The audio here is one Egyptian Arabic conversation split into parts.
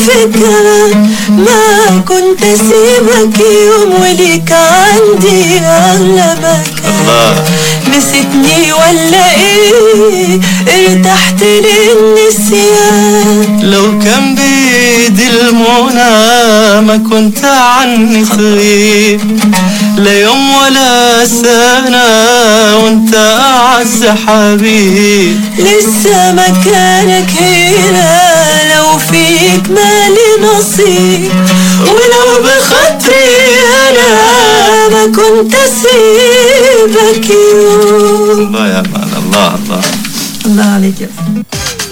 فكرة ما كنت اسيبك يوم وليك عندي اغلى مكان نسيتني ولا ايه ارتحت للنسيان لو كان بيدي المنى ما كنت عني تغيب لا يوم ولا سنة وانت أعز حبيب لسه مكانك هنا لو فيك مالي نصيب ولو بخاطري انا ما كنت اسيبك يوم الله يا مان الله الله الله عليك يا فندم.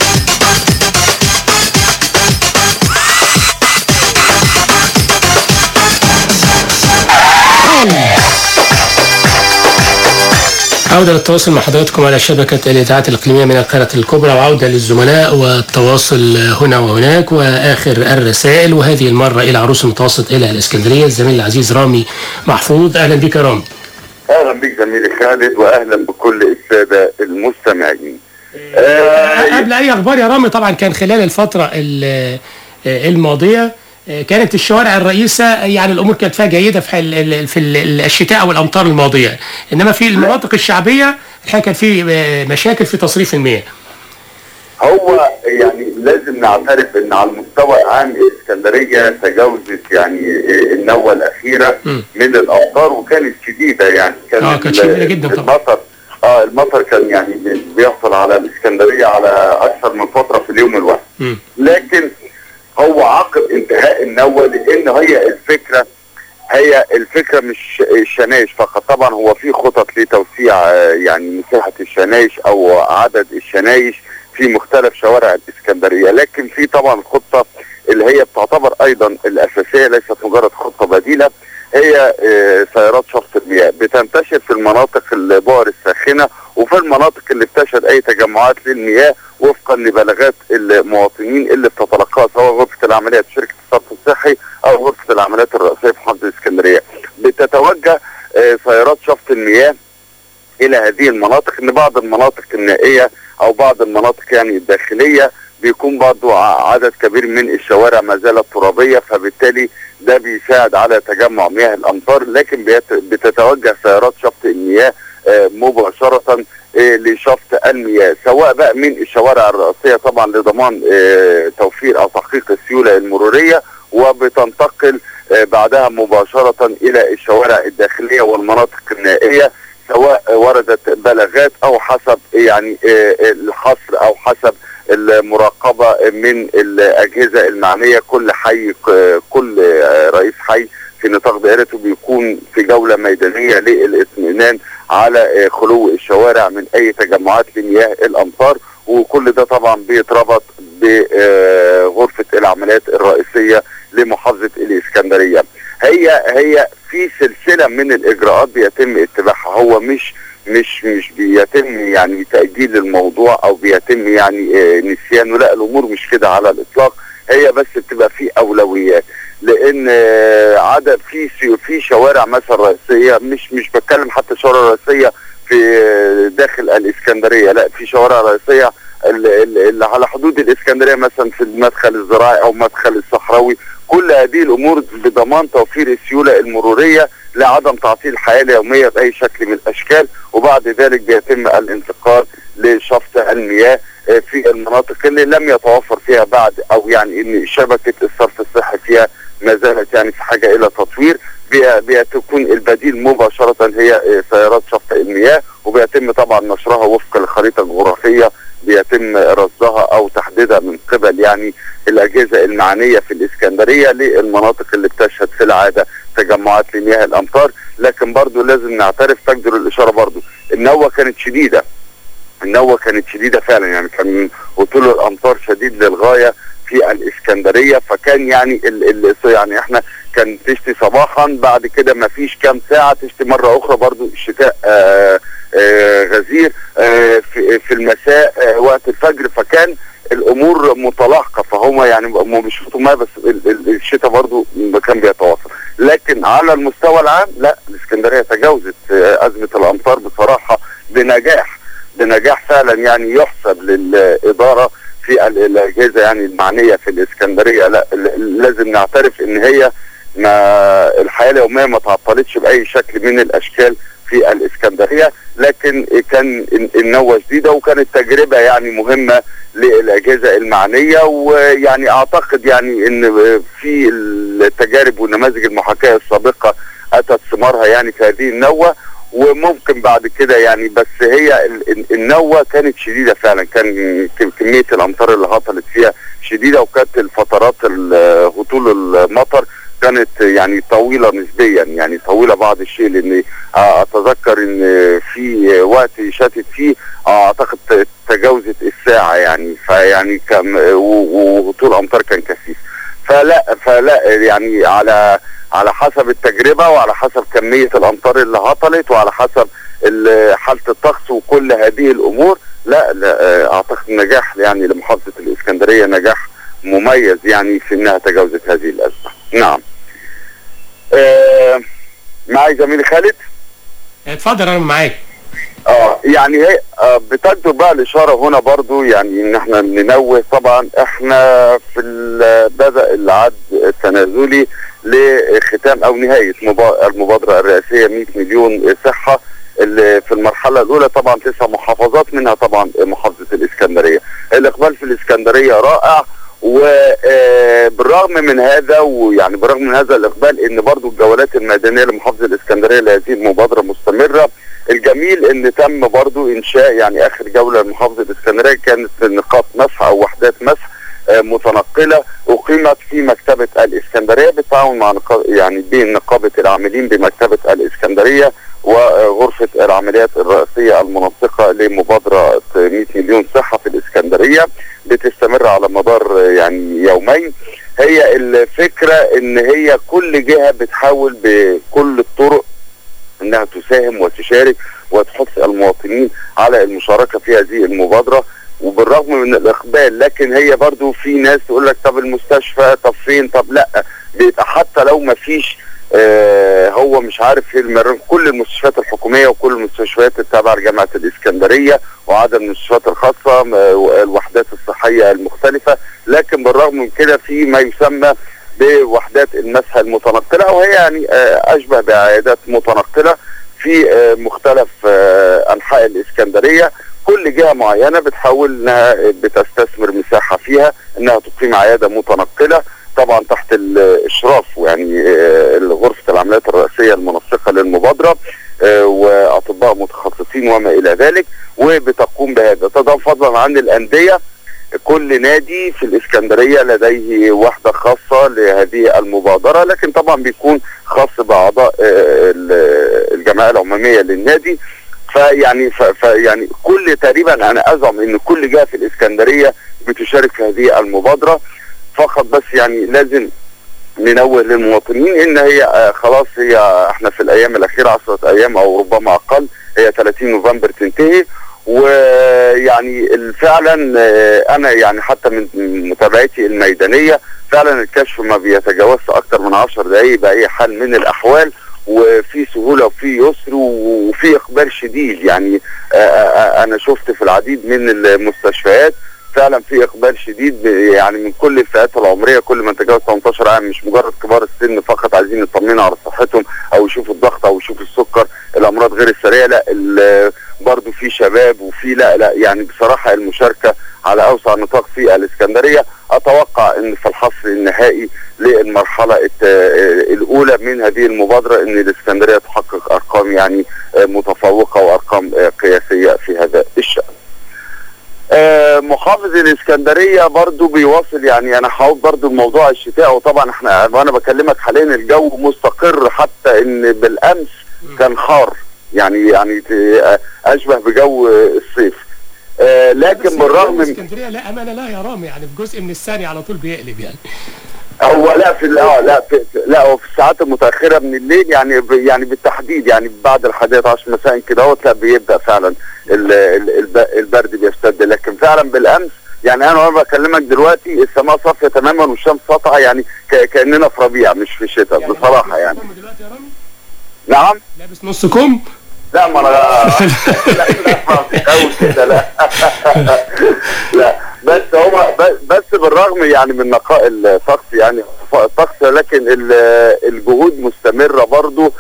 عودة للتواصل مع حضراتكم على شبكة الإذاعات الإقليمية من القاهرة الكبرى وعودة للزملاء والتواصل هنا وهناك وآخر الرسائل وهذه المرة إلى عروس المتوسط إلى الإسكندرية الزميل العزيز رامي محفوظ أهلا بك يا رامي اهلا بك زميلي خالد واهلا بكل الساده المستمعين قبل أي أخبار يا رامي طبعا كان خلال الفترة ال- الماضية كانت الشوارع الرئيسة يعني الأمور كانت فيها جيدة في ال- ال- في ال- الشتاء أو الأمطار الماضية إنما في المناطق الشعبية الحقيقة كان في مشاكل في تصريف المياه هو يعني لازم نعترف ان على المستوى العام الاسكندريه تجاوزت يعني النوه الاخيره مم. من الامطار وكانت شديده يعني كان آه، كانت ال- شديدة جداً طبعاً. المطر اه المطر كان يعني بيحصل على الاسكندريه على اكثر من فتره في اليوم الواحد مم. لكن هو عقب انتهاء النوة لان هي الفكرة هي الفكرة مش الشنايش فقط طبعا هو في خطط لتوسيع آه، يعني مساحة الشنايش او عدد الشنايش في مختلف شوارع الاسكندرية لكن في طبعا خطة اللي هي بتعتبر ايضا الاساسية ليست مجرد خطة بديلة هي آه، سيارات شفط المياه بتنتشر في المناطق البؤر الساخنة وفي المناطق اللي بتشهد اي تجمعات للمياه وفقا لبلاغات المواطنين اللي بتتلقاها سواء غرفة العمليات شركة الصرف الصحي او غرفة العمليات الرئيسية في محافظة الاسكندرية بتتوجه آه، سيارات شفط المياه الى هذه المناطق ان بعض المناطق النائية او بعض المناطق يعني الداخلية بيكون برضو ع- عدد كبير من الشوارع ما زالت ترابية فبالتالي ده بيساعد على تجمع مياه الامطار لكن بيت- بتتوجه سيارات شفط المياه آه، مباشرة آه، لشفط المياه سواء بقى من الشوارع الرئيسية طبعا لضمان آه، توفير او تحقيق السيولة المرورية وبتنتقل آه، بعدها مباشرة الى الشوارع الداخلية والمناطق النائية سواء وردت بلاغات او حسب يعني آه، الحصر او حسب المراقبة من الأجهزة المعنية كل حي كل آه، رئيس حي في نطاق دائرته بيكون في جولة ميدانية للاطمئنان على آه، خلو الشوارع من أي تجمعات لمياه الأمطار وكل ده طبعا بيتربط بغرفة العمليات الرئيسية لمحافظة الإسكندرية هي هي في سلسلة من الإجراءات بيتم اتباعها هو مش مش مش بيتم يعني تأجيل الموضوع أو بيتم يعني آه، نسيانه لا الأمور مش كده على الإطلاق هي بس بتبقى في أولويات لأن آه، عدد في سي- في شوارع مثلا رئيسية مش مش بتكلم حتى شوارع رئيسية في آه، داخل الإسكندرية لا في شوارع رئيسية ال- ال- اللي على حدود الإسكندرية مثلا في المدخل الزراعي أو مدخل الصحراوي كل هذه الأمور بضمان توفير السيولة المرورية لعدم تعطيل الحياة اليومية بأي شكل من الأشكال وبعد ذلك بيتم الانتقال لشفط المياه آه، في المناطق اللي لم يتوفر فيها بعد أو يعني إن شبكة الصرف الصحي فيها ما زالت يعني في حاجة إلى تطوير بي- بتكون البديل مباشرة هي آه، سيارات شفط المياه وبيتم طبعا نشرها وفق الخريطة الجغرافية بيتم رصدها أو تحديدها من قبل يعني الأجهزة المعنية في الإسكندرية للمناطق اللي بتشهد في العادة تجمعات لمياه الأمطار لكن برضو لازم نعترف تقدر الإشارة برضو النوة كانت شديدة النوة كانت شديدة فعلا يعني كان هطول الأمطار شديد للغاية في الإسكندرية فكان يعني ال ال يعني احنا كان تشتي صباحا بعد كده ما فيش كام ساعة تشتي مرة أخرى برضو الشتاء آه آه غزير آه في, في المساء آه وقت الفجر فكان الامور متلاحقه فهم يعني هم بيشوفوا ما بس ال- ال- الشتاء برضو كان بيتواصل لكن على المستوى العام لا الاسكندريه تجاوزت آه، ازمه الامطار بصراحه بنجاح بنجاح فعلا يعني يحسب للاداره في في ال- الاجهزه يعني المعنيه في الاسكندريه لا ال- لازم نعترف ان هي ما الحياه اليوميه ما تعطلتش باي شكل من الاشكال في الاسكندريه لكن كان ال- النوه جديده وكانت تجربه يعني مهمه للاجهزه المعنيه ويعني اعتقد يعني ان في التجارب والنماذج المحاكاه السابقه اتت ثمارها يعني في هذه النوه وممكن بعد كده يعني بس هي ال- ال- النوة كانت شديدة فعلا كان ك- كمية الأمطار اللي هطلت فيها شديدة وكانت الفترات ال- هطول المطر كانت يعني طويلة نسبيا يعني طويلة بعض الشيء لأن آه، أتذكر إن في وقت شتت فيه آه، أعتقد ت- تجاوزت الساعة يعني فيعني كان و- وهطول أمطار كان كثيف فلا فلا يعني على على حسب التجربه وعلى حسب كميه الامطار اللي هطلت وعلى حسب ال- حاله الطقس وكل هذه الامور لا, لا آه، اعتقد نجاح يعني لمحافظه الاسكندريه نجاح مميز يعني في انها تجاوزت هذه الازمه. نعم. آه معي زميلي خالد؟ اتفضل انا معاك اه يعني هي آه بتجدر بقى الاشاره هنا برضو يعني ان احنا ننوه طبعا احنا في ال- بدا العد التنازلي لختام او نهايه مبا- المبادره الرئاسيه 100 مليون صحه اللي في المرحله الاولى طبعا تسع محافظات منها طبعا محافظه الاسكندريه الاقبال في الاسكندريه رائع وبالرغم من هذا ويعني بالرغم من هذا الاقبال ان برضو الجولات الميدانيه لمحافظه الاسكندريه لهذه المبادره مستمره الجميل ان تم برضو انشاء يعني اخر جوله لمحافظه الاسكندريه كانت نقاط مسح او وحدات مسح آه، متنقله اقيمت في مكتبه الاسكندريه بالتعاون مع نقا- يعني بين نقابه العاملين بمكتبه الاسكندريه وغرفه العمليات الرئيسيه المنسقه لمبادره 100 مليون صحه في الاسكندريه بتستمر على مدار آه، يعني يومين هي الفكره ان هي كل جهه بتحاول بكل الطرق انها تساهم وتشارك وتحث المواطنين على المشاركه في هذه المبادره وبالرغم من الاقبال لكن هي برضو في ناس تقول لك طب المستشفى طب فين طب لا بيبقى حتى لو ما فيش آه هو مش عارف في المر... كل المستشفيات الحكوميه وكل المستشفيات التابعه لجامعه الاسكندريه وعدد المستشفيات الخاصه م- الوحدات الصحيه المختلفه لكن بالرغم من كده في ما يسمى بوحدات المسح المتنقله وهي يعني آه، اشبه بعيادات متنقله في آه، مختلف آه، انحاء الاسكندريه كل جهه معينه بتحاول انها بتستثمر مساحه فيها انها تقيم عياده متنقله طبعا تحت الاشراف يعني آه، غرفه العمليات الرئيسيه المنسقه للمبادره آه، واطباء متخصصين وما الى ذلك وبتقوم بهذا طبعا فضلا عن الانديه كل نادي في الاسكندريه لديه وحده خاصه لهذه المبادره لكن طبعا بيكون خاص باعضاء آه، ال- الجمعيه العموميه للنادي فيعني ف- فيعني كل تقريبا انا ازعم ان كل جهه في الاسكندريه بتشارك في هذه المبادره فقط بس يعني لازم ننوه للمواطنين ان هي آه، خلاص هي احنا في الايام الاخيره 10 ايام او ربما اقل هي 30 نوفمبر تنتهي ويعني ال- فعلا آه، انا يعني حتى من من متابعتي الميدانيه فعلا الكشف ما بيتجاوزش اكتر من 10 دقائق باي حال من الاحوال وفي سهوله وفي يسر وفي اقبال شديد يعني آه، آه، انا شفت في العديد من المستشفيات فعلا في اقبال شديد ب- يعني من كل الفئات العمريه كل من تجاوز 18 عام مش مجرد كبار السن فقط عايزين يطمنوا على صحتهم او يشوفوا الضغط او يشوفوا السكر الامراض غير السريه لا ال- برضو في شباب وفي لا لا يعني بصراحه المشاركه على اوسع نطاق في الاسكندريه اتوقع ان في الحصر النهائي للمرحله الت- الاولى من هذه المبادره ان الاسكندريه تحقق ارقام يعني آه، متفوقه وارقام آه، قياسيه في هذا الشان. آه، محافظ الاسكندريه برضو بيواصل يعني انا هقول برضو الموضوع الشتاء وطبعا احنا وانا بكلمك حاليا الجو مستقر حتى ان بالامس كان حار يعني يعني ت- آه، اشبه بجو الصيف آه، لكن بالرغم من اسكندريه لا امانه لا يا رامي يعني في جزء من الثانيه على طول بيقلب يعني هو لا في ال- اه لا في في- لا هو في الساعات المتاخره من الليل يعني ب- يعني بالتحديد يعني بعد الحادية عشر مساء كده اهوت لا بيبدا فعلا ال- ال- الب- البرد بيشتد لكن فعلا بالامس يعني انا وانا بكلمك دلوقتي السماء صافيه تماما والشمس ساطعه يعني ك- كاننا في ربيع مش في شتاء بصراحه يعني لابس نص كم دلوقتي يا رامي نعم لابس نص كم لا ما انا لا لا ما فيش قوي كده لا لا بس هو ب- بس بالرغم يعني من نقاء الطقس يعني الطقس لكن ال- الجهود مستمره برضو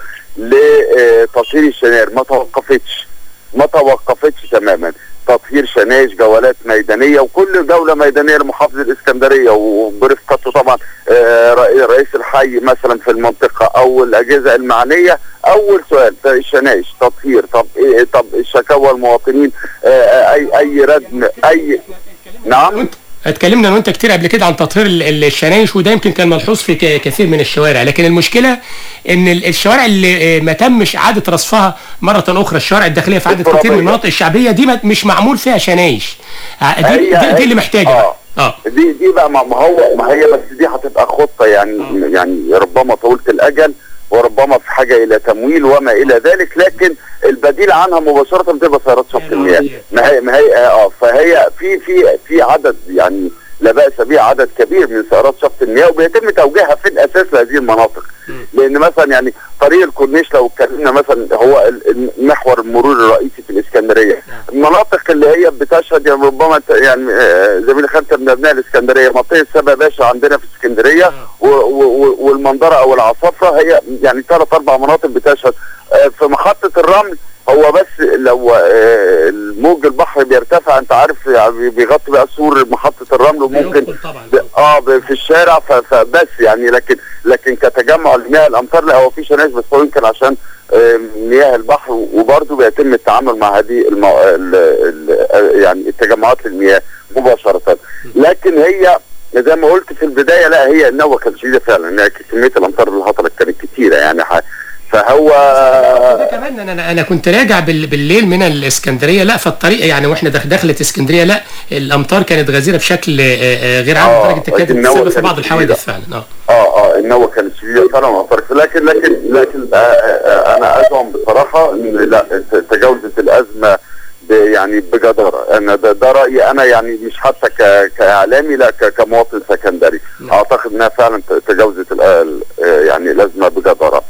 لتطهير الشنائر ما توقفتش ما توقفتش تماما تطهير شنايش جولات ميدانيه وكل جوله ميدانيه لمحافظه الاسكندريه وبرفقته طبعا آه، رئي- رئيس الحي مثلا في المنطقه او الاجهزه المعنيه اول سؤال الشنايش تطهير طب إيه طب شكاوى المواطنين آه، آه، اي اي ردم اي نعم وانت اتكلمنا انا وانت كتير قبل كده عن تطهير ال- ال- الشنايش وده يمكن كان ملحوظ في ك- كثير من الشوارع لكن المشكله ان ال- الشوارع اللي آه، ما تمش اعاده رصفها مره اخرى الشوارع الداخليه في عدد كتير من الترابية. المناطق الشعبيه دي ما- مش معمول فيها شنايش آه، دي, هي- دي, دي اللي محتاجه آه. بقى. اه دي دي بقى ما ما هو ما هي بس دي هتبقى خطه يعني يعني ربما طولة الاجل وربما في حاجه الى تمويل وما الى ذلك لكن البديل عنها مباشره بتبقى سيارات شط المياه ما هي ما هي اه فهي في في في عدد يعني لا باس به عدد كبير من سيارات شط المياه وبيتم توجيهها في الاساس لهذه المناطق لان مثلا يعني طريق الكورنيش لو اتكلمنا مثلا هو ال- المحور المرور الرئيسي في الاسكندريه المناطق اللي هي بتشهد يعني ربما ت- يعني آه، زميلي خالد من ابناء الاسكندريه منطقه سبا باشا عندنا في اسكندريه و- و- و- والمنظره او العصافره هي يعني ثلاث اربع مناطق بتشهد آه، في محطه الرمل هو بس لو آه، الموج البحر بيرتفع انت عارف يعني بيغطي بقى سور محطه الرمل وممكن بيدخل طبعا. ب- اه ب- في الشارع ف- فبس يعني لكن لكن كتجمع لمياه الامطار لا هو في شنايش بس هو يمكن عشان آه، مياه البحر وبرضه بيتم التعامل مع هذه المو... ال... ال... يعني التجمعات للمياه مباشره لكن هي زي ما قلت في البدايه لا هي النوة كانت شديده فعلا يعني كميه الامطار اللي هطلت كانت كتيره يعني ح... فهو ده كمان انا انا- انا كنت راجع بال- بالليل من الاسكندريه لا فالطريق يعني واحنا دخ- دخلت اسكندريه لا الامطار كانت غزيره بشكل آه، آه، غير عادي آه، لدرجه كانت النوة بتسبب في كانت بعض الحوادث شديدة. فعلا اه اه اه النوة كانت شديدة فعلا وأثرت لكن لكن لكن آه آه انا ازعم بصراحة ان لا ت- تجاوزت الازمة ب- يعني بجدارة انا ده, ده رأيي انا يعني مش حتى ك- كاعلامي لا ك- كمواطن سكندري اعتقد انها فعلا ت- تجاوزت ال- ال- آه، يعني الازمة بجدارة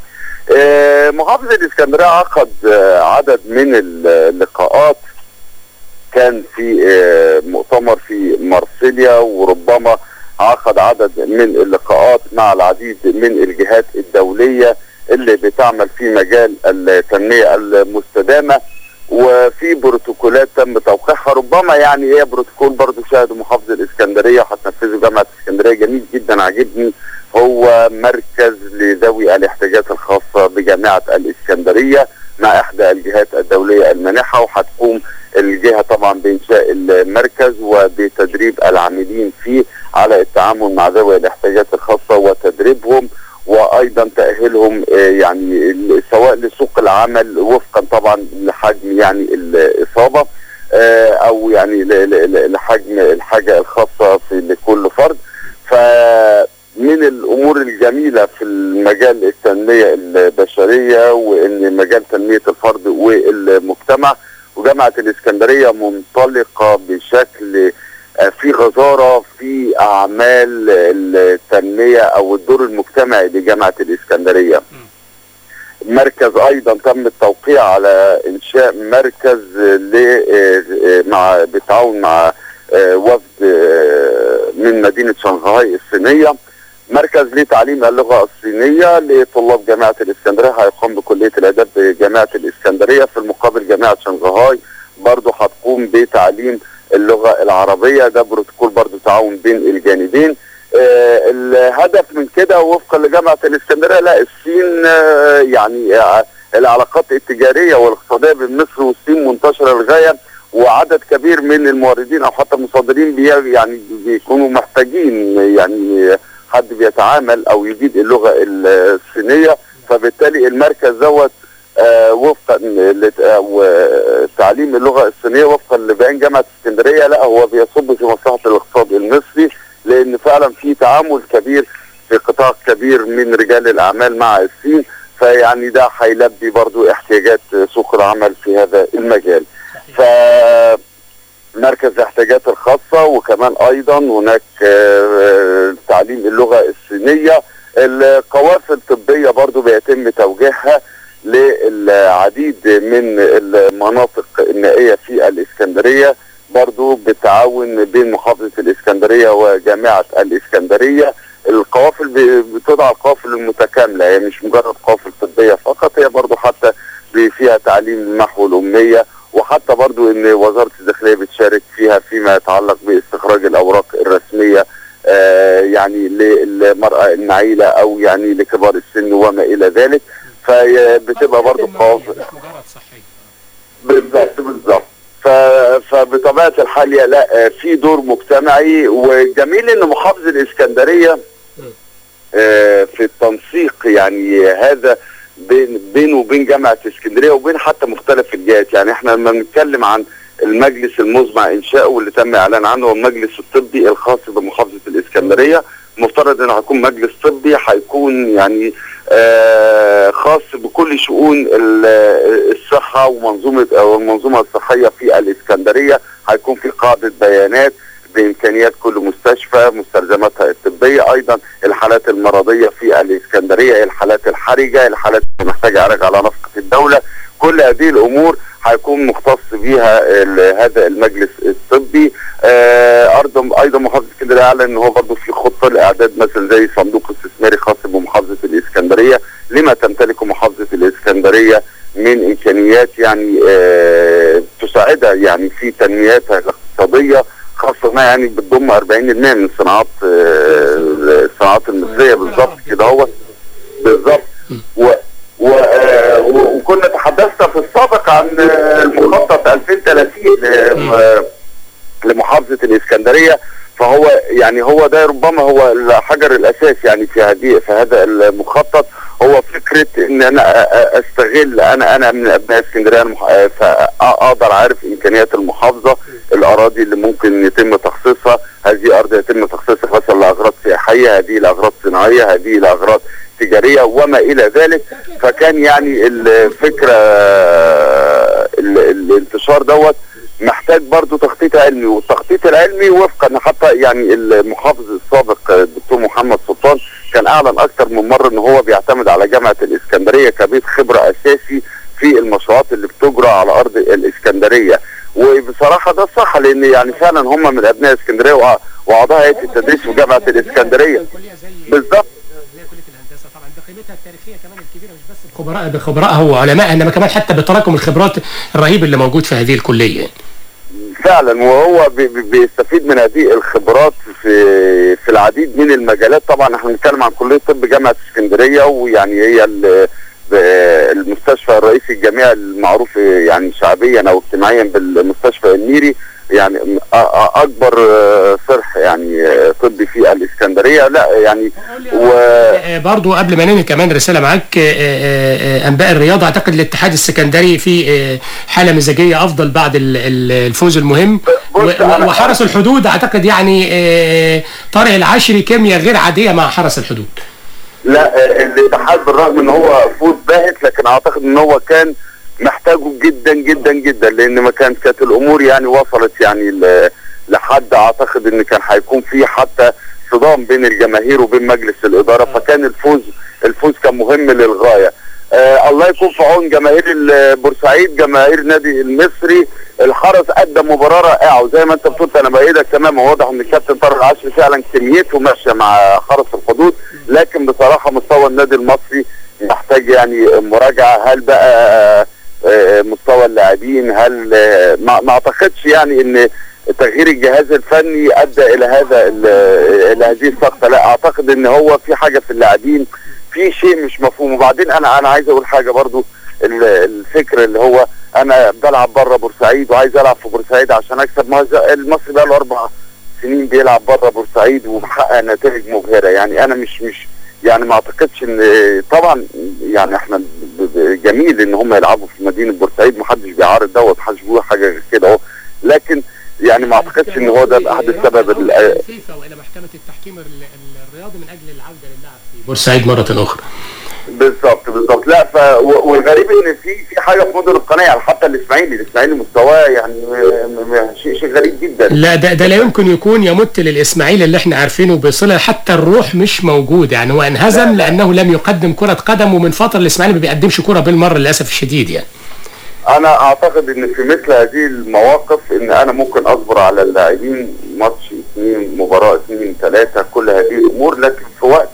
آه، محافظة الاسكندرية عقد آه، عدد من ال- اللقاءات كان في آه، مؤتمر في مارسيليا وربما عقد عدد من اللقاءات مع العديد من الجهات الدولية اللي بتعمل في مجال التنمية المستدامة وفي بروتوكولات تم توقيعها ربما يعني هي بروتوكول برضو شاهده محافظة الإسكندرية وهتنفذه جامعة الإسكندرية جميل جدا عاجبني هو مركز لذوي الاحتياجات الخاصة بجامعة الإسكندرية مع إحدى الجهات الدولية المانحة وهتقوم الجهة طبعا بإنشاء المركز وبتدريب العاملين فيه على التعامل مع ذوي الاحتياجات الخاصة وتدريبهم وايضا تاهيلهم آه، يعني ال- سواء لسوق العمل وفقا طبعا لحجم يعني الاصابه آه، او يعني ل- ل- ل- لحجم الحاجه الخاصه في لكل فرد فمن الامور الجميله في المجال التنميه البشريه وان مجال تنميه الفرد والمجتمع وجامعه الاسكندريه منطلقه بشكل آه، في غزاره في اعمال التنميه او الدور المجتمعي لجامعه الاسكندريه. مركز ايضا تم التوقيع على انشاء مركز ل آه، آه، مع بالتعاون مع آه، وفد آه، من مدينه شنغهاي الصينيه مركز لتعليم اللغه الصينيه لطلاب جامعه الاسكندريه هيقوم بكليه الاداب بجامعه الاسكندريه في المقابل جامعه شنغهاي برضه هتقوم بتعليم اللغه العربيه ده بروتوكول برضه تعاون بين الجانبين آه الهدف من كده وفقا لجامعه الاسكندريه لا الصين آه يعني آه العلاقات التجاريه والاقتصاديه بين مصر والصين منتشره للغايه وعدد كبير من الموردين او حتى المصدرين بي يعني بيكونوا محتاجين يعني حد بيتعامل او يجيد اللغه الصينيه فبالتالي المركز دوت آه وفقا لت- آه، وتعليم اللغه الصينيه وفقا لبيان جامعه اسكندريه لا هو بيصب في مصلحه الاقتصاد المصري لان فعلا في تعامل كبير في قطاع كبير من رجال الاعمال مع الصين فيعني ده هيلبي برضو احتياجات سوق العمل في هذا المجال ف مركز الاحتياجات الخاصة وكمان أيضا هناك آه، تعليم اللغة الصينية القوافل الطبية برضو بيتم توجيهها للعديد من المناطق النائية في الإسكندرية برضو بالتعاون بين محافظة الإسكندرية وجامعة الإسكندرية القوافل ب- بتضع القوافل المتكاملة هي مش مجرد قوافل طبية فقط هي برضو حتى ب- فيها تعليم نحو الأمية وحتى برضو ان وزارة الداخلية بتشارك فيها فيما يتعلق باستخراج الأوراق الرسمية آه يعني للمرأة النعيلة أو يعني لكبار السن وما إلى ذلك فبتبقى برضو قوافل مجرد صحي بالظبط بالظبط ف- فبطبيعه الحال يا لا آه، في دور مجتمعي وجميل ان محافظه الاسكندريه آه، في التنسيق يعني هذا بين بينه وبين جامعه اسكندريه وبين حتى مختلف الجهات يعني احنا لما بنتكلم عن المجلس المزمع انشاؤه واللي تم اعلان عنه هو المجلس الطبي الخاص بمحافظه الاسكندريه مفترض انه هيكون مجلس طبي هيكون يعني آه، خاص بكل شؤون ال- الصحه ومنظومه او المنظومه الصحيه في الاسكندريه هيكون في قاعده بيانات بامكانيات كل مستشفى مستلزماتها الطبيه ايضا الحالات المرضيه في الاسكندريه الحالات الحرجه الحالات اللي محتاجه علاج على نفقه الدوله كل هذه الامور هيكون مختص بيها ال- هذا المجلس الطبي آه ايضا ايضا محافظه اسكندريه اعلن ان هو برضه في خطه لاعداد مثلا زي صندوق استثماري خاص بمحافظه الاسكندريه لما تمتلكه محافظه الاسكندريه من امكانيات يعني آه تساعدها يعني في تنميتها الاقتصاديه خاصه انها يعني بتضم 40% من الصناعات آه الصناعات المصريه بالظبط كده هو بالظبط و و- آه، و- وكنا تحدثنا في السابق عن آه، المخطط 2030 ل- لمحافظه الاسكندريه فهو يعني هو ده ربما هو الحجر الاساس يعني في هذه في هذا المخطط هو فكره ان انا أ- أ- استغل انا انا من ابناء اسكندريه أنا مح- فاقدر اعرف امكانيات المحافظه الاراضي اللي ممكن يتم تخصيصها هذه ارض يتم تخصيصها مثلا لاغراض سياحيه هذه لاغراض صناعيه هذه لاغراض تجاريه وما الى ذلك فكان يعني الفكره ال- الانتشار دوت محتاج برضو تخطيط علمي والتخطيط العلمي وفقا حتى يعني المحافظ السابق الدكتور محمد سلطان كان اعلن اكثر من مره ان هو بيعتمد على جامعه الاسكندريه كبيت خبره اساسي في المشروعات اللي بتجرى على ارض الاسكندريه وبصراحه ده صح لان يعني فعلا هم من ابناء اسكندريه وأع- واعضاء هيئه التدريس في جامعه الاسكندريه بالظبط زي كليه الهندسه طبعا بقيمتها التاريخيه كمان الكبيره مش بس بخبراء بخبرائها وعلمائها انما كمان حتى بتراكم الخبرات الرهيب اللي موجود في هذه الكليه فعلا وهو بي- بي- بيستفيد من هذه الخبرات في في العديد من المجالات طبعا احنا بنتكلم عن كليه طب جامعه اسكندريه ويعني هي ال- ب- المستشفى الرئيسي الجامعي المعروف يعني شعبيا او اجتماعيا بالمستشفى النيري يعني أ- أ- اكبر آه، صرح يعني آه، طبي في الاسكندريه لا يعني و آه، برضو قبل ما ننهي كمان رساله معاك آه، آه، آه، انباء الرياضه اعتقد الاتحاد السكندري في آه، حاله مزاجيه افضل بعد ال- ال- الفوز المهم بص، و- أنا- وحرس الحدود اعتقد يعني آه، طارق العشري كيمياء غير عاديه مع حرس الحدود لا آه، الاتحاد بالرغم ان هو فوز باهت لكن اعتقد ان هو كان محتاجه جدا جدا جدا لان ما كانت كانت الامور يعني وصلت يعني ل- لحد اعتقد ان كان هيكون في حتى صدام بين الجماهير وبين مجلس الاداره فكان الفوز الفوز كان مهم للغايه آه الله يكون في عون جماهير ال- بورسعيد جماهير النادي المصري الحرس قدم مباراه رائعه وزي ما انت بتقول انا بايدك تماما واضح ان الكابتن طارق العشري فعلا كميته ماشيه مع حرس الحدود لكن بصراحه مستوى النادي المصري محتاج يعني مراجعه هل بقى آه، مستوى اللاعبين هل آه، ما ما اعتقدش يعني ان تغيير الجهاز الفني ادى الى هذا ال- الى هذه السقطه لا اعتقد ان هو في حاجه في اللاعبين في شيء مش مفهوم وبعدين انا انا عايز اقول حاجه برضو ال- الفكر اللي هو انا بلعب بره بورسعيد وعايز العب في بورسعيد عشان اكسب ما هو ز- المصري بقى له اربع سنين بيلعب بره بورسعيد ومحقق نتائج مبهره يعني انا مش مش يعني ما اعتقدش ان طبعا يعني احنا ب- ب- جميل ان هم يلعبوا في مدينه بورسعيد محدش بيعارض دوت محدش بيقول حاجه غير كده اهو لكن يعني ما اعتقدش ان هو ده احد السبب ال- الفيفا والى محكمه التحكيم الرياضي من اجل العوده للعب في بورسعيد مره اخرى بالظبط بالظبط لا ف و- والغريب ان في في حاجه في مدن القناه يعني حتى الاسماعيلي الاسماعيلي مستواه يعني م- م- شيء شيء غريب جدا لا ده, ده لا يمكن يكون يمت للاسماعيلي اللي احنا عارفينه بصله حتى الروح مش موجود يعني هو انهزم لانه لم يقدم كره قدم ومن فتره الاسماعيلي ما بيقدمش كره بالمره للاسف الشديد يعني انا اعتقد ان في مثل هذه المواقف ان انا ممكن اصبر على اللاعبين ماتش اثنين مباراه اثنين ثلاثه كل هذه الامور لكن في وقت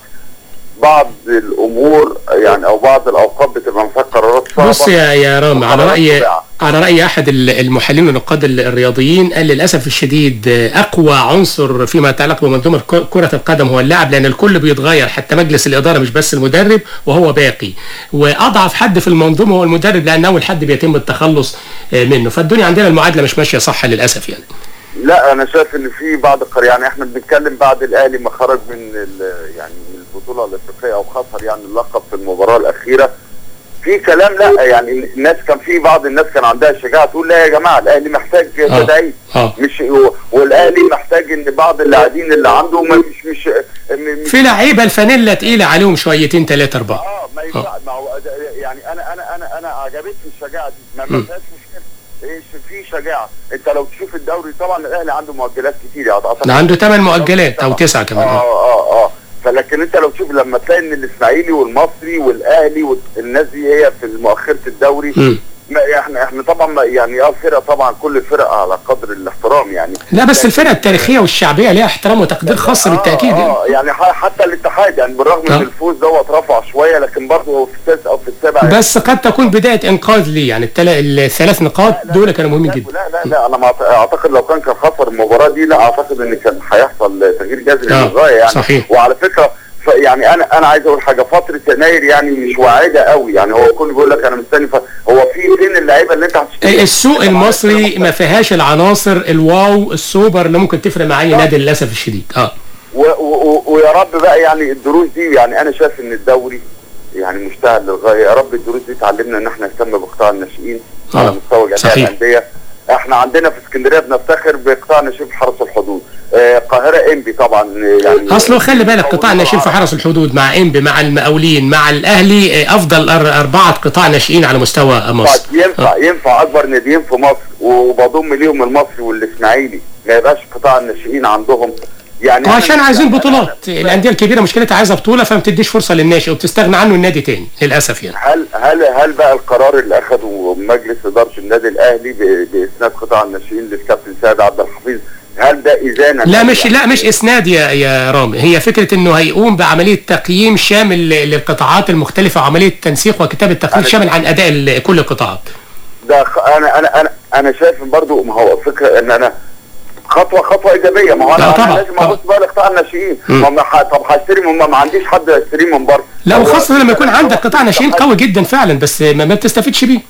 بعض الامور يعني او بعض الاوقات بتبقى محتاج قرارات صعبه بص يا يا رام على وقرارات راي سريعة. على راي احد ال- المحللين والنقاد ال- الرياضيين قال للاسف الشديد آه، اقوى عنصر فيما يتعلق بمنظومه ك- كره القدم هو اللاعب لان الكل بيتغير حتى مجلس الاداره مش بس المدرب وهو باقي واضعف حد في المنظومه هو المدرب لان اول حد بيتم التخلص آه، منه فالدنيا عندنا المعادله مش ماشيه صح للاسف يعني لا انا شايف ان في بعض القرار يعني احنا بنتكلم بعد الاهلي ما خرج من ال- يعني من البطوله الافريقيه او خسر يعني اللقب في المباراه الاخيره في كلام لا يعني الناس كان في بعض الناس كان عندها شجاعه تقول لا يا جماعه الاهلي محتاج آه. تدعيم اه مش والاهلي محتاج ان بعض اللاعبين اللي عنده ما- مش مش م- مش في لعيبه الفانيلا تقيله عليهم شويتين ثلاثه اربعه اه ما ينفع ما هو ده- يعني انا انا انا انا عجبتني الشجاعه دي ما ما م. فيهاش مشكله ايش في شجاعه انت لو تشوف الدوري طبعا الاهلي عنده مؤجلات كتير يعني أعتقد- ده عنده 8 مؤجلات او 9 كمان اه آه. اه اه فلكن انت لو تشوف لما تلاقي ان الاسماعيلي والمصري والاهلي والناس دي هي في مؤخره الدوري مم. ما احنا احنا طبعا ما- يعني اه فرقه طبعا كل الفرق على قدر الاحترام يعني لا بس لكن- الفرقه التاريخيه والشعبيه ليها احترام وتقدير خاص بالتاكيد يعني. اه يعني ح- حتى الاتحاد يعني بالرغم آه. ان الفوز دوت رفع شويه لكن برضه هو في السادس او في السابع بس قد تكون بدايه انقاذ ليه يعني التلا... الثلاث نقاط دول كانوا مهمين جدا لا لا لا انا ما أعت- اعتقد لو كان كان خسر المباراه دي لا اعتقد ان كان هيحصل تغيير جذري آه، للغايه يعني صحيح. وعلى فكره ف يعني انا انا عايز اقول حاجه فتره يناير يعني مش واعده قوي يعني هو الكل بيقول لك انا مستني ف... هو في فين اللعيبه اللي انت هتشتريها السوق المصري ما فيهاش العناصر الواو السوبر اللي ممكن تفرق مع اي نادي للاسف الشديد اه و... و... و... ويا رب بقى يعني الدروس دي يعني انا شايف ان الدوري يعني مشتعل للغايه يا رب الدروس دي تعلمنا ان احنا نهتم بقطاع الناشئين آه، على مستوى جميع صحيح. الانديه احنا عندنا في اسكندريه بنفتخر بقطاع الناشئين في حرس الحدود آه، القاهره انبي طبعا آه، يعني اصله خلي بالك قطاع الناشئين في حرس الحدود مع انبي مع المقاولين مع الاهلي آه، افضل أر- اربعه قطاع ناشئين على مستوى مصر طيب ينفع ينفع اكبر ناديين في مصر وبضم ليهم المصري والاسماعيلي ما يبقاش قطاع الناشئين عندهم يعني وعشان أنا- عايزين يعني بطولات أنا- الانديه الكبيره مشكلتها عايزه بطوله فما بتديش فرصه للناشئ وبتستغنى عنه النادي تاني للاسف يعني هل هل هل بقى القرار اللي اخده مجلس اداره النادي الاهلي ب- باسناد قطاع الناشئين للكابتن سيد عبد الحفيظ هل ده اذانا لا مش لا مش اسناد يا يا رامي هي فكره انه هيقوم بعمليه تقييم شامل ل- للقطاعات المختلفه وعمليه تنسيق وكتابه تقرير أنا- شامل عن اداء ال- كل القطاعات ده خ- انا انا انا انا شايف برضو ما هو فكره ان انا خطوه خطوه ايجابيه ما هو لا انا, طبعا، أنا لازم طبعا. ابص بقى لقطاع الناشئين مم. ما ما ح- طب هشتري من ما ما عنديش حد يشتريه من بره لا هو وخاصه لما يكون في عندك كلام- قطاع ناشئين قوي جدا فعلا بس ما, ما بتستفيدش بيه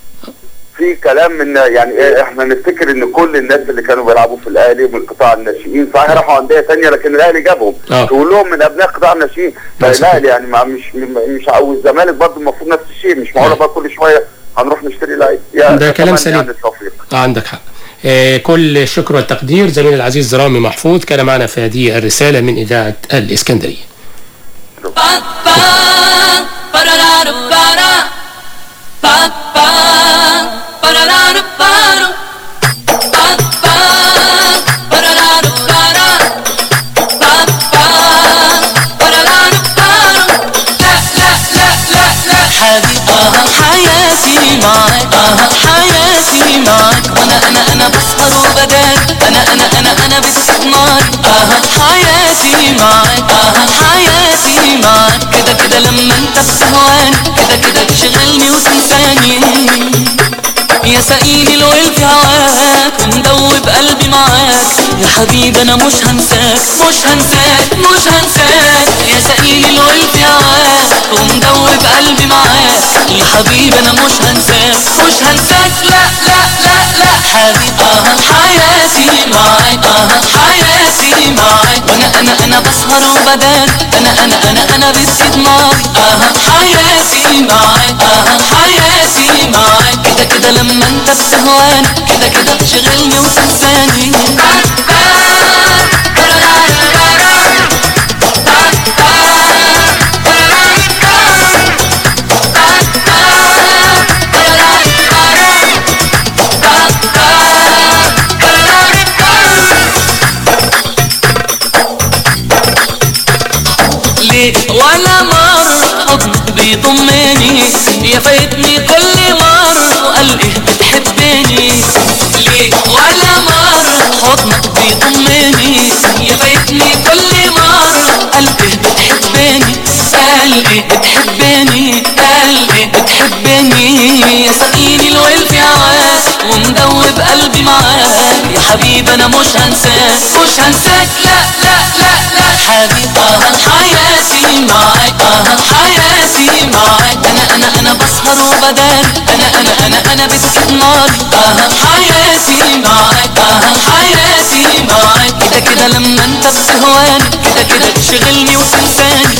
في كلام من يعني إيه، احنا نفتكر ان كل الناس اللي كانوا بيلعبوا في الاهلي من قطاع الناشئين صحيح راحوا انديه ثانيه لكن الاهلي جابهم آه. كلهم من ابناء قطاع الناشئين آه، صحيح. فالاهلي يعني ما مش مش او الزمالك برضه المفروض نفس الشيء مش معقوله آه. بقى كل شويه هنروح نشتري لعيب يا ده كلام أتمنى سليم. يعني التوفيق آه عندك حق آه كل الشكر والتقدير زميل العزيز رامي محفوظ كان معنا في هذه الرساله من اذاعه الاسكندريه حياتي معك حياتي معك وانا انا انا بسهر وبدار انا انا انا انا بتسد نار حياتي معك حياتي معك كده كده لما انت بتهواني كده كده تشغلني وتنساني يا سقيني الويل في هواك ومدوب قلبي معاك يا حبيبي انا مش هنساك مش هنساك مش هنساك يا سقيني الويل في هواك ومدوب قلبي معاك يا حبيبي انا مش هنساك مش هنساك لا لا لا لا حبيبي اه حياتي معاك اه حياتي معاك وانا انا انا بسهر وبدان انا انا انا انا بتزيد نار اه حياتي معاك اه حياتي معاك كده كده لما انت بتهواني كده كده تشغلني وتنساني ليه ولا مرة حضنك بيضمني يا فايتني كل مرة قال ايه بتحبني ليه ولا مرة حضنك بيضمني يفايتني كل مرة قال ايه بتحبني قال ايه بتحبني قال ايه بتحبني يا سقيني الولف يا عاد ومدوب قلبي معاك يا حبيبي انا مش هنساك مش هنساك لا لا لا لا حبيبي اه حياتي معاك اه حياتي معاك انا انا انا بسهر وبدار انا انا انا انا بتسيب نار اه حياتي معاك اه حياتي معاك كده كده لما انت بتهواني كده كده تشغلني وتنساني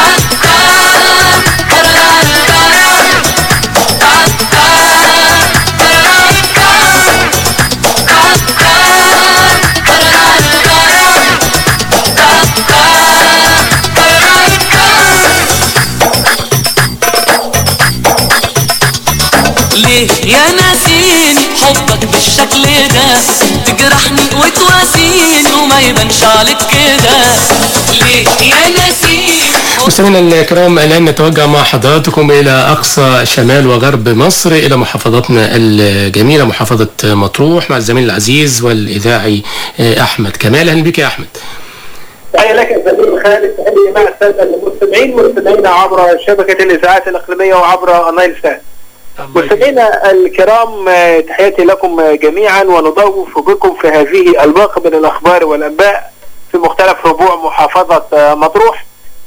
ليه يا ناسيني حبك بالشكل ده تجرحني وتواسيني وما يبانش عليك كده ليه يا ناسيني مستمعينا الكرام الان نتوجه مع حضراتكم الى اقصى شمال وغرب مصر الى محافظتنا الجميله محافظه مطروح مع الزميل العزيز والاذاعي آه، احمد كمال اهلا بك يا احمد تحية لك الزميل خالد تحية مع السادة المستمعين مستمعينا عبر شبكة الإذاعات الإقليمية وعبر النايل سات. مستمعينا الكرام آه، تحياتي لكم آه، جميعا ونضيف بكم في هذه الباقة من الأخبار والأنباء في مختلف ربوع محافظة آه، مطروح.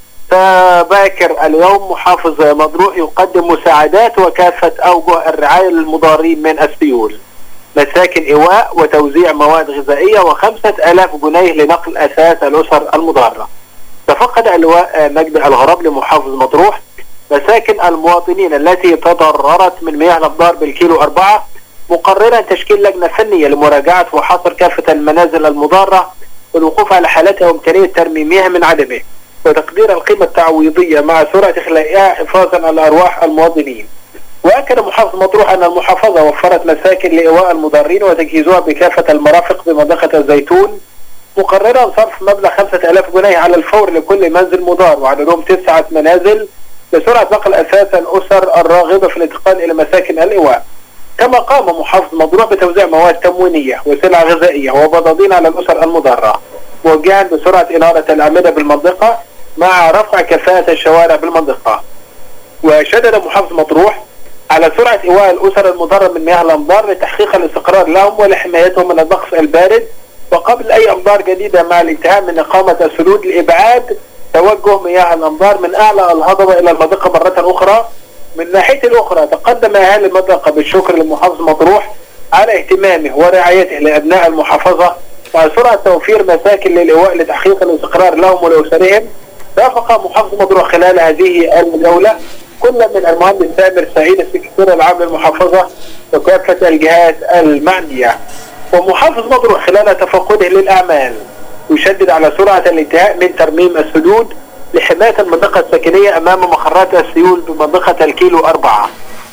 فباكر اليوم محافظ مطروح يقدم مساعدات وكافة أوجه الرعاية للمضارين من السيول. مساكن إيواء وتوزيع مواد غذائية وخمسة آلاف جنيه لنقل أساس الأسر المضارة تفقد اللواء مجد الغراب لمحافظ مطروح مساكن المواطنين التي تضررت من مياه الأمطار بالكيلو أربعة مقررا تشكيل لجنة فنية لمراجعة وحصر كافة المنازل المضارة والوقوف على حالتها وإمكانية ترميمها من عدمه وتقدير القيمة التعويضية مع سرعة إخلاءها حفاظا على أرواح المواطنين واكد محافظ مطروح ان المحافظه وفرت مساكن لايواء المضارين وتجهيزها بكافه المرافق بمنطقه الزيتون مقررا صرف مبلغ 5000 جنيه على الفور لكل منزل مضار وعددهم تسعه منازل لسرعه نقل اساس الاسر الراغبه في الانتقال الى مساكن الايواء. كما قام محافظ مطروح بتوزيع مواد تموينيه وسلع غذائيه وبضادين على الاسر المضاره موجها بسرعه اناره الاعمده بالمنطقه مع رفع كفاءه الشوارع بالمنطقه. وشدد محافظ مطروح على سرعة إيواء الأسر المضرة من مياه الأمطار لتحقيق الاستقرار لهم ولحمايتهم من النقص البارد وقبل أي أمطار جديدة مع الانتهاء من إقامة السدود لإبعاد توجه مياه الأمطار من أعلى الهضبة إلى المنطقة مرة أخرى من ناحية الأخرى تقدم أهالي المنطقة بالشكر لمحافظ مطروح على اهتمامه ورعايته لأبناء المحافظة مع سرعة توفير مساكن للإيواء لتحقيق الاستقرار لهم ولأسرهم رافق محافظ مطروح خلال هذه الجولة كل من المهندس سامر سعيد السكرتير العام للمحافظة وكافة الجهات المعنية ومحافظ مطروح خلال تفقده للأعمال يشدد على سرعة الانتهاء من ترميم السدود لحماية المنطقة السكنية أمام مخرات السيول بمنطقة الكيلو أربعة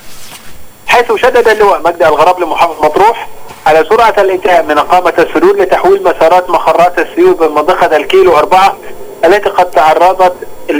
حيث شدد اللواء مجدي الغراب لمحافظ مطروح على سرعة الانتهاء من إقامة السدود لتحويل مسارات مخرات السيول بمنطقة الكيلو أربعة التي قد تعرضت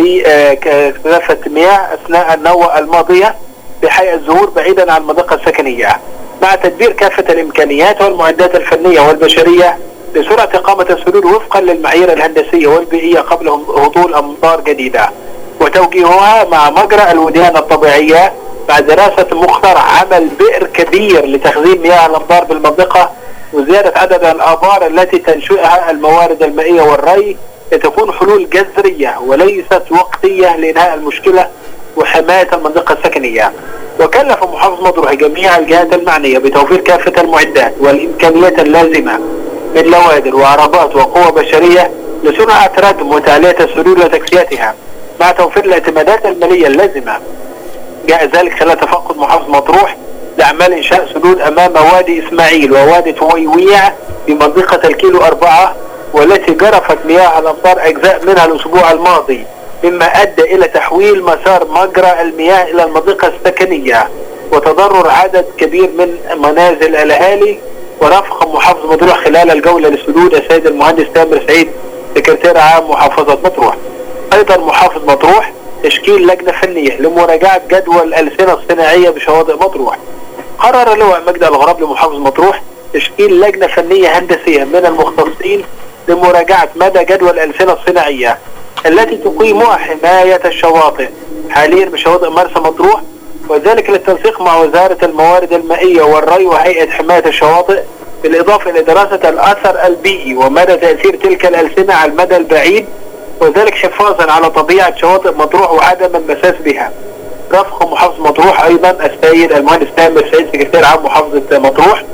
لكثافة مياه أثناء النوة الماضية بحي الزهور بعيدا عن المنطقة السكنية مع تدبير كافة الإمكانيات والمعدات الفنية والبشرية لسرعة إقامة السدود وفقا للمعايير الهندسية والبيئية قبل هطول أمطار جديدة وتوجيهها مع مجرى الوديان الطبيعية مع دراسة مقترح عمل بئر كبير لتخزين مياه الأمطار بالمنطقة وزيادة عدد الآبار التي تنشئها الموارد المائية والري لتكون حلول جذرية وليست وقتية لإنهاء المشكلة وحماية المنطقة السكنية وكلف محافظ مطروح جميع الجهات المعنية بتوفير كافة المعدات والإمكانيات اللازمة من لوادر وعربات وقوة بشرية لصنع ردم وتعلية السدود وتكسيتها مع توفير الاعتمادات المالية اللازمة جاء ذلك خلال تفقد محافظ مطروح لأعمال إنشاء سدود أمام وادي إسماعيل ووادي تويويع بمنطقة الكيلو أربعة والتي جرفت مياه الأمطار أجزاء منها الأسبوع الماضي مما أدى إلى تحويل مسار مجرى المياه إلى المنطقة السكنية وتضرر عدد كبير من منازل الأهالي ورافق محافظ مطروح خلال الجولة لسدود السيد المهندس تامر سعيد سكرتير عام محافظة مطروح أيضا محافظ مطروح تشكيل لجنة فنية لمراجعة جدول الألسنة الصناعية بشواطئ مطروح قرر اللواء مجدي الغراب لمحافظ مطروح تشكيل لجنة فنية هندسية من المختصين لمراجعة مدى جدوى الألسنة الصناعية التي تقيمها حماية الشواطئ حاليا بشواطئ مرسى مطروح وذلك للتنسيق مع وزارة الموارد المائية والري وهيئة حماية الشواطئ بالإضافة إلى دراسة الأثر البيئي ومدى تأثير تلك الألسنة على المدى البعيد وذلك حفاظا على طبيعة شواطئ مطروح وعدم المساس بها رفق محافظة مطروح أيضا السيد المهندس تامر سيد سكرتير عام محافظة مطروح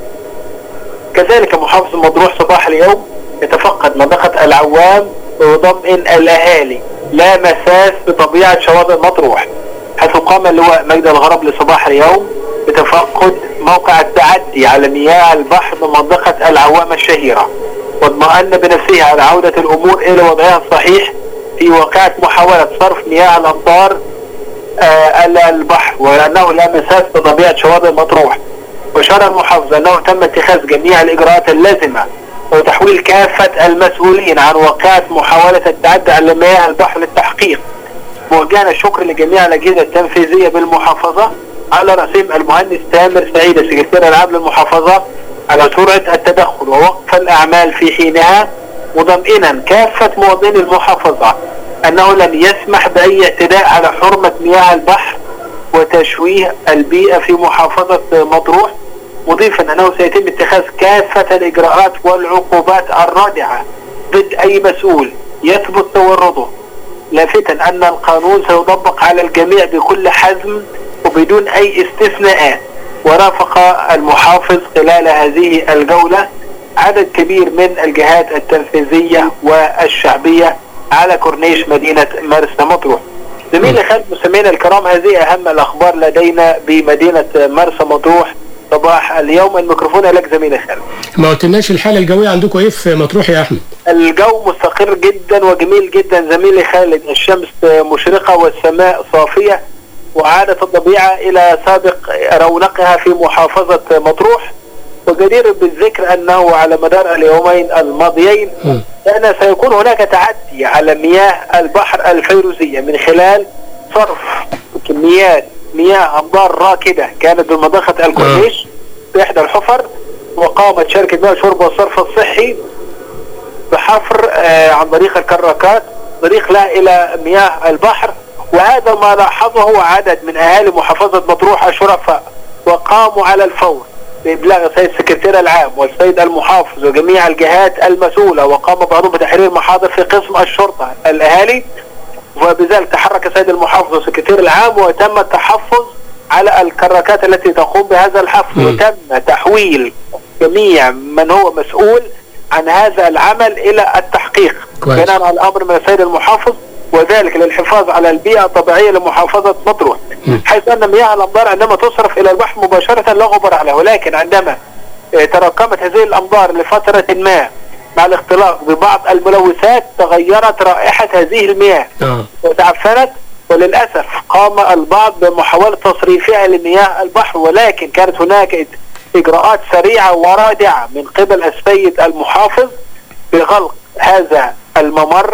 كذلك محافظ مطروح صباح اليوم يتفقد منطقة العوام ويطمئن الأهالي لا مساس بطبيعة شواطئ مطروح حيث قام اللواء مجدي الغرب لصباح اليوم بتفقد موقع التعدي على مياه البحر من منطقة العوام الشهيرة واطمأن بنفسه على عودة الأمور إلى وضعها الصحيح في واقعة محاولة صرف مياه الأمطار آه، على البحر وأنه لا مساس بطبيعة شواطئ مطروح وشار المحافظ أنه تم اتخاذ جميع الإجراءات اللازمة وتحويل كافة المسؤولين عن واقعة محاولة التعدي على مياه البحر للتحقيق موجهنا الشكر لجميع الأجهزة التنفيذية بالمحافظة على رأسهم المهندس تامر سعيد السكرتير العام للمحافظة على سرعة التدخل ووقف الأعمال في حينها مطمئنا كافة مواطني المحافظة أنه لن يسمح بأي اعتداء على حرمة مياه البحر وتشويه البيئة في محافظة مطروح مضيفا أنه سيتم اتخاذ كافة الإجراءات والعقوبات الرادعة ضد أي مسؤول يثبت تورطه لافتا أن القانون سيطبق على الجميع بكل حزم وبدون أي استثناءات ورافق المحافظ خلال هذه الجولة عدد كبير من الجهات التنفيذية والشعبية على كورنيش مدينة مرسى مطروح زميلي خالد مستمعينا الكرام هذه أهم الأخبار لدينا بمدينة مرسى مطروح صباح اليوم الميكروفون لك زميلي خالد ما قلتلناش الحاله الجويه عندكم ايه في مطروح يا احمد الجو مستقر جدا وجميل جدا زميلي خالد الشمس مشرقة والسماء صافية وعادت الطبيعة إلى سابق رونقها في محافظة مطروح وجدير بالذكر أنه على مدار اليومين الماضيين مم. كان سيكون هناك تعدي على مياه البحر الفيروزية من خلال صرف كميات مياه أمطار راكدة كانت بمنطقة الكورنيش في إحدى الحفر وقامت شركة مياه الشرب والصرف الصحي بحفر آه، عن طريق الكراكات طريق لها إلى مياه البحر وهذا ما لاحظه عدد من أهالي محافظة مطروح الشرفاء وقاموا على الفور بإبلاغ السيد السكرتير العام والسيد المحافظ وجميع الجهات المسؤولة وقام بعضهم بتحرير محاضر في قسم الشرطة الأهالي وبذلك تحرك السيد المحافظ والسكرتير العام وتم التحفظ على الكراكات التي تقوم بهذا الحفر مم. وتم تحويل جميع من هو مسؤول عن هذا العمل إلى التحقيق كويس. بناء على الأمر من السيد المحافظ وذلك للحفاظ على البيئة الطبيعية لمحافظة مطروح مم. حيث أن مياه الأمطار عندما تصرف إلى البحر مباشرة لا غبار عليها ولكن عندما آه، تراكمت هذه الأمطار لفترة ما مع الاختلاط ببعض الملوثات تغيرت رائحة هذه المياه اه وتعفنت وللأسف قام البعض بمحاولة تصريفها لمياه البحر ولكن كانت هناك إج- إجراءات سريعة ورادعة من قبل السيد المحافظ بغلق هذا الممر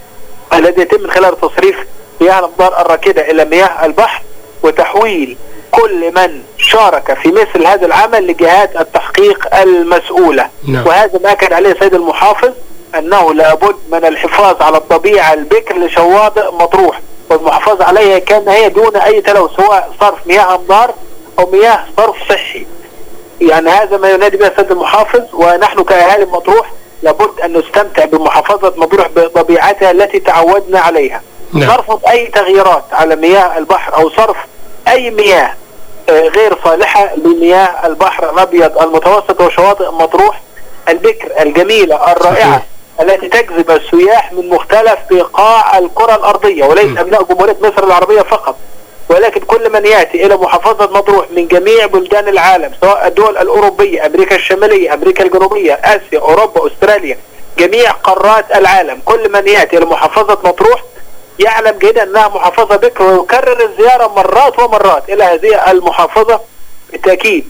الذي يتم من خلال تصريف مياه الأمطار الراكدة إلى مياه البحر وتحويل كل من شارك في مثل هذا العمل لجهات التحقيق المسؤولة نعم. وهذا ما أكد عليه السيد المحافظ أنه لابد من الحفاظ على الطبيعة البكر لشواطئ مطروح والمحافظة عليها كما هي دون أي تلوث سواء صرف مياه أمطار أو مياه صرف صحي يعني هذا ما ينادي به السيد المحافظ ونحن كأهالي مطروح لابد أن نستمتع بمحافظة مطروح بطبيعتها التي تعودنا عليها نعم. نرفض أي تغييرات على مياه البحر أو صرف أي مياه آه، غير صالحة لمياه البحر الأبيض المتوسط وشواطئ مطروح البكر الجميلة الرائعة التي تجذب السياح من مختلف بقاع الكرة الأرضية وليس م. أبناء جمهورية مصر العربية فقط ولكن كل من يأتي إلى محافظة مطروح من جميع بلدان العالم سواء الدول الأوروبية أمريكا الشمالية أمريكا الجنوبية آسيا أوروبا أستراليا جميع قارات العالم كل من يأتي إلى محافظة مطروح يعلم جيدا أنها محافظة بكر ويكرر الزيارة مرات ومرات إلى هذه المحافظة بالتأكيد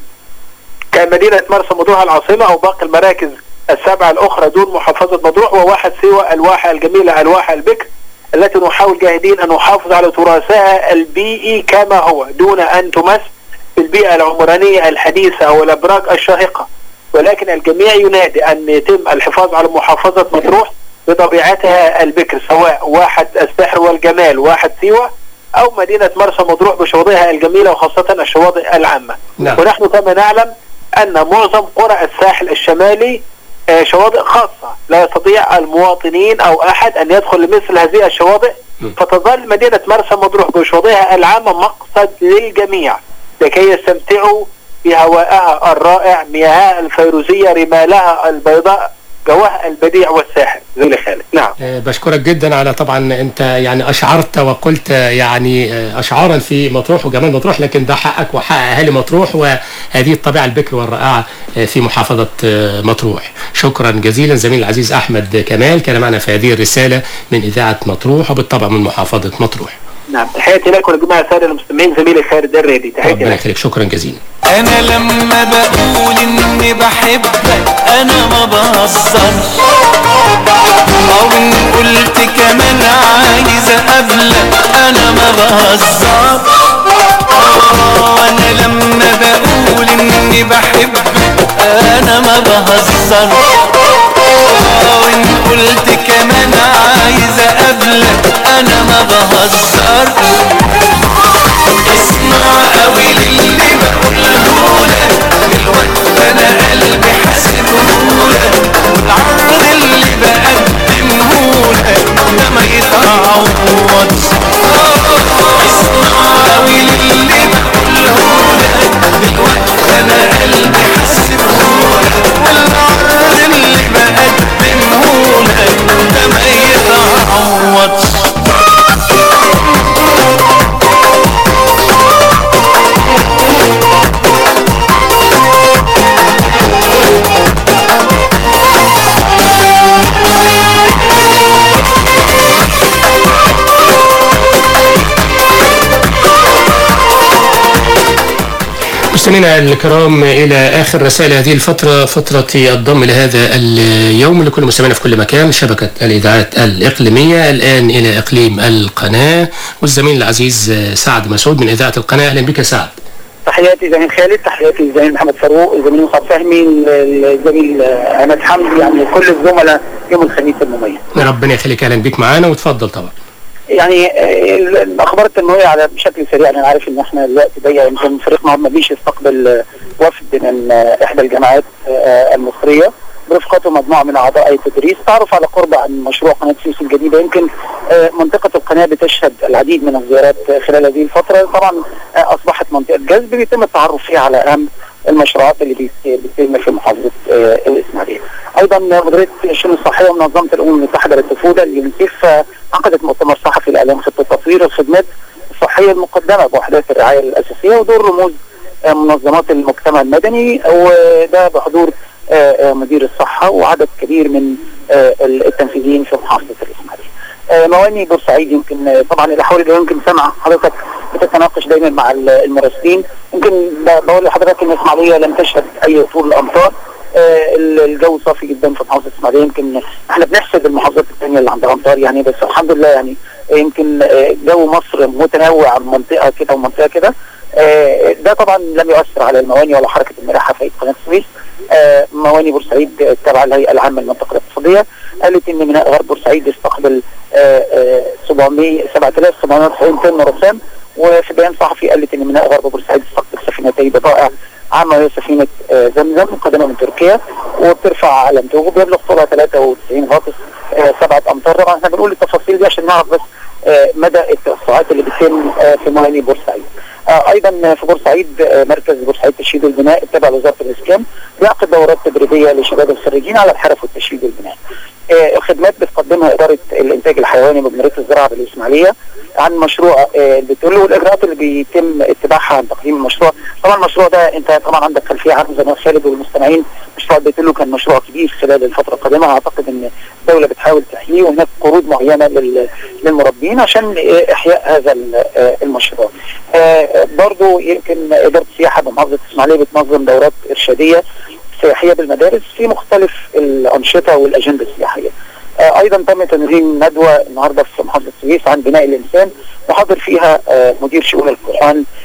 كمدينة مرسى مطروح العاصمة أو باقي المراكز السبعة الأخرى دون محافظة مطروح وواحد سوى الواحة الجميلة الواحة البكر التي نحاول جاهدين أن نحافظ على تراثها البيئي كما هو دون أن تمس البيئة العمرانية الحديثة والأبراج الشاهقة ولكن الجميع ينادي أن يتم الحفاظ على محافظة مطروح بطبيعتها البكر سواء واحد السحر والجمال واحد سيوة أو مدينة مرسى مطروح بشواطئها الجميلة وخاصة الشواطئ العامة نعم. ونحن كما نعلم أن معظم قرى الساحل الشمالي آه، شواطئ خاصة لا يستطيع المواطنين أو أحد أن يدخل لمثل هذه الشواطئ فتظل مدينة مرسى مطروح بشواطئها العامة مقصد للجميع لكي يستمتعوا بهوائها الرائع مياهها الفيروزية رمالها البيضاء جوها البديع والساحر زي خالد نعم آه، بشكرك جدا على طبعا انت يعني اشعرت وقلت يعني آه، اشعارا في مطروح وجمال مطروح لكن ده حقك وحق اهالي مطروح وهذه الطبيعه البكر والرائعه آه، في محافظه آه، مطروح شكرا جزيلا زميل العزيز احمد كمال كان معنا في هذه الرساله من اذاعه مطروح وبالطبع من محافظه مطروح نعم تحياتي لكم ولجميع السادة المستمعين زميلي خالد الريدي تحياتي ربنا لكم يخليك شكرا جزيلا انا لما بقول اني بحبك انا ما بهزرش او ان قلت كمان عايز اقابلك انا ما بهزرش آه، وانا لما بقول اني بحبك انا ما بهزرش آه، وان قلت كمان عايز اقابلك انا ما بهزرش اسمع قوي للي بقولهولك دلوقتي انا قلبي حاسبهولك والعرض اللي بقدمهولك ده ما يتعوضش اسمع قوي للي بقولهولك دلوقتي انا قلبي حاسبهولك والعرض اللي بقدمهولك ده ما يتعوضش مستمعينا الكرام الى اخر رسائل هذه الفتره فتره الضم لهذا اليوم لكل مستمعينا في كل مكان شبكه الاذاعات الاقليميه الان الى اقليم القناه والزميل العزيز سعد مسعود من اذاعه القناه اهلا بك سعد تحياتي زميل خالد تحياتي الزميل محمد فاروق الزميل مصعب فهمي الزميل عماد حمدي يعني كل الزملاء يوم الخميس المميز ربنا يخليك اهلا بك معانا وتفضل طبعا يعني آه، ال- الاخبار التنمويه على بشكل سريع انا عارف ان احنا الوقت ضيق يمكن فريقنا ما بيش يستقبل آه، وفد من آه، احدى الجامعات آه، المصريه برفقته مجموعه من اعضاء هيئه التدريس تعرف على قرب عن مشروع قناه سويس الجديده يمكن آه، منطقه القناه بتشهد العديد من الزيارات آه، خلال هذه الفتره طبعا آه، اصبحت منطقه جذب بيتم التعرف فيها على اهم المشروعات اللي بيت- بتتم في محافظه آه، الاسماعيليه. ايضا مديريه الشؤون الصحيه ومنظمه الامم المتحده للطفوله اليونيسيف آه، عقدت مؤتمر صحفي لاعلان خطه تطوير الخدمات الصحيه المقدمه بوحدات الرعايه الاساسيه ودور رموز آه، منظمات المجتمع المدني وده بحضور آه، آه، مدير الصحه وعدد كبير من آه، التنفيذيين في محافظه الاسماعيليه. آه، مواني بورسعيد يمكن آه، طبعا الاحوال اللي يمكن سمع حضرتك بتتناقش دايما مع ال- المراسلين يمكن ب- بقول لحضرتك ان الاسماعيليه لم تشهد اي طول الامطار آه، ال- الجو صافي جدا في محافظه الاسماعيليه يمكن احنا بنحسد المحافظات الثانيه اللي عندها امطار يعني بس الحمد لله يعني يمكن آه، جو مصر متنوع من منطقه كده ومنطقه كده آه، ده طبعا لم يؤثر على المواني ولا حركه الملاحه في قناه السويس آه، مواني بورسعيد آه، تابعه للهيئه العامه للمنطقه الاقتصاديه قالت ان ميناء غرب بورسعيد يستقبل آه، آه، 700 7790 طن رسام وفي بيان صحفي قالت ان ميناء غرب بورسعيد يستقبل سفينتي بضائع عامه وهي سفينه آه، زمزم مقدمه من تركيا وبترفع علم توغو بيبلغ طولها 93 غاطس آه، سبعه امتار طبعا احنا بنقول التفاصيل دي عشان نعرف بس آه، مدى التوسعات اللي بتتم آه، في مواني بورسعيد. آه، ايضا في بورسعيد آه، مركز بورسعيد تشييد والبناء التابع لوزاره الاسكان بيعقد دورات تدريبيه لشباب الخريجين على الحرف والتشييد والبناء. آه، الخدمات بتقدمها اداره الانتاج الحيواني بمديريه الزراعه بالاسماعيليه عن مشروع آه، البترول والاجراءات اللي بيتم اتباعها عن تقديم المشروع طبعا المشروع ده انت طبعا عندك خلفيه عنه زي ما خالد والمستمعين مشروع البترول كان مشروع كبير خلال الفتره القادمه اعتقد ان الدوله بتحاول تحييه وهناك قروض معينه لل- للمربين عشان آه، احياء هذا ال- آه، المشروع آه، برضو يمكن اداره السياحه بمحافظه الاسماعيليه بتنظم دورات ارشاديه سياحيه بالمدارس في مختلف الانشطه والاجنده السياحيه. آه، ايضا تم تنظيم ندوه النهارده في محافظه السويس عن بناء الانسان وحضر فيها آه، مدير شؤون القران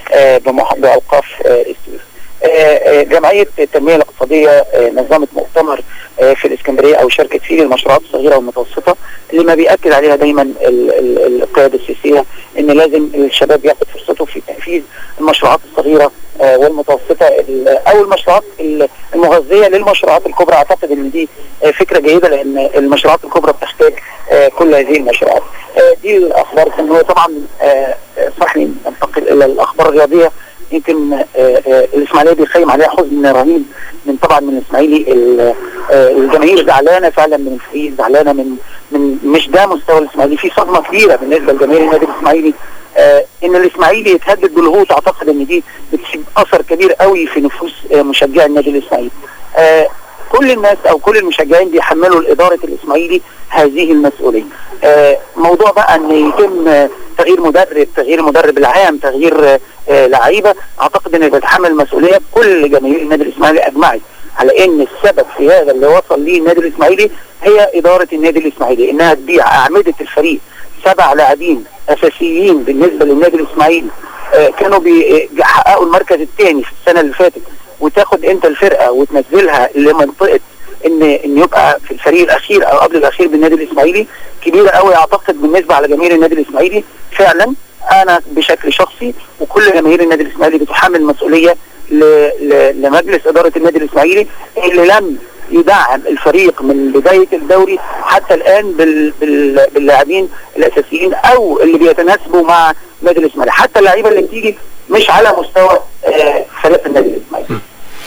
آه، بمح- باوقاف آه، السويس. آه، آه، جمعيه التنميه الاقتصاديه آه، نظمت مؤتمر آه، في الاسكندريه او شاركت فيه للمشروعات الصغيره والمتوسطه اللي ما بياكد عليها دايما ال- ال- القياده السياسيه ان لازم الشباب ياخد فرصته في تنفيذ المشروعات الصغيره آه، والمتوسطه ال- او المشروعات ال- المغذيه للمشروعات الكبرى اعتقد ان دي آه، فكره جيده لان المشروعات الكبرى بتحتاج آه، كل هذه المشروعات. آه، دي الاخبار الفنيه طبعا آه، آه، اسمح لي ننتقل الى الاخبار الرياضيه يمكن آه، آه، الاسماعيليه بيخيم عليها حزن رهيب من طبعا من الاسماعيلي ال- آه، الجماهير زعلانه فعلا من الفريق زعلانه من من مش ده مستوى الاسماعيلي في صدمه كبيره بالنسبه لجماهير النادي الاسماعيلي آه، ان الاسماعيلي يتهدد بالهبوط اعتقد ان دي بتسيب اثر كبير قوي في نفوس آه، مشجعي النادي الاسماعيلي. آه، كل الناس او كل المشجعين بيحملوا لاداره الاسماعيلي هذه المسؤوليه. آه، موضوع بقى ان يتم آه، تغيير مدرب، تغيير المدرب العام، تغيير آه، آه، لعيبه، اعتقد ان بيتحمل المسؤوليه كل جماهير النادي الاسماعيلي اجمعت على ان السبب في هذا اللي وصل ليه النادي الاسماعيلي هي اداره النادي الاسماعيلي انها تبيع اعمده الفريق سبع لاعبين اساسيين بالنسبه للنادي الاسماعيلي آه، كانوا بيحققوا المركز الثاني في السنه اللي فاتت وتاخد انت الفرقه وتنزلها لمنطقه ان ان يبقى في الفريق الاخير او قبل الاخير بالنادي الاسماعيلي كبيره قوي اعتقد بالنسبه على جماهير النادي الاسماعيلي فعلا انا بشكل شخصي وكل جماهير النادي الاسماعيلي بتحمل مسؤوليه ل- ل- لمجلس اداره النادي الاسماعيلي اللي لم يدعم الفريق من بدايه الدوري حتى الان بال بال باللاعبين الاساسيين او اللي بيتناسبوا مع النادي الاسماعيلي حتى اللعيبه اللي بتيجي مش على مستوى آه، فريق النادي الاسماعيلي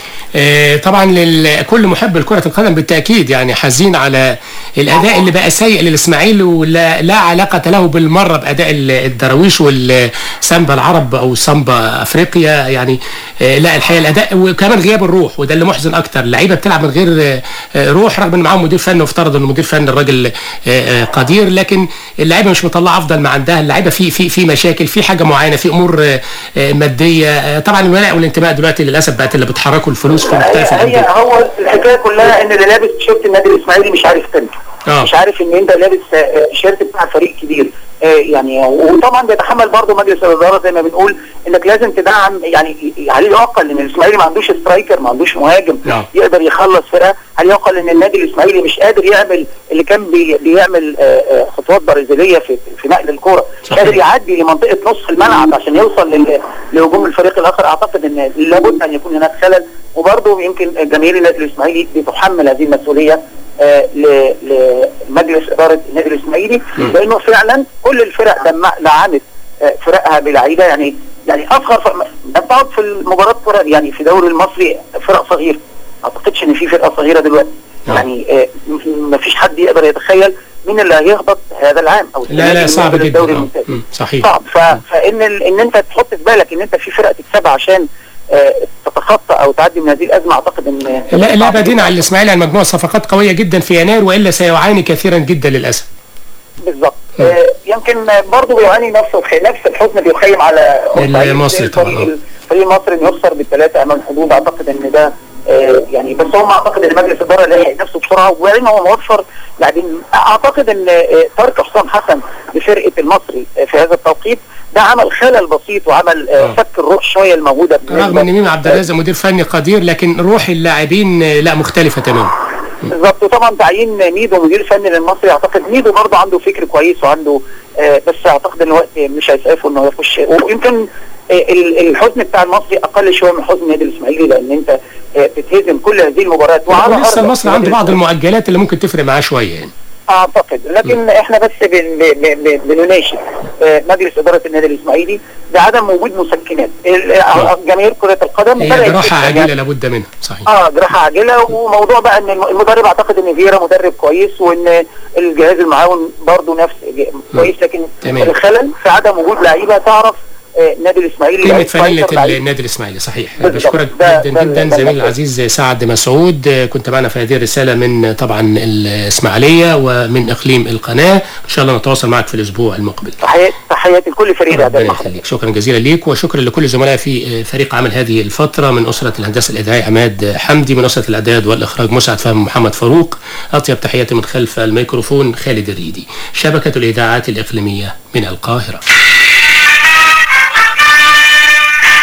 آه، طبعا لكل محب لكرة القدم بالتأكيد يعني حزين على الأداء اللي بقى سيء للإسماعيلي ولا لا علاقة له بالمرة بأداء ال- الدراويش والسامبا العرب أو سامبا أفريقيا يعني آه، لا الحقيقة الأداء وكمان غياب الروح وده اللي محزن أكتر اللعيبة بتلعب من غير آه، آه، روح رغم إن معاهم مدير فني وافترض إن مدير فني الراجل آه، آه، قدير لكن اللعيبة مش مطلعة أفضل ما عندها اللعيبة في في في مشاكل في حاجة معينة في أمور آه، آه، مادية آه، طبعا الولاء والانتماء دلوقتي للأسف بقت اللي بتحركوا الفلوس في مختلف هي, الأندية هي هو الحكايه كلها ان اللي لابس تيشيرت النادي الاسماعيلي مش عارف قيمته آه. مش عارف ان انت لابس آه، تيشيرت بتاع فريق كبير آه، يعني وطبعا بيتحمل برضه مجلس الاداره زي ما بنقول انك لازم تدعم يعني هل يعقل ان الاسماعيلي ما عندوش سترايكر ما عندوش مهاجم نعم. يقدر يخلص فرقه هل يعقل ان النادي الاسماعيلي مش قادر يعمل اللي كان بي بيعمل آه، آه، خطوات برازيليه في في نقل الكوره مش صحيح. قادر يعدي لمنطقه نص الملعب عشان يوصل لل- لهجوم الفريق الاخر اعتقد ان لابد ان يكون هناك خلل وبرضه يمكن جماهير النادي الاسماعيلي بتحمل هذه المسؤوليه آه، ل- لمجلس اداره النادي الاسماعيلي لانه فعلا كل الفرق دم- دعمت آه، فرقها بلعيبه يعني يعني اصغر فرق ده بتقعد في المباراه فرق يعني في الدوري المصري فرق صغيره ما اعتقدش ان في فرقه صغيره دلوقتي نعم. يعني آه، م- ما فيش حد يقدر يتخيل مين اللي هيهبط هذا العام او لا لا السنة دي صعب من جدا الدوري آه. الممتاز مم، صحيح صعب ف... فان ال... ان انت تحط في بالك ان انت في فرقه تكسبها عشان آه، تتخطى او تعدي من هذه الازمه اعتقد ان لا لا بدينا على الاسماعيلي عن مجموعه صفقات قويه جدا في يناير والا سيعاني كثيرا جدا للاسف بالظبط آه، يمكن برضه بيعاني نفسه في نفس الحزن بيخيم على المصري طبعاً. الفريق الفريق المصري انه يخسر بالثلاثه امام الحدود اعتقد ان ده آه، يعني بس هم اعتقد ان مجلس الاداره لحق نفسه بسرعه وبعدين هو موفر لاعبين اعتقد ان آه، ترك حسام حسن لفرقه المصري آه، في هذا التوقيت ده عمل خلل بسيط وعمل آه، آه. فك الروح شويه الموجوده رغم ان ميمي عبد الرازق مدير فني قدير لكن روح اللاعبين آه، لا مختلفه تماما بالظبط وطبعا تعيين ميدو مدير فني للمصري اعتقد ميدو برضه عنده فكر كويس وعنده آه بس اعتقد ان الوقت مش هيسعفه انه يخش ويمكن آه ال- الحزن بتاع المصري اقل شويه من حزن النادي الاسماعيلي لان انت آه بتهزم كل هذه المباريات وعلى لسه أرضك. المصري عنده بعض المؤجلات اللي ممكن تفرق معاه شويه يعني اعتقد لكن احنا بس بن بن بن بنناشد آه، مجلس اداره النادي الاسماعيلي بعدم وجود مسكنات ال- آه، جماهير كره القدم هي بدأت جراحه تفهم عاجله يعني. لابد منها صحيح اه جراحه عاجله وموضوع بقى ان الم- المدرب اعتقد ان فييرا مدرب كويس وان الجهاز المعاون برضه نفس كويس لكن تمام. الخلل في عدم وجود لعيبه تعرف آه، النادي الاسماعيلي قيمة لعيب فانيلة فايتر، لعيب- النادي الإسماعيلي صحيح بالضبط. بشكرك ده- جدا ده- جدا ده- زميلي ده- العزيز سعد مسعود آه، كنت معنا في هذه الرسالة من طبعا الإسماعيلية ومن إقليم القناة إن شاء الله نتواصل معك في الأسبوع المقبل تحيات تحياتي لكل فريق ربنا اعداد يخليك شكرا جزيلا ليك وشكرا لكل زملائي في فريق عمل هذه الفترة من أسرة الهندسة الإذاعية عماد حمدي من أسرة الإعداد والإخراج مسعد فهم محمد فاروق أطيب تحياتي من خلف الميكروفون خالد الريدي شبكة الإذاعات الإقليمية من القاهرة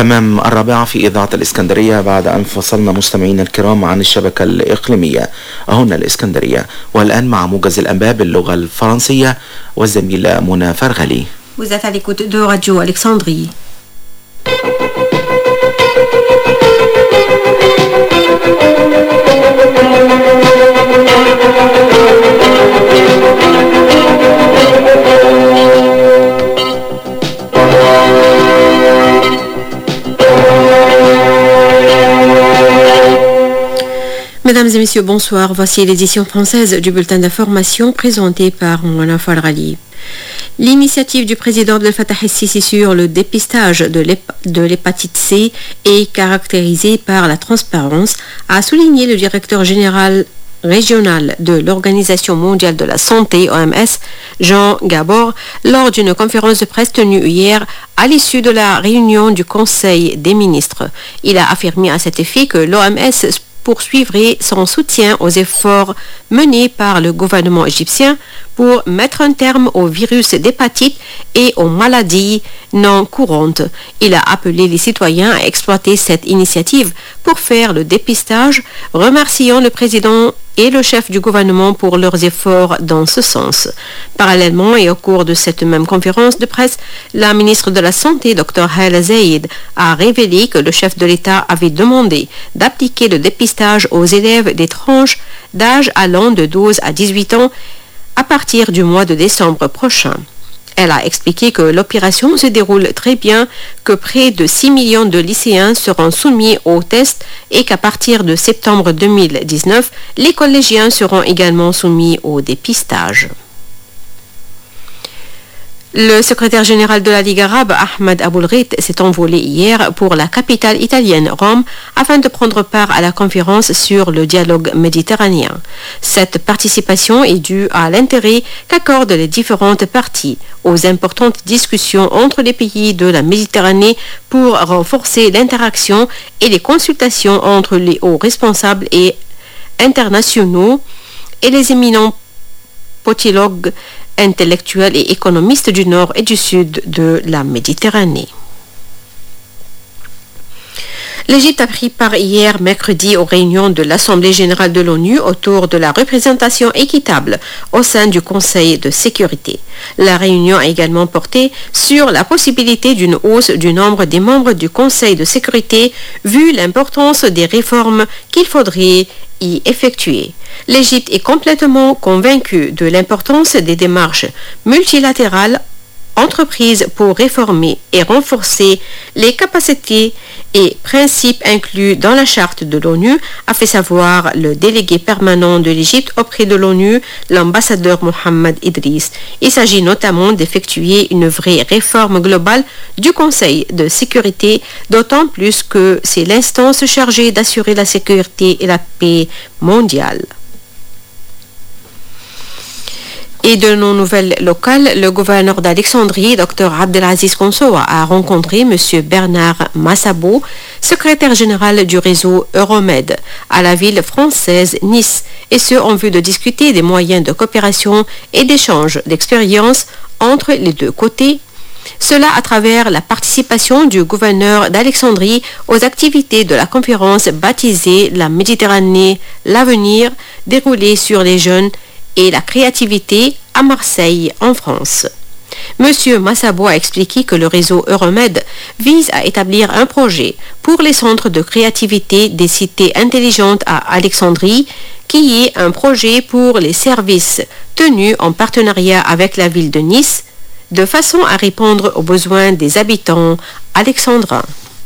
تمام الرابعة في إذاعة الإسكندرية بعد أن فصلنا مستمعينا الكرام عن الشبكة الإقليمية هنا الإسكندرية والآن مع موجز الأنباء باللغة الفرنسية والزميلة منى فرغلي Vous êtes à l'écoute de Radio Alexandrie. Mesdames et messieurs, bonsoir. Voici l'édition française du bulletin d'information présenté par Moana Falrali. L'initiative du président Abdel Fattah el-Sisi sur le dépistage de l'hép- de l'hépatite C est caractérisée par la transparence, a souligné le directeur général régional de l'Organisation mondiale de la santé, OMS, Jean Gabor, lors d'une conférence de presse tenue hier à l'issue de la réunion du Conseil des ministres. Il a affirmé à cet effet que l'OMS poursuivrait son soutien aux efforts menés par le gouvernement égyptien pour mettre un terme au virus d'hépatite et aux maladies non courantes. Il a appelé les citoyens à exploiter cette initiative pour faire le dépistage, remerciant le président et le chef du gouvernement pour leurs efforts dans ce sens. Parallèlement et au cours de cette même conférence de presse, la ministre de la Santé, Dr Hala Zaid, a révélé que le chef de l'État avait demandé d'appliquer le dépistage aux élèves des tranches d'âge allant de 12 à 18 ans à partir du mois de décembre prochain. Elle a expliqué que l'opération se déroule très bien, que près de 6 millions de lycéens seront soumis aux tests et qu'à partir de septembre 2019, les collégiens seront également soumis au dépistage. Le secrétaire général de la Ligue arabe, Ahmed Aboulrit, s'est envolé hier pour la capitale italienne, Rome, afin de prendre part à la conférence sur le dialogue méditerranéen. Cette participation est due à l'intérêt qu'accordent les différentes parties aux importantes discussions entre les pays de la Méditerranée pour renforcer l'interaction et les consultations entre les hauts responsables et internationaux et les éminents politologues intellectuels et économistes du nord et du sud de la Méditerranée. L'Égypte a pris part hier mercredi aux réunions de l'Assemblée générale de l'ONU autour de la représentation équitable au sein du Conseil de sécurité. La réunion a également porté sur la possibilité d'une hausse du nombre des membres du Conseil de sécurité vu l'importance des réformes qu'il faudrait y effectuer. L'Égypte est complètement convaincue de l'importance des démarches multilatérales entreprises pour réformer et renforcer les capacités et principes inclus dans la charte de l'ONU, a fait savoir le délégué permanent de l'Égypte auprès de l'ONU, l'ambassadeur Mohamed Idriss. Il s'agit notamment d'effectuer une vraie réforme globale du Conseil de sécurité, d'autant plus que c'est l'instance chargée d'assurer la sécurité et la paix mondiale. Et de nos nouvelles locales, le gouverneur d'Alexandrie, Dr Abdelaziz Konsoa, a rencontré M. Bernard Massabo, secrétaire général du réseau Euromed, à la ville française Nice, et ce en vue de discuter des moyens de coopération et d'échange d'expériences entre les deux côtés cela à travers la participation du gouverneur d'Alexandrie aux activités de la conférence baptisée La Méditerranée, l'avenir, déroulée sur les jeunes et la créativité à Marseille, en France. Monsieur Massabo a expliqué que le réseau Euromed vise à établir un projet pour les centres de créativité des cités intelligentes à Alexandrie, qui est un projet pour les services tenus en partenariat avec la ville de Nice, de façon à répondre aux besoins des habitants alexandrins.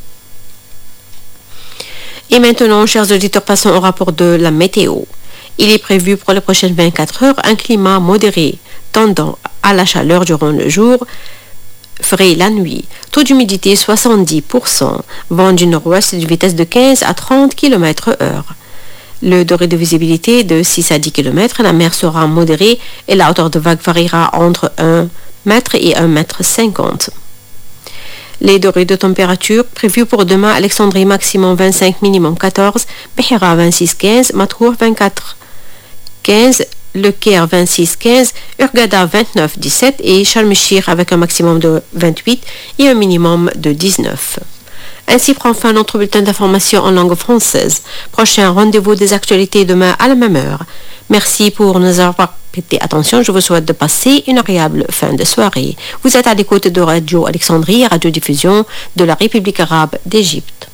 Et maintenant, chers auditeurs, passons au rapport de la météo. Il est prévu pour les prochaines 24 heures un climat modéré, tendant à la chaleur durant le jour, frais la nuit. Taux d'humidité 70%, vent du nord-ouest d'une vitesse de 15 à 30 km heure. Le degré de visibilité de 6 à 10 km, la mer sera modérée et la hauteur de vague variera entre 1 mètre et 1 mètre 50. Les degrés de température prévus pour demain, Alexandrie maximum 25, minimum 14, Behira 26, 15, Matrour 24, 15, Le Caire 26, 15, Urgada 29, 17 et Sharm el-Sheikh avec un maximum de 28 et un minimum de 19. Ainsi prend fin notre bulletin d'information en langue française. Prochain rendez-vous des actualités demain à la même heure. Merci pour nous avoir prêté attention. Je vous souhaite de passer une agréable fin de soirée. Vous êtes à l'écoute de Radio Alexandrie, radiodiffusion de la République arabe d'Égypte.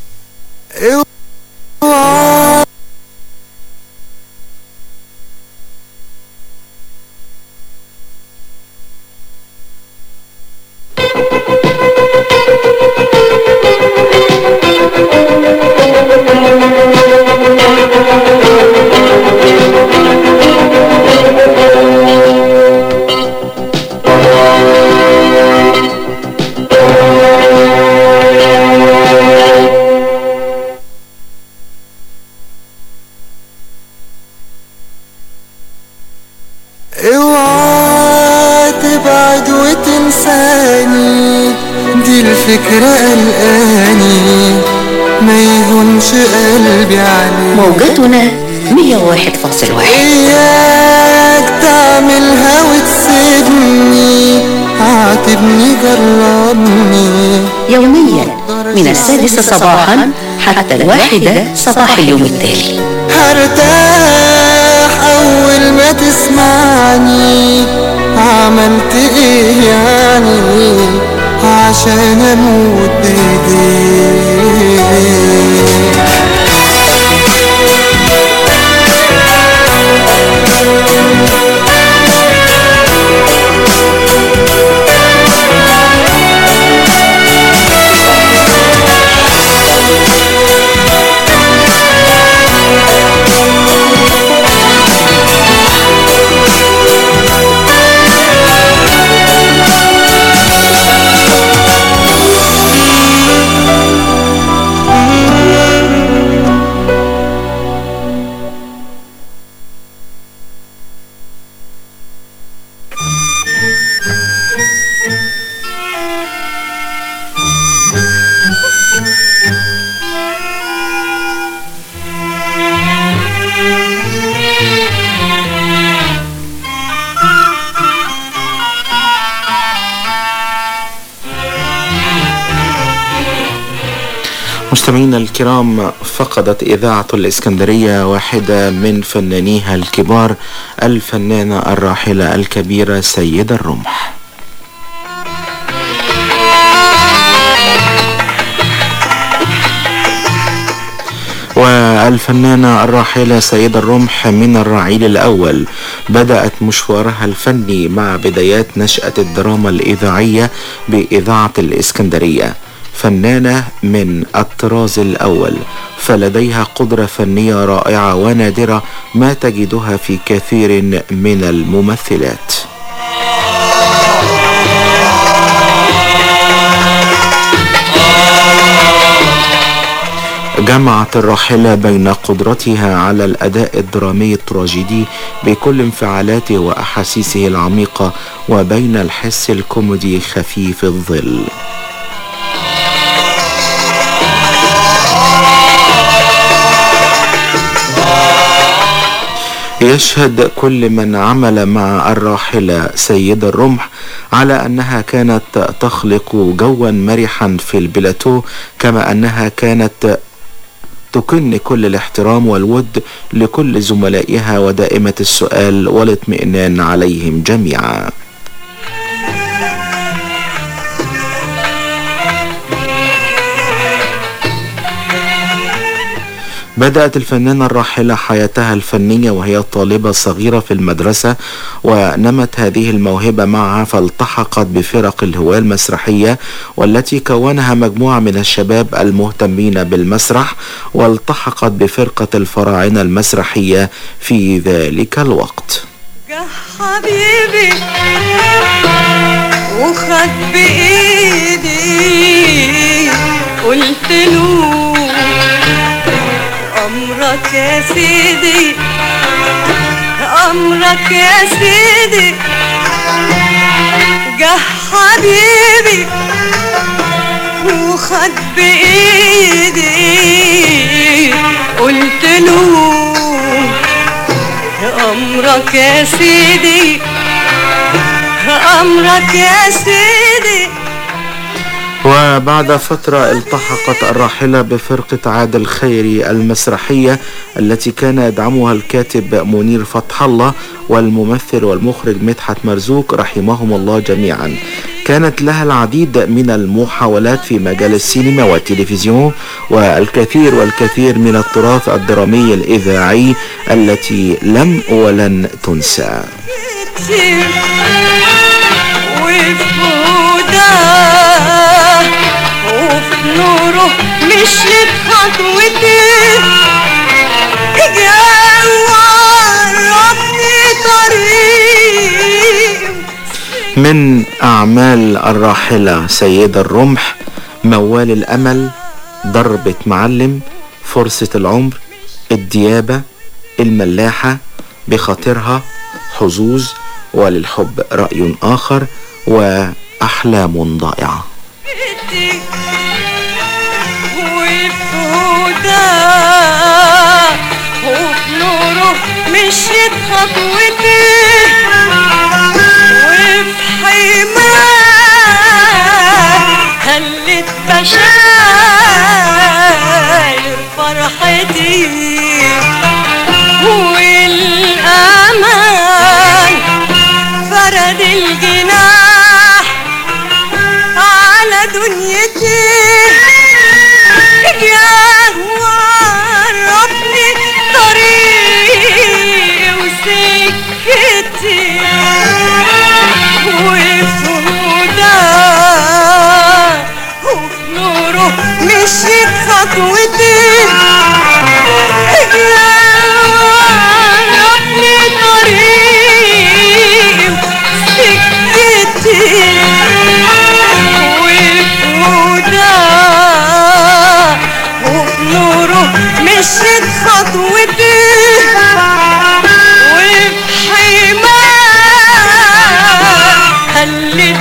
اوعى تبعد وتنساني دي الفكرة قلقاني ما يهونش قلبي عليك موجتنا 101.1 اياك تعملها وتسيبني عاتبني جربني يوميا من السادسة صباحا حتى الواحدة صباح اليوم التالي هرتاح اول ما تسمعني عملت ايه يعني عشان اموت بايديك مستمعينا الكرام فقدت إذاعة الإسكندرية واحدة من فنانيها الكبار الفنانة الراحلة الكبيرة سيدة الرمح والفنانة الراحلة سيدة الرمح من الرعيل الأول بدأت مشوارها الفني مع بدايات نشأة الدراما الإذاعية بإذاعة الإسكندرية فنانة من الطراز الأول فلديها قدرة فنية رائعة ونادرة ما تجدها في كثير من الممثلات جمعت الراحلة بين قدرتها على الأداء الدرامي التراجيدي بكل انفعالاته وأحاسيسه العميقة وبين الحس الكوميدي خفيف الظل يشهد كل من عمل مع الراحلة سيد الرمح على أنها كانت تخلق جوا مرحا في البلاتو كما أنها كانت تكن كل الاحترام والود لكل زملائها ودائمة السؤال والاطمئنان عليهم جميعا بدأت الفنانة الراحلة حياتها الفنية وهي طالبة صغيرة في المدرسة ونمت هذه الموهبة معها فالتحقت بفرق الهواة المسرحية والتي كونها مجموعة من الشباب المهتمين بالمسرح والتحقت بفرقة الفراعنة المسرحية في ذلك الوقت حبيبي وخد بإيدي قلت له أمرك يا سيدي أمرك يا سيدي جه حبيبي وخد بإيدي قلت له أمرك يا سيدي أمرك يا سيدي وبعد فترة التحقت الراحلة بفرقة عادل خيري المسرحية التي كان يدعمها الكاتب منير فتح الله والممثل والمخرج مدحت مرزوق رحمهم الله جميعا كانت لها العديد من المحاولات في مجال السينما والتلفزيون والكثير والكثير من التراث الدرامي الإذاعي التي لم ولن تنسى وفوده وفي نوره مشيت خطوتين جوارتني طريق من أعمال الراحلة سيد الرمح موال الأمل ضربة معلم فرصة العمر الديابة الملاحة بخاطرها حظوظ وللحب رأي آخر وأحلام ضائعة وفوده وفي نوره مشيت خطوتي وفي حماه هلت بشاير فرحتي والأمان فرد الجناح على دنيتي يا وربني طريقي وسكتي وفي هداه وفي نوره مشيت خطوتي يا وربني طريقي وسكتي وفي هداه وفي نوره مشيت خطوتي وفي حماه هلت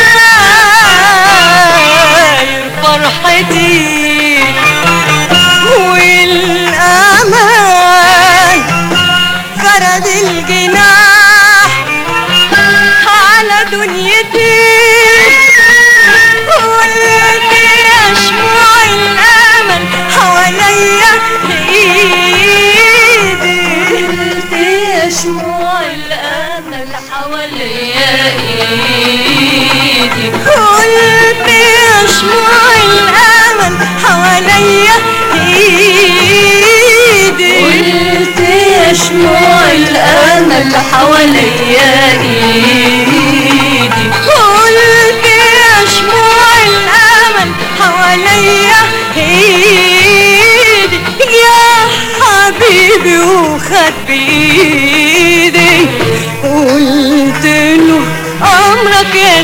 بشاير فرحتي والأمان فرد الجناح على دنيتي قلت يا شموع الأمل حواليا بإيدي قلت يا شموع الأمل حواليا إيدي قلت يا شموع الأمل حواليا إيدي قلت يا شموع الأمل حواليا إيدي قلت يا شموع الأمل حواليا إيدي يا حبيبي وخد بإيدي قلت له أمرك يا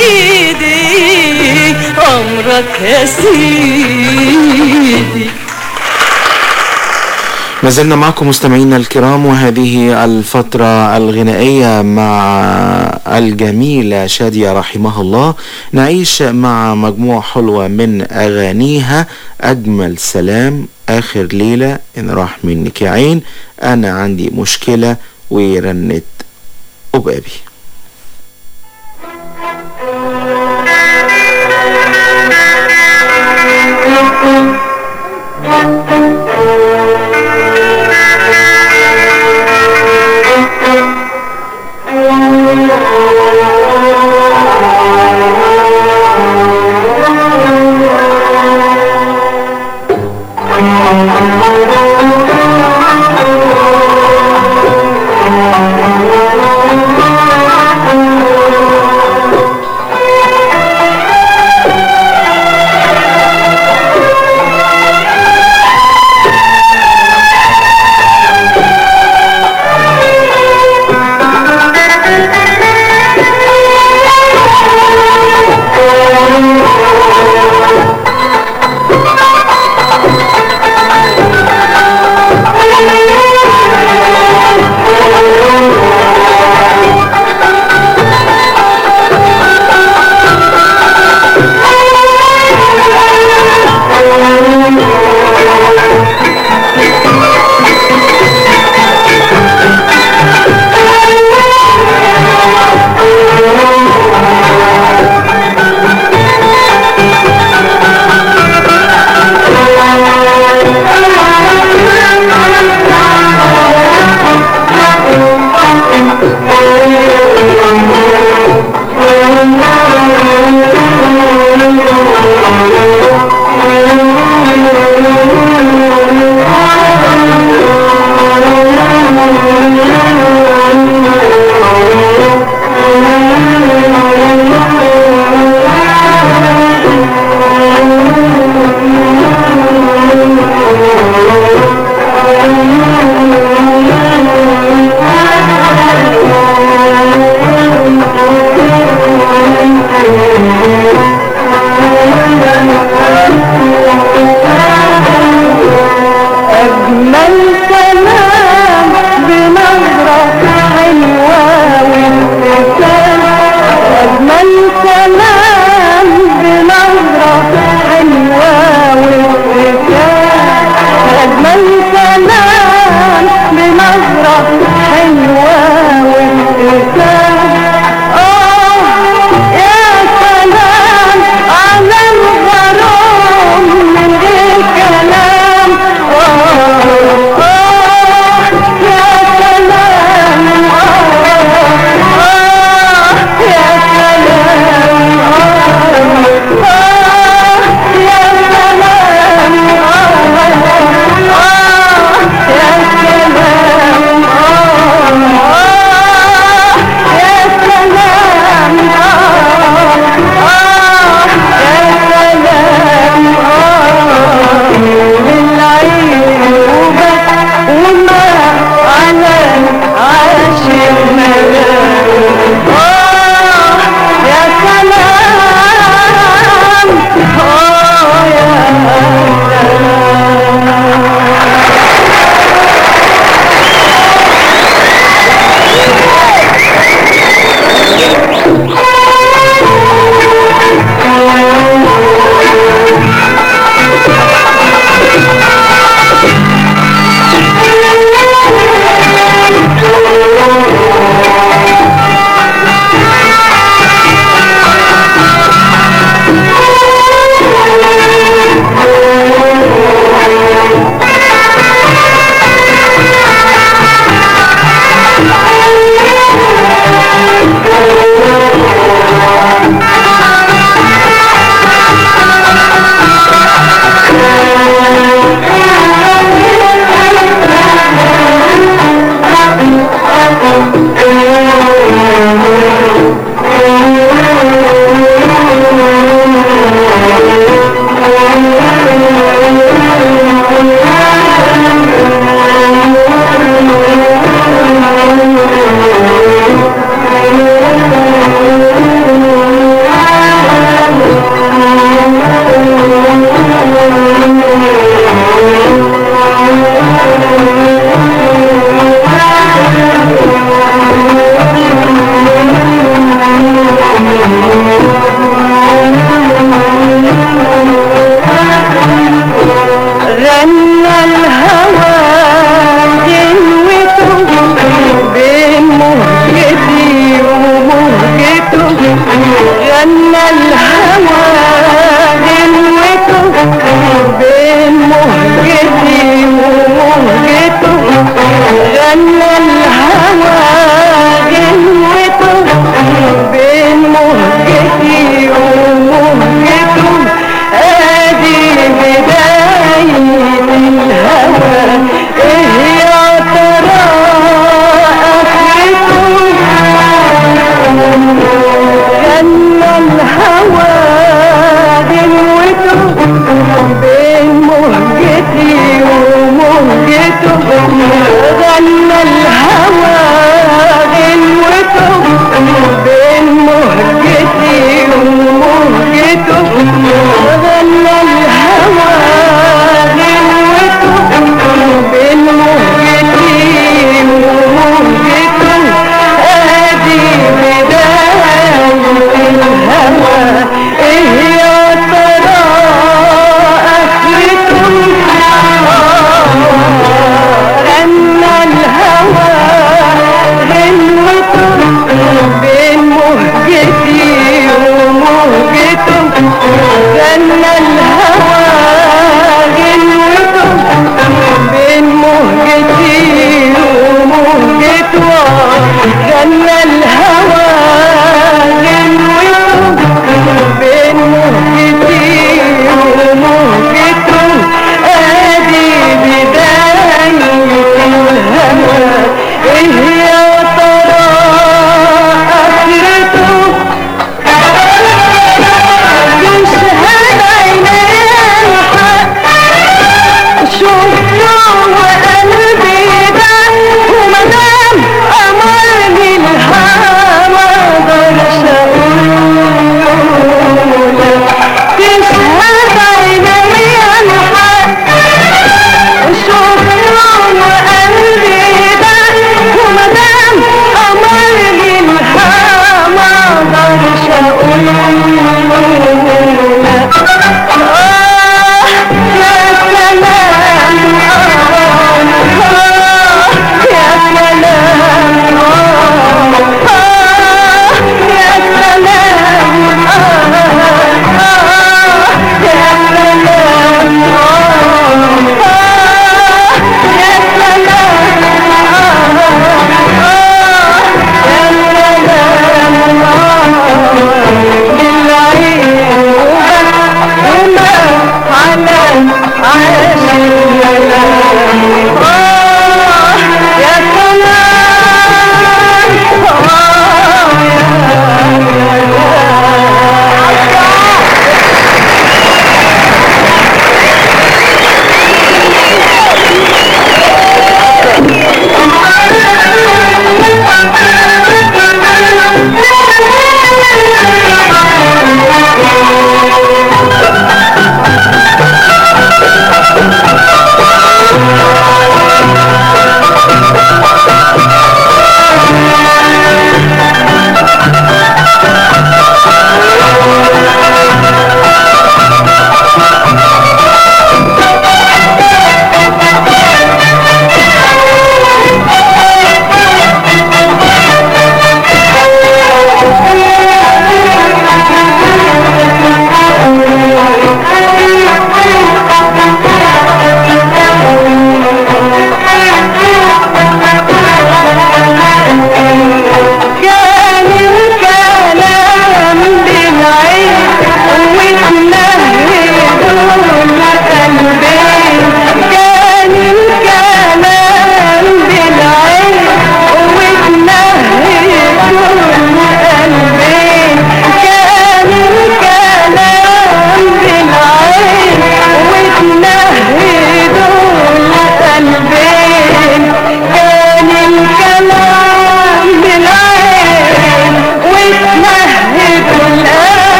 سيدي أمرك يا سيدي ما زلنا معكم مستمعينا الكرام وهذه الفترة الغنائية مع الجميلة شادية رحمها الله نعيش مع مجموعة حلوة من أغانيها أجمل سلام آخر ليلة إن راح منك يا عين أنا عندي مشكلة ورنت أبابي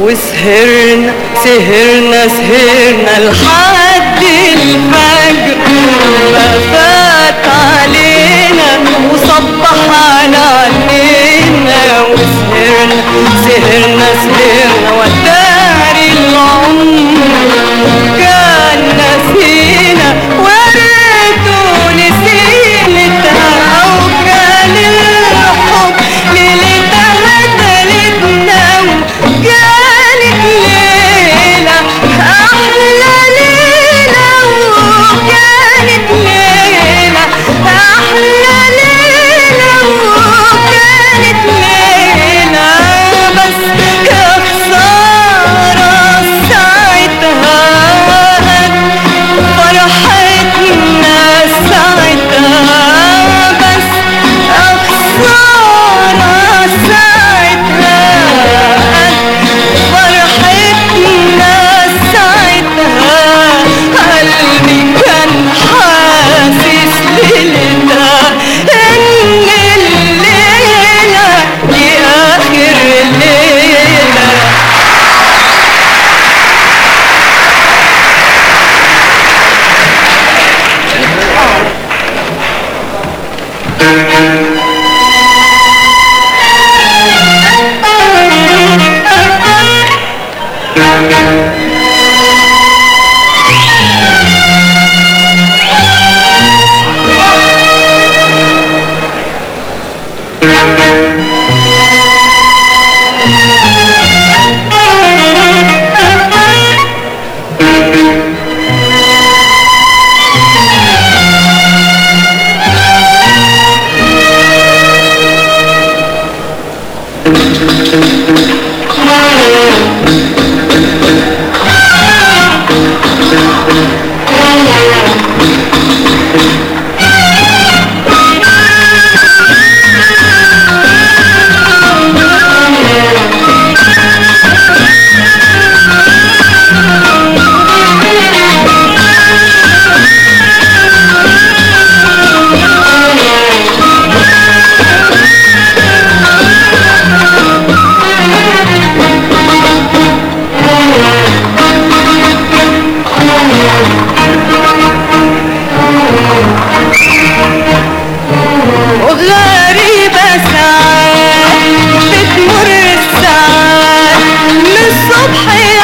وسهرنا سهرنا سهرنا لحد الفجر ما فات علينا وصبح على علينا وسهرنا سهرنا سهرنا ودار العمر كان نسينا وريته نسيتها وكان الحب ليلتها تلتنا وكانت ليلة أحلى ليلة وكانت ليلة أحلى ليلة وكانت ليلة بس يا خسارة ساعتها فرحتنا ساعتها بس خسارة ساعتها فرحتنا ساعتها قلبي كان حاسس ليلتها ان الليلة دي اخر ليلة وغريبة ساعات بتمر الساعات من الصبح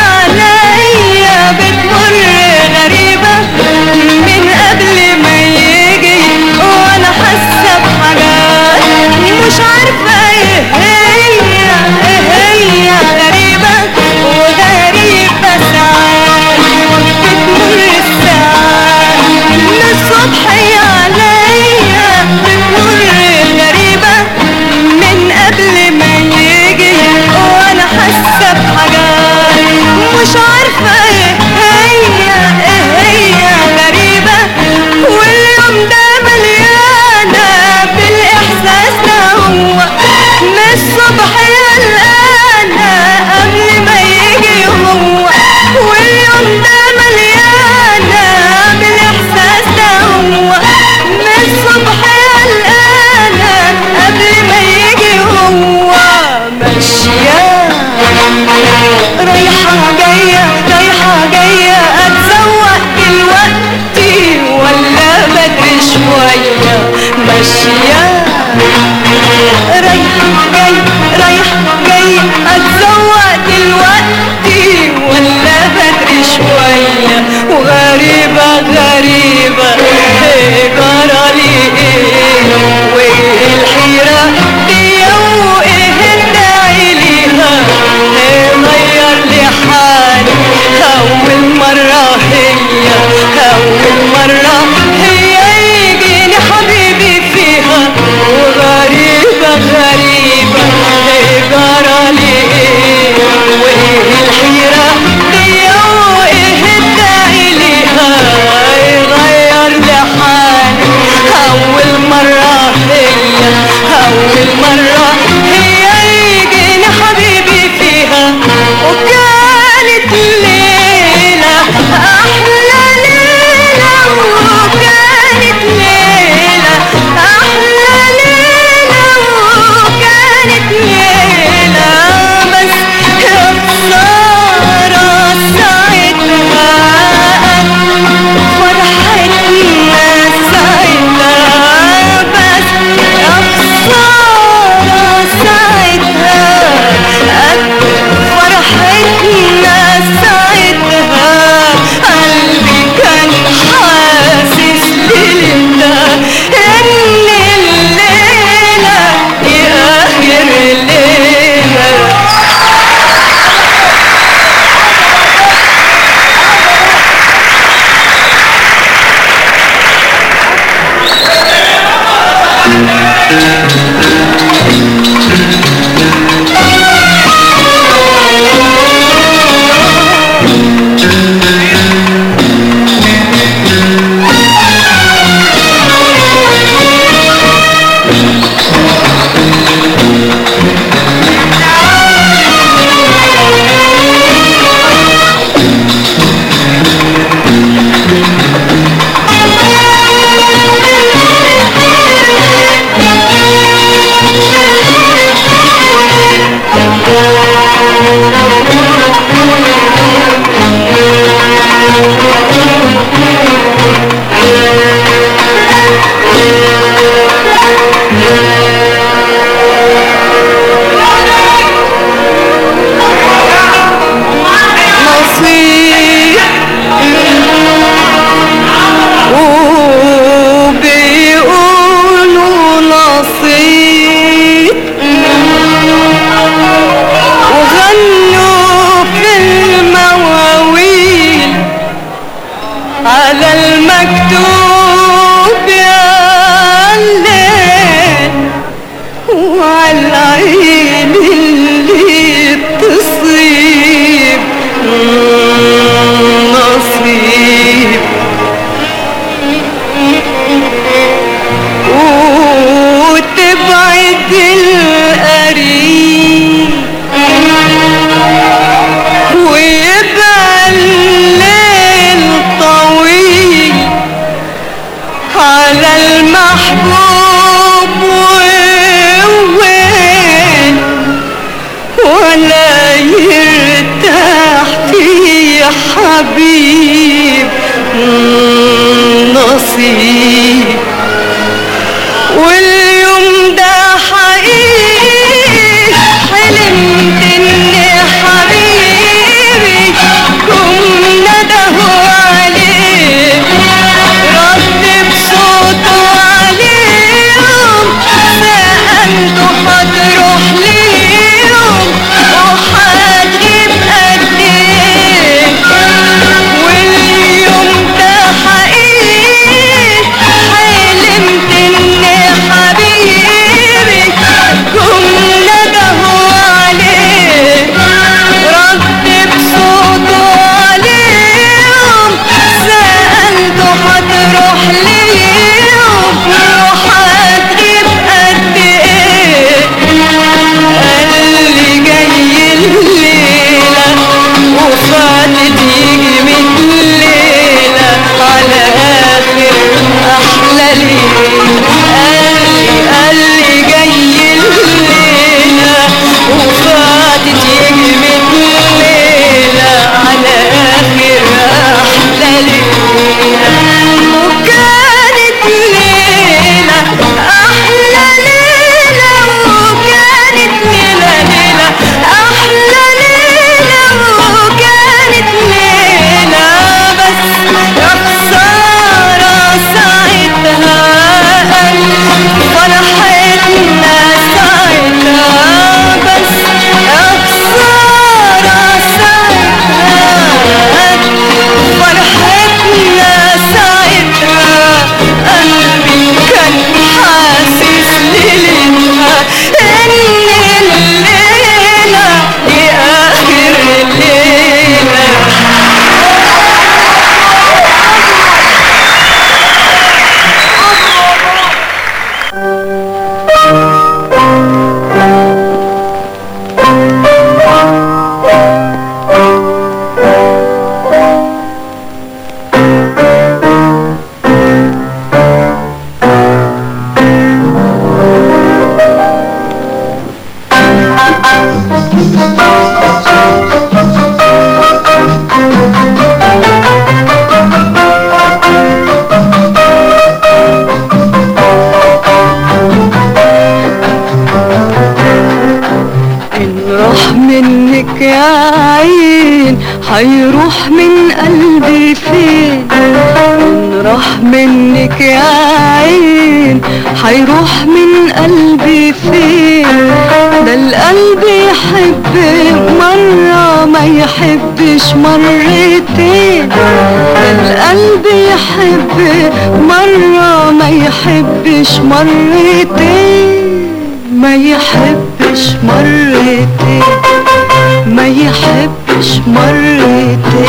عليا بتمر غريبة من قبل ما يجي وانا حاسة بحاجات مش عارفة ايه هي ايه هي غريبة وغريبة ساعات بتمر الساعات من الصبح عليا بتمر غريبة من قبل ما يجي وانا حاسة بحاجات مش عارفة ايه هي ايه هي غريبة واليوم ده مليانة بالاحساس ده هو من الصبح قلقانة قبل ما يجي هو واليوم ده مليانة بالاحساس ده هو من الصبح قلقانة قبل ما يجي هو ماشية رايحة جاية رايحة جاية أتسوق دلوقتي ولا بدري شوية ماشية رايحة جاية رايحة جاية أتسوق دلوقتي ولا بدري شوية وغريبة غريبة إيه جرالي إيه وإيه الحيرة دي وإيه الداعي ليها إيه غير لي حالي أول مرة هي أول مرة هي يجيني حبيبي فيها وغريبة غريبة حبيب مم، نصيب واليوم ده حقيقي حلمت ان حبيبي كنا دهوا عليه رد بصوته عليهم سألته هتروح ليهم وهتغيب قد ايه واليوم ده حقيقي حلمت ان حبيبي كنا دهوا عليه رد بصوته عليهم سألته هتروح ليهم وهتغيب قد ايه قال لي جاي الليلة وفاتت يجي من ليلة على آخر أحلى ليلة قال لي قال لي جاي الليلة وفاتت يجي من ليلة على آخر أحلى ليلة وكانت ليلة أحلى ليلة وكانت ليلة ليلة أحلى ليلة وكانت ليلة بس يا خسارة ساعتها فرحتنا ساعتها بس يا خسارة ساعتها فرحتنا ساعتها قلبي كان حاسس ليلتها ان الليلة دي اخر الليلة إن راح منك يا عين هيروح من قلبي فين إن راح منك يا عين هيروح من قلبي فين ده القلب يحب مرة ما يحبش مرتين ده القلب يحب مرة ما يحبش مرتين ما يحبش مرتين ما يحبش مرتين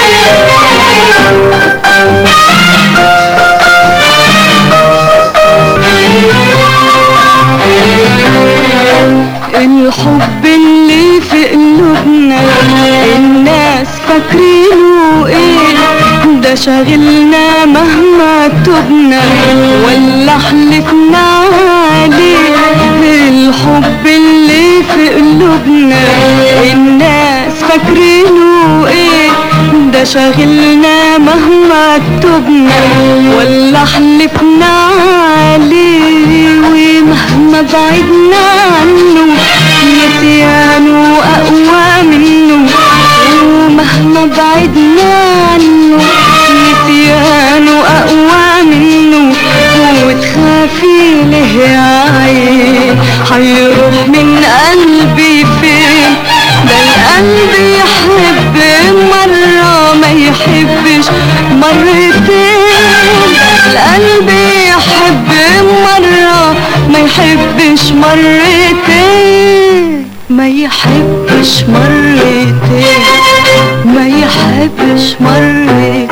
الحب اللي في قلوبنا الناس فاكرينه ايه ده شاغلنا مهما تبنا ولا حلفنا عليه الحب اللي في قلوبنا الناس فاكرينه ايه ده شاغلنا مهما تبنا ولا حلفنا عليه ومهما بعدنا عنه نسيانه أقوى منه ومهما بعدنا عنه نسيانه أقوى منه وتخافي له يا عين هيروح من قلبي فين ده القلب يحب مرة ما يحبش مرتين القلب يحب مرة ما يحبش مرتين ما يحبش مرتين ما يحبش مرتين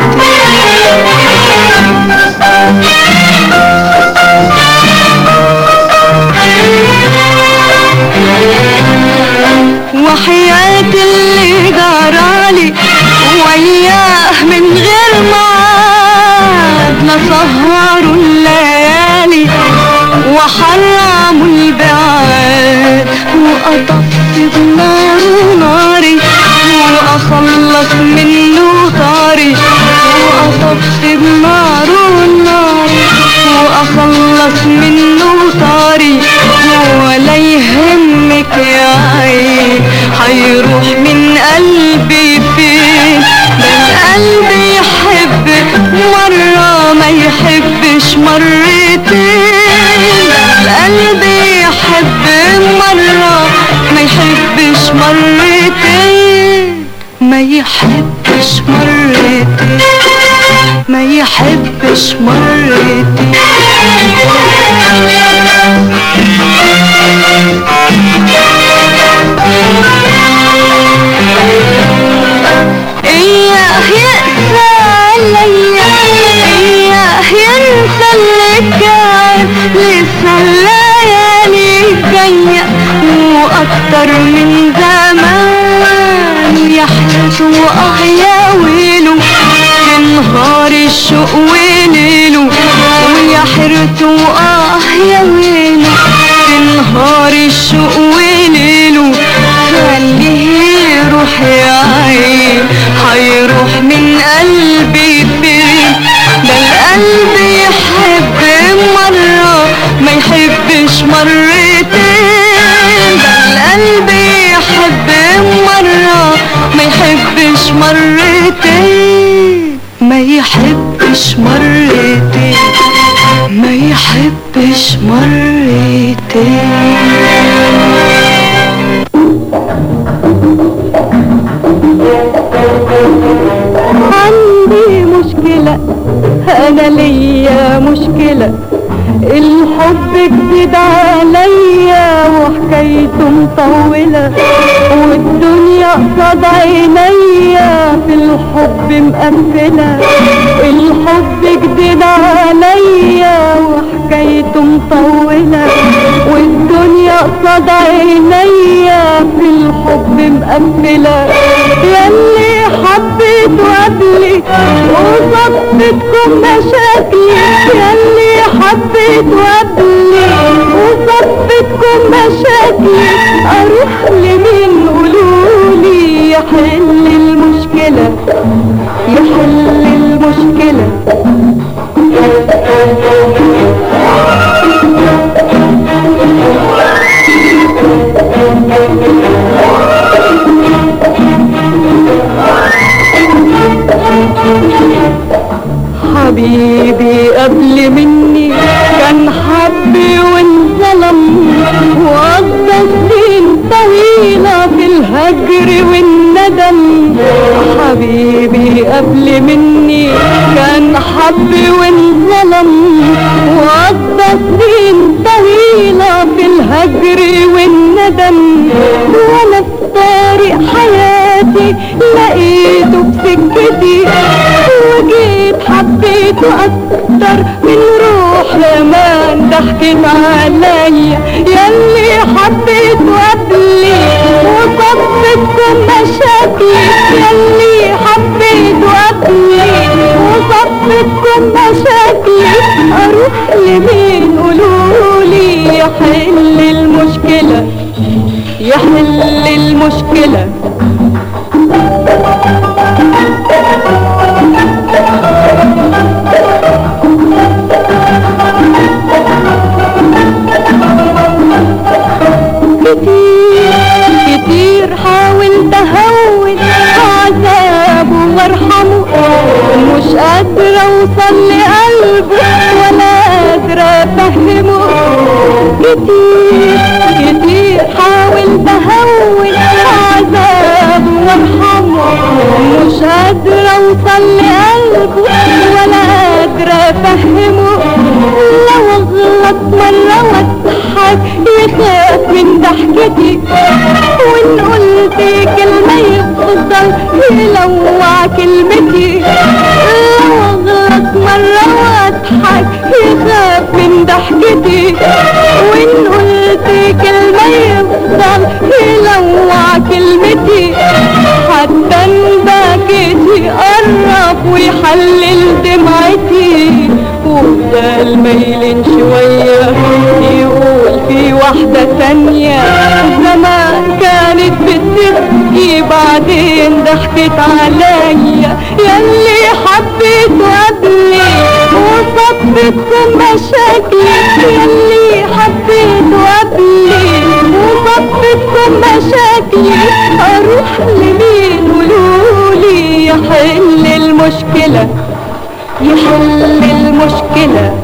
وحياة اللي جرالي وياه من غير ميعاد لسهروا الليالي وحرموا البعاد وقطفت بنار ناري واخلص منه طاري واطفي بناره النار واخلص منه طاري ولا يهمك يا عين هيروح من قلبي فين ده القلب يحب مرة ما يحبش مرتين القلب يحب مرة ما يحبش مرتين ما يحبش مرتين ما يحبش مرتين إياه يقسى عليا إياه ينسى اللي كان لسه الليالي جاية وأكتر من زمان يحرس وآه يا ويله في نهار الشوق وليله ويحرس وآه يا ويله في نهار الشوق وليله خليه يروح يا عين هيروح من قلبي فين ده القلب يحب مرة ما يحبش مرتين ده القلب يحب مرة ما يحبش مرتين ما يحبش مرتين ما يحبش مرتين عندي مشكلة أنا ليا مشكلة الحب جديد عليا وحكايته مطولة والدنيا قصاد عينيا في الحب مقفلة الحب جديد عليا وحكايته مطولة والدنيا قصاد عينيا في الحب مقفلة ياللي حبيته قبلي وصفتكم مشاكلي ياللي حبيته قبلي وصفتكم مشاكلي اروح لمين قولولي يحل المشكلة يحل المشكلة حبيبي قبل مني كان حبي وانظلم وقضى سنين طويلة في الهجر والندم حبيبي قبل مني كان حبي وانظلم وقضى سنين طويلة في الهجر والندم وانا في طريق حياتي لقيته بسكتي وجيت حبيته اكتر من روح زمان ضحكت عليا ياللي حبيته قبلي وصفتكم مشاكلي ياللي حبيته قبلي وصفتكم مشاكلي اروح لمين قولولي يحل المشكلة يحل المشكلة كتير كتير حاولت اهون عذابه وارحمه مش قادرة اوصل لقلبه ولا قادرة افهمه كتير كتير حاولت اهون عذابه وارحمه مش قادرة اوصل لقلبه ولا قادرة افهمه لو اغلط مرة واضحك يخاف من ضحكتي وان قلت كلمة يفضل يلوع كلمتي لو اغلط مرة واضحك يخاف من ضحكتي وان قلت كلمة يفضل يلوع كلمتي حتى بكيتي قرب ويحلل دمعتي وبدال ما يلين شوية يقول في واحدة تانية زمان كانت بتبكي بعدين ضحكت عليا ياللي حبيته قبلي وصفتكم مشاكلي ياللي حبيته قبلي وصفتكم مشاكلي اروح لمين قولولي يحل المشكلة يحل المشكلة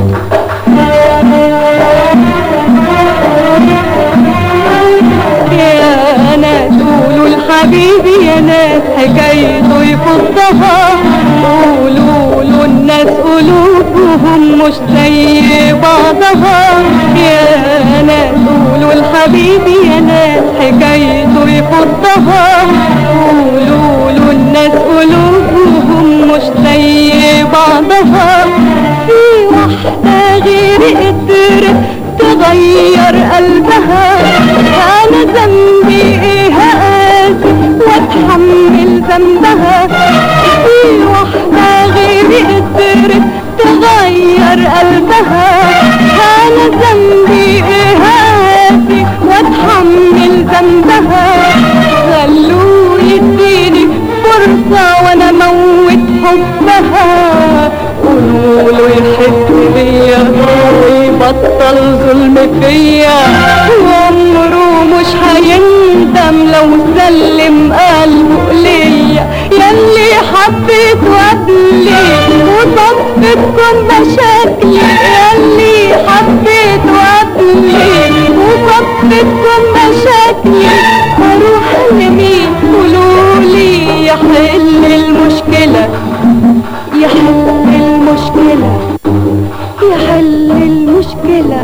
يا ناس قولوا لحبيبي يا ناس حكايته يفضها قولوا له الناس قلوبهم مش زي بعضها يا ناس قولوا لحبيبي يا ناس حكايته يفضها قولوا له الناس قلوبهم مش زي بعضها في واحدة غير قدرت تغير قلبها انا ذنبي ايه هقاسي واتحمل ذنبها في واحدة غيري قدرت تغير قلبها انا ذنبي ايه هقاسي واتحمل ذنبها خلوه يديني فرصة وانا موت حبها قولوا له يحب بيا ويبطل ظلم فيا وعمره مش هيندم لو سلم قلبه ليا ياللي حبيته قبلي وصفتكم مشاكلي ياللي حبيته قبلي وصفتكم مشاكلي اروح لمين قولولي يحل المشكلة يحل المشكلة يحل المشكلة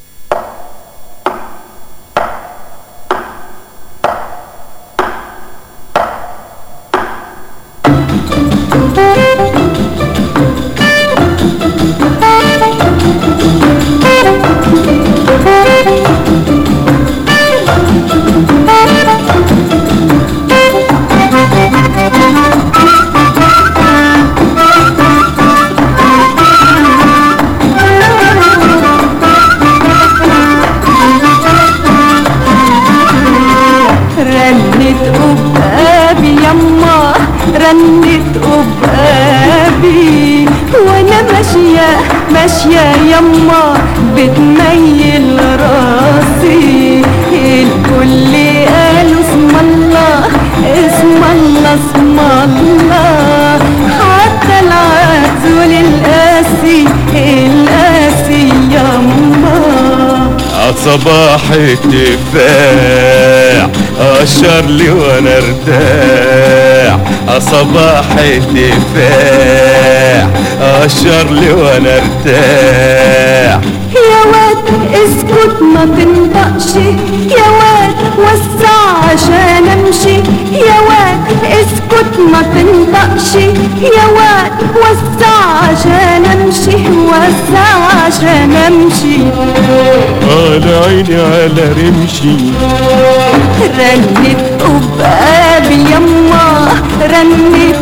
رنت أبقابي يما رنت أبقابي وأنا ماشية ماشية يما بتميل راسي الكل قالوا اسم الله اسم الله اسم الله حتى العزول القاسي القاسي يما صباح التفاح اشر لي وانا ارتاح صباح التفاح اشر لي وانا ارتاح يا واد اسكت ما تنطقش يا واد وسع عشان امشي يا واد اسكت ما تنطقش يا واد وسع عشان امشي وسع عشان امشي على عيني على رمشي رنت أبقابي يما رنت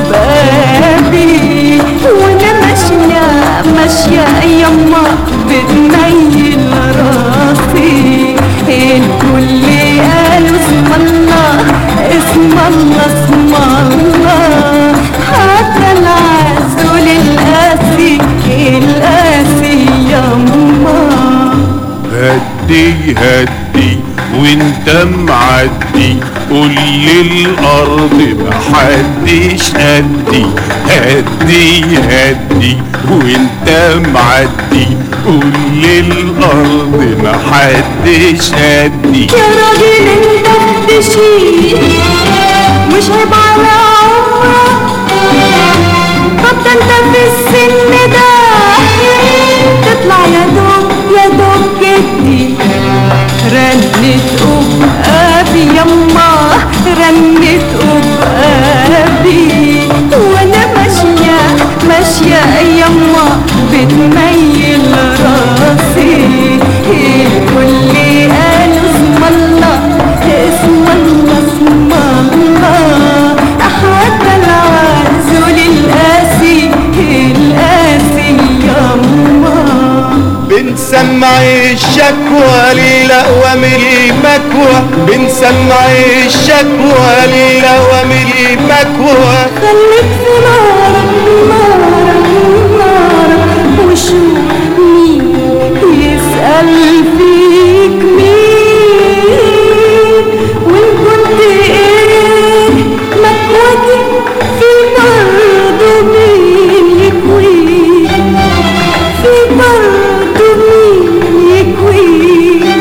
أبقابي وانا ماشية ماشية يما بتميل راسي الكل قالوا اسم الله اسم الله اسم الله حتى العسول القاسي القاسي يما هدي هدي وانت معدي قول للارض محدش قدي هدي هدي وانت معدي قول للارض محدش قدي يا راجل انت بتشيل مش عيب على عمرك طب ده انت في السن ده تطلع يا دوب يا دوب جدي رنت أبقابي يما رنت أبقابي وانا ماشية ماشية يما بتميل راسي الكل قالوا اسم الله اسم الله اسم الله حتى العزول القاسي القاسي يما بنسمع الشكوى للأقوى من المكوى بنسمع الشكوى للوامر المكوى خليك في نارك نارك نارك وشوف مين يسأل فيك مين وإن كنت إيه مكوتي في برضه مين يكويك في برضه مين يكويك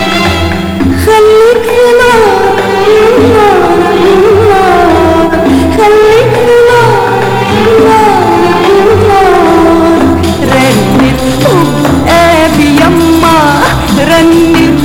خليك في نار نار نار خليك في نار نار نار رنت أبقابي يما رنت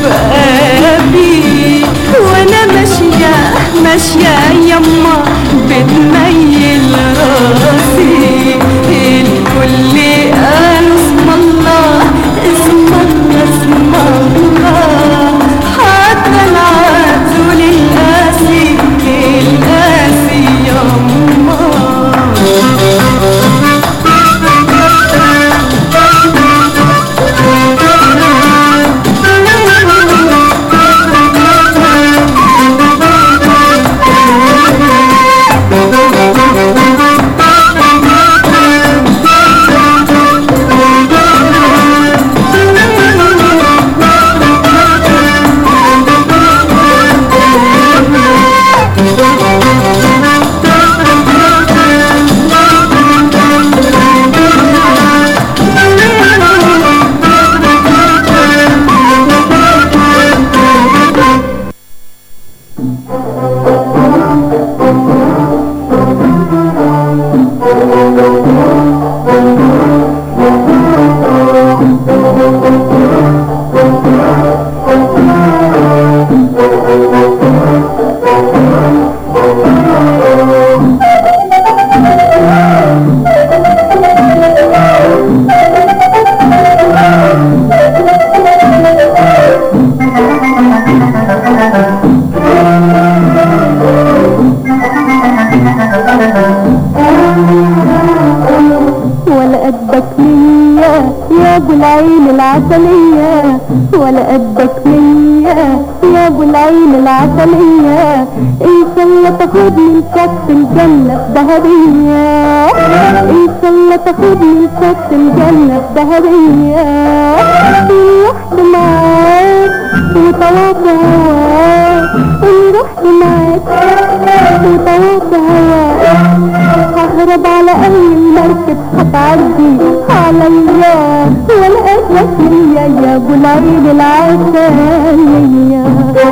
أبقابي وأنا ماشية ماشية يما بتميل راسي الكل قال اسم الله اسم الله اسم الله حتى العدل القاسي القاسي ولا قدك ليا يا ابو العين العسلية ولا قدك ليا يا ابو العين العسلية ان شاء الله تاخدني لكف الجنة بذهبية ان شاء الله تاخدني لكف الجنة بذهبية رحت معاك وطلعت هواك ان رحت معاك وطلعت هواك ههرب على اي مركب هتعدي عليا ولا قدك ليا يا ابو العين العسلية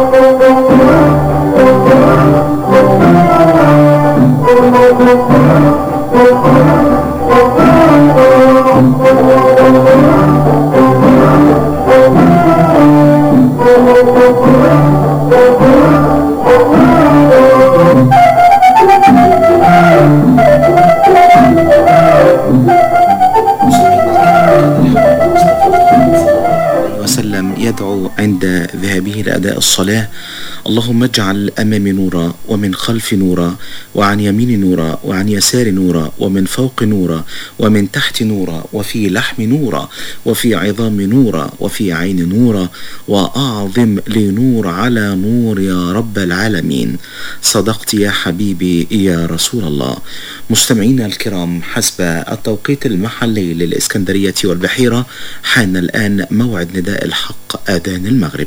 وسلم يدعو عند ذهابه لأداء الصلاة اللهم اجعل أمامي نورا ومن خلفي نورا وعن يميني نورا وعن يساري نورا ومن فوق نورا ومن تحت نورا وفي لحم نورا وفي عظام نورا وفي عين نورا وأعظم لي نور على نور يا رب العالمين صدقت يا حبيبي يا رسول الله مستمعينا الكرام حسب التوقيت المحلي للإسكندرية والبحيرة حان الآن موعد نداء الحق آذان المغرب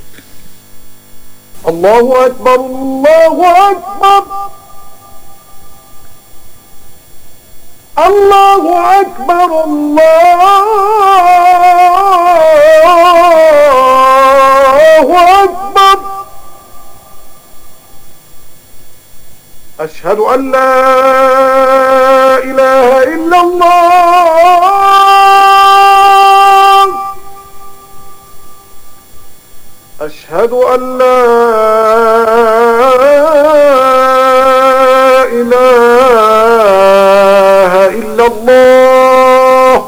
الله أكبر الله أكبر الله أكبر الله أكبر أشهد أن لا إله إلا الله أشهد أن لا إله إلا الله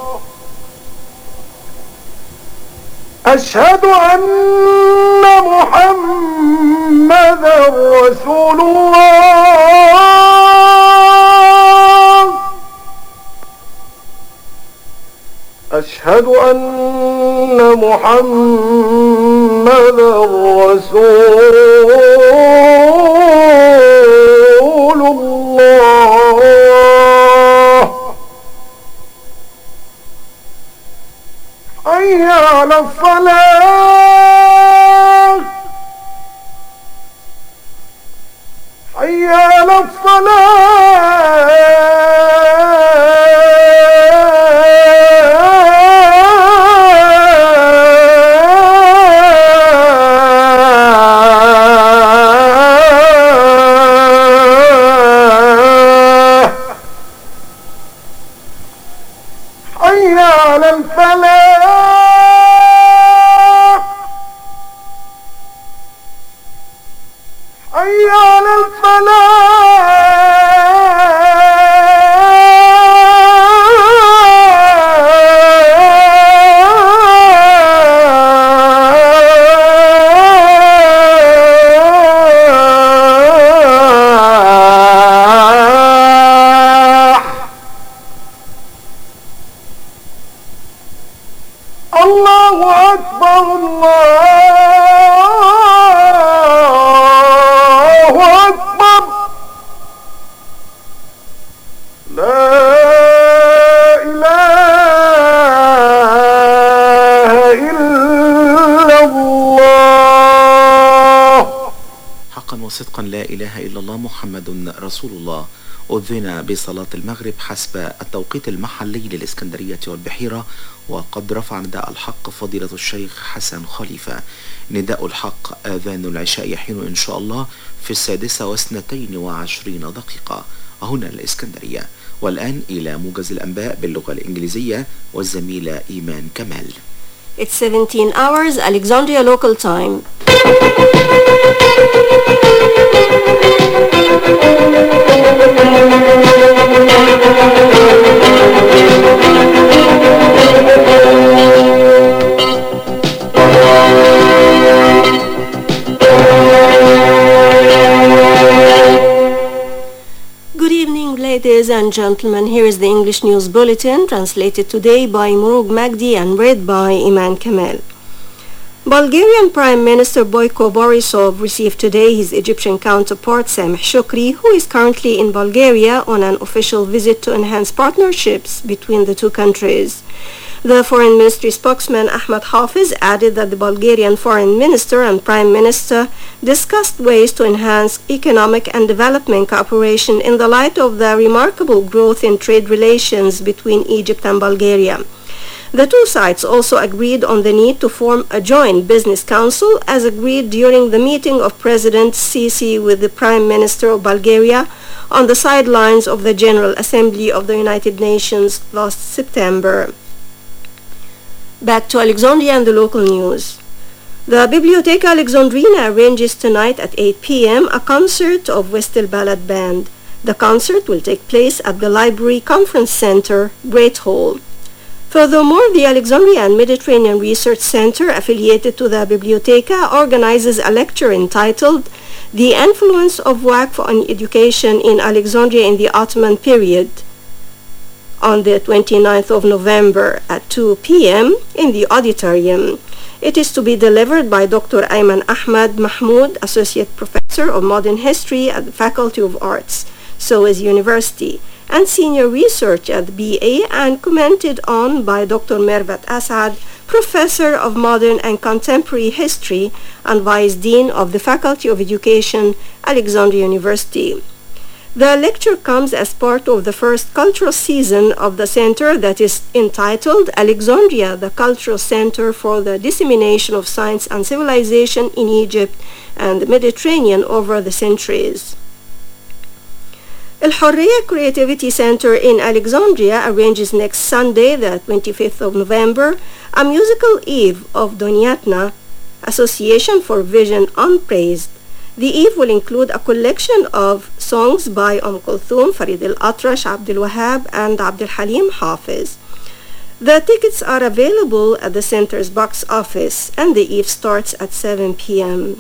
أشهد أن محمدا رسول الله أشهد أن محمدا رسول الله حي على الصلاة حي على الصلاة حي على الفلاح حي على الفلاح الله أكبر الله أكبر لا إله إلا الله حقا وصدقا لا إله إلا الله محمد رسول الله أذن بصلاة المغرب حسب التوقيت المحلي للإسكندرية والبحيرة وقد رفع نداء الحق فضيلة الشيخ حسن خليفة نداء الحق آذان العشاء يحين إن شاء الله في السادسة واثنتين وعشرين دقيقة هنا الإسكندرية والآن إلى موجز الأنباء باللغة الإنجليزية والزميلة إيمان كمال It's 17 hours, Alexandria local time. Good evening, ladies and gentlemen. Here is the English News Bulletin, translated today by Murug Magdi and read by Iman Kamal. Bulgarian Prime Minister Boyko Borisov received today his Egyptian counterpart Samih Shukri, who is currently in Bulgaria on an official visit to enhance partnerships between the two countries. The Foreign Ministry spokesman Ahmed Hafiz added that the Bulgarian Foreign Minister and Prime Minister discussed ways to enhance economic and development cooperation in the light of the remarkable growth in trade relations between Egypt and Bulgaria. The two sides also agreed on the need to form a joint business council as agreed during the meeting of President Sisi with the Prime Minister of Bulgaria on the sidelines of the General Assembly of the United Nations last September. Back to Alexandria and the local news. The Biblioteca Alexandrina arranges tonight at 8 p.m. a concert of Westel Ballad Band. The concert will take place at the Library Conference Center, Great Hall. Furthermore, the Alexandria and Mediterranean Research Center, affiliated to the Biblioteca, organizes a lecture entitled The Influence of Waqf on Education in Alexandria in the Ottoman Period on the 29th of November at 2 p.m. in the auditorium. It is to be delivered by Dr. Ayman Ahmad Mahmoud, Associate Professor of Modern History at the Faculty of Arts, Suez University, and Senior Research at the BA and commented on by Dr. Mervat Asad, Professor of Modern and Contemporary History and Vice Dean of the Faculty of Education, Alexandria University. The lecture comes as part of the first cultural season of the center that is entitled Alexandria, the Cultural Center for the Dissemination of Science and Civilization in Egypt and the Mediterranean over the centuries. El Hurriya Creativity Center in Alexandria arranges next Sunday, the 25th of November, a musical eve of Donyatna, Association for Vision Unpraised. The eve will include a collection of songs by Umm Kulthum, Farid al-Atrash, Abdul Wahab, and Abdul Halim Hafiz. The tickets are available at the center's box office, and the eve starts at 7 p.m.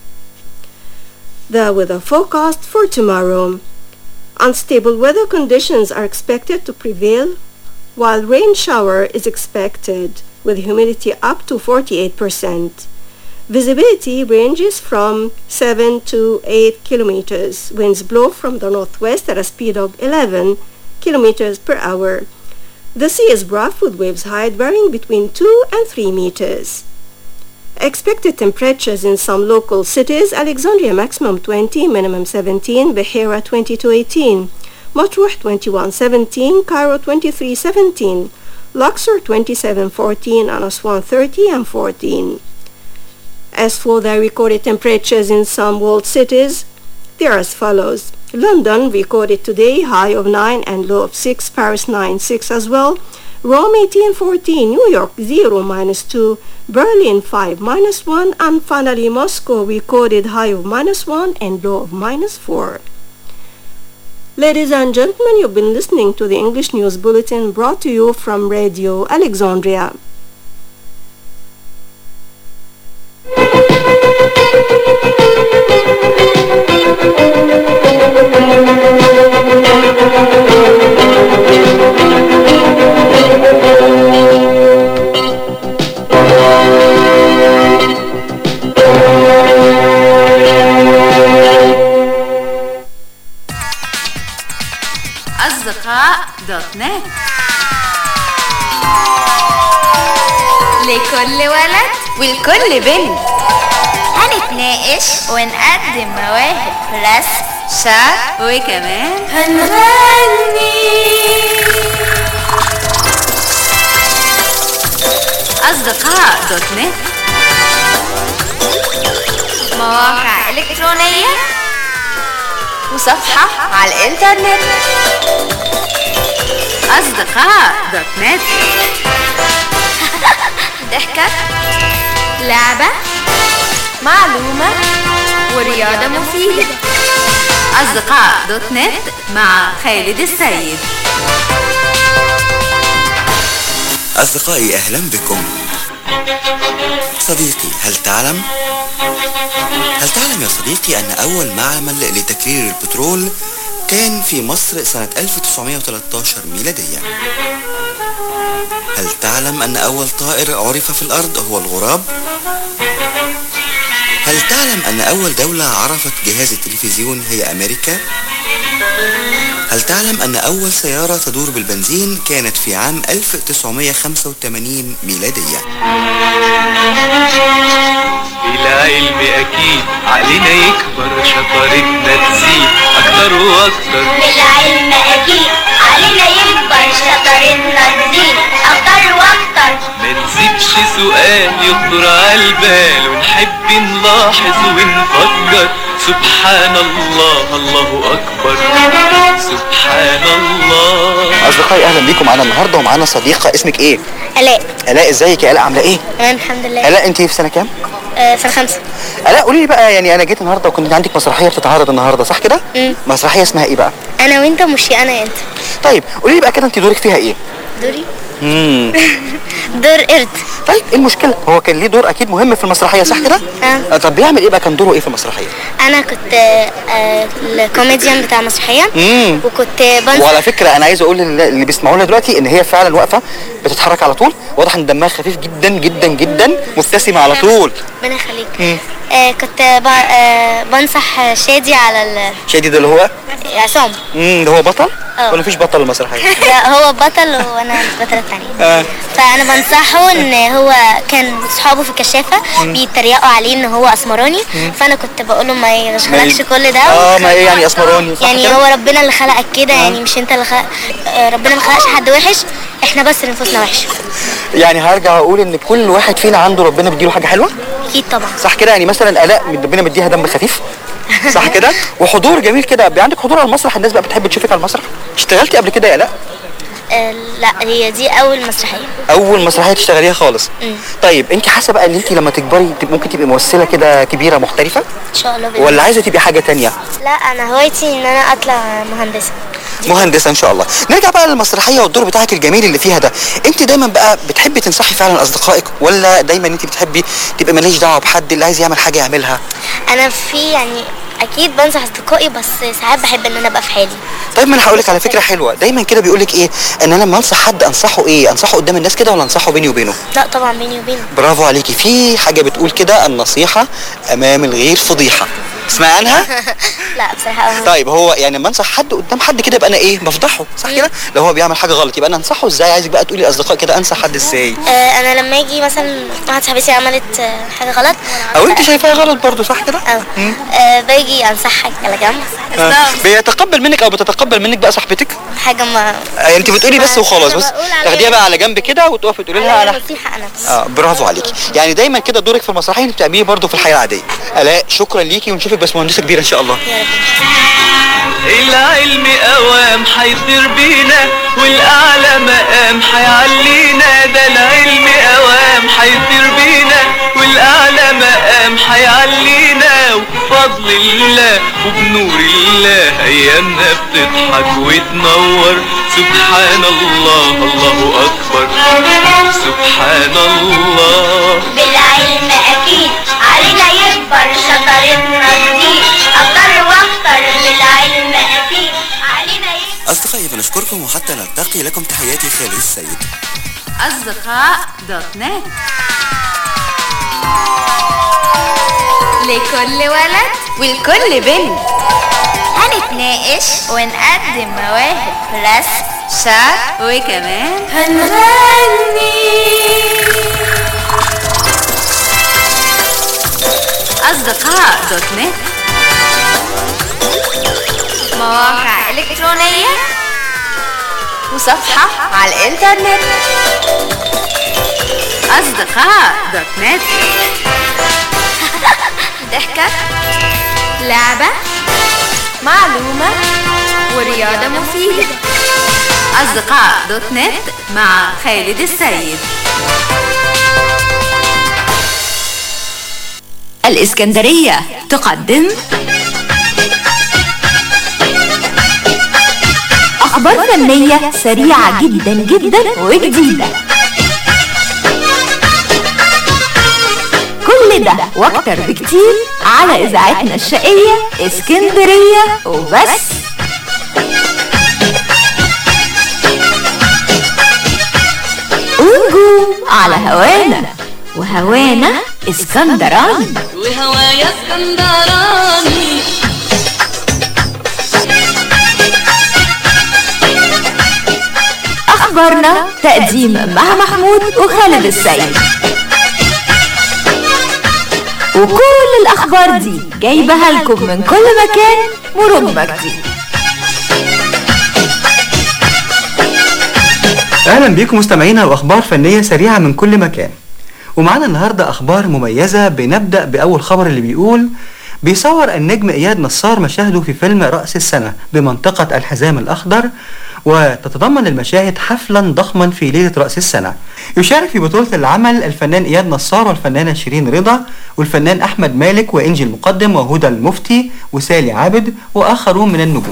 The weather forecast for tomorrow. Unstable weather conditions are expected to prevail, while rain shower is expected. with humidity up to 48%. Visibility ranges from 7 to 8 kilometers. Winds blow from the northwest at a speed of 11 kilometers per hour. The sea is rough with waves height varying between 2 and 3 meters. Expected temperatures in some local cities Alexandria maximum 20, minimum 17, Beira 22 18, Matruh 21 17, Cairo 23 17, Luxor 27 14, and Aswan 30 and 14. As for the recorded temperatures in some world cities, they are as follows. London recorded today high of 9 and low of 6, Paris 9, 6 as well, Rome 18, 14, New York 0, minus 2, Berlin 5, minus 1, and finally Moscow recorded high of minus 1 and low of minus 4. Ladies and gentlemen, you've been listening to the English News Bulletin brought to you from Radio Alexandria. أصدقاء دوت نت لكل ولد ولكل بنت هنتناقش ونقدم مواهب رسم شعر وكمان هنغني أصدقاء دوت نت مواقع إلكترونية وصفحة على الإنترنت أصدقاء دوت نت ضحكة لعبة معلومة ورياضة مفيدة أصدقاء دوت نت مع خالد السيد أصدقائي أهلا بكم صديقي هل تعلم؟ هل تعلم يا صديقي أن أول معمل لتكرير البترول كان في مصر سنة 1913 ميلادية؟ هل تعلم أن أول طائر عرف في الأرض هو الغراب؟ هل تعلم أن أول دولة عرفت جهاز التلفزيون هي أمريكا؟ هل تعلم أن أول سيارة تدور بالبنزين كانت في عام 1985 ميلادية؟ العلم اكيد علينا يكبر شطارتنا تزيد اكتر واكتر بالعلم أكيد علينا يكبر شطارتنا تزيد أكتر وأكتر ما نسيبش سؤال يخطر على البال ونحب نلاحظ ونفكر سبحان الله الله اكبر سبحان الله اصدقائي اهلا بيكم معانا النهارده ومعانا صديقه اسمك ايه آلاء الاء ازيك يا الاء عامله ايه تمام الحمد لله الاء انت في سنه كام آه، سنة خمسة الاء قولي لي بقى يعني انا جيت النهارده وكنت عندك مسرحيه بتتعرض النهارده صح كده مم. مسرحيه اسمها ايه بقى أنا وأنت مش أنا أنت طيب قولي لي بقى كده انت دورك فيها ايه دوري امم دور قرد طيب ايه المشكله هو كان ليه دور اكيد مهم في المسرحيه صح كده آه. آه، طب بيعمل ايه بقى كان دوره ايه في المسرحيه أنا كنت آه، آه، الكوميديان بتاع المسرحية امم وكنت بنسى وعلى فكره انا عايز اقول لل- اللي بيسمعونا دلوقتي ان هي فعلا واقفه بتتحرك على طول واضح ان دمها خفيف جدا جدا جدا مبتسمه على طول ربنا يخليك مم. آه، كنت ب- آه، بنصح شادي على ال- شادي ده اللي هو عصام امم ده هو بطل اه. ولا مفيش بطل المسرحيه ده هو بطل وانا البطلة التانية آه. فانا بنصحه ان هو كان صحابه في الكشافه مم. بيتريقوا عليه ان هو اسمراني مم. فانا كنت بقول له ما يشغلكش ما ي- كل ده اه ما ايه يعني اسمراني صح يعني كده؟ هو ربنا اللي خلقك كده يعني مش انت اللي خلق آه، ربنا ما خلقش حد وحش احنا بس اللي نفوسنا وحشه يعني هرجع اقول ان كل واحد فينا عنده ربنا بيديله حاجه حلوه اكيد طبعا صح كده يعني مثلا الاء ربنا مديها دم خفيف صح كده وحضور جميل كده بي- عندك حضور على المسرح الناس بقى بتحب تشوفك على المسرح اشتغلتي قبل كده يا الاء آه، لا هي دي اول مسرحيه اول مسرحيه تشتغليها خالص مم. طيب انت حاسه بقى ان انت لما تكبري تب- ممكن تبقي ممثله كده كبيره محترفه ان شاء الله بإذن ولا الله. عايزه تبقي حاجه تانية لا انا هوايتي ان انا اطلع مهندسه مهندسه ان شاء الله نرجع بقى للمسرحيه والدور بتاعك الجميل اللي فيها ده انت دايما بقى بتحبي تنصحي فعلا اصدقائك ولا دايما انت بتحبي تبقى ماليش دعوه بحد اللي عايز يعمل حاجه يعملها انا في يعني اكيد بنصح اصدقائي بس ساعات بحب ان انا ابقى في حالي طيب ما انا هقول لك على فكره حلوه دايما كده بيقول لك ايه ان انا لما انصح حد انصحه ايه انصحه قدام الناس كده ولا انصحه بيني وبينه لا طبعا بيني وبينه برافو عليكي في حاجه بتقول كده النصيحه امام الغير فضيحه اسمع عنها لا بصراحه أهو. طيب هو يعني لما انصح حد قدام حد كده يبقى انا ايه بفضحه صح كده لو هو بيعمل حاجه غلط يبقى انا انصحه ازاي عايزك بقى تقولي لاصدقاء كده انصح حد ازاي آه انا لما اجي مثلا واحده صاحبتي عملت آه، حاجه غلط او انت شايفاها غلط برضو صح كده اه آه، باجي انصحها على جنب آه. بيتقبل منك او بتتقبل منك بقى صاحبتك حاجه ما آه، انت بتقولي بس ما- وخلاص أنا بس بقول عليها- تاخديها بقى على جنب كده وتقفي تقولي لها على انا نصيحه انا بس اه برافو عليكي يعني دايما كده دورك في المسرحيه انت بتعمليه برضو في الحياه العاديه الاء شكرا ليكي ونشوفك بس مهندسه كبيره ان شاء الله العلم قوام حيطير بينا والاعلى مقام حيعلينا ده العلم قوام حيطير بينا والاعلى مقام حيعلينا وبفضل الله وبنور الله ايامنا بتضحك وتنور سبحان الله الله اكبر سبحان الله بالعلم اكيد علينا يكبر شطارتنا تزيد اكتر واكتر بالعلم اكيد علينا يكبر أصدقائي بنشكركم وحتى نلتقي لكم تحياتي خالد السيد أصدقاء دوت نت لكل ولد ولكل بنت هنتناقش ونقدم مواهب رسم شعر وكمان هنغني أصدقاء دوت نت مواقع إلكترونية وصفحة على الإنترنت أصدقاء دوت نت ضحكة لعبة معلومة ورياضة مفيدة أصدقاء دوت نت مع خالد السيد الإسكندرية تقدم أخبار فنية سريعة جدا جدا وجديدة كل ده واكتر بكتير على إذاعتنا الشقية اسكندرية وبس ونجوم على هوانا وهوانا اسكندراني وهوايا اسكندراني أخبارنا تقديم مها محمود وخالد السيد وكل الأخبار دي جايبها لكم من كل مكان مرور مجدي اهلا بيكم مستمعينا واخبار فنيه سريعه من كل مكان ومعانا النهارده اخبار مميزه بنبدا باول خبر اللي بيقول بيصور النجم اياد نصار مشاهده في فيلم راس السنه بمنطقه الحزام الاخضر وتتضمن المشاهد حفلا ضخما في ليله راس السنه يشارك في بطوله العمل الفنان اياد نصار والفنانه شيرين رضا والفنان احمد مالك وانجي المقدم وهدى المفتي وسالي عابد واخرون من النجوم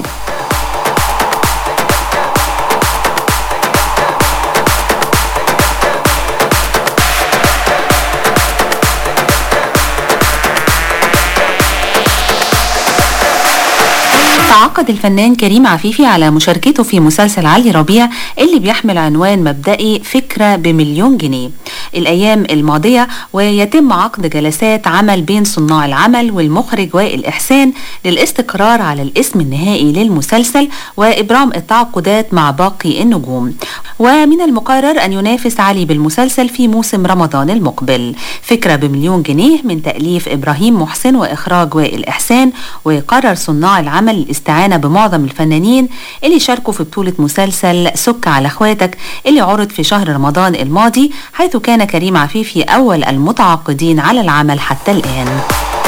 تعاقد الفنان كريم عفيفي على مشاركته في مسلسل علي ربيع اللي بيحمل عنوان مبدئي فكرة بمليون جنيه الأيام الماضية ويتم عقد جلسات عمل بين صناع العمل والمخرج وائل إحسان للاستقرار على الاسم النهائي للمسلسل وإبرام التعاقدات مع باقي النجوم ومن المقرر أن ينافس علي بالمسلسل في موسم رمضان المقبل فكرة بمليون جنيه من تأليف إبراهيم محسن وإخراج وائل إحسان وقرر صناع العمل الاستعانة بمعظم الفنانين اللي شاركوا في بطولة مسلسل سك على اخواتك اللي عرض في شهر رمضان الماضي حيث كان كريم عفيفي أول المتعاقدين على العمل حتى الآن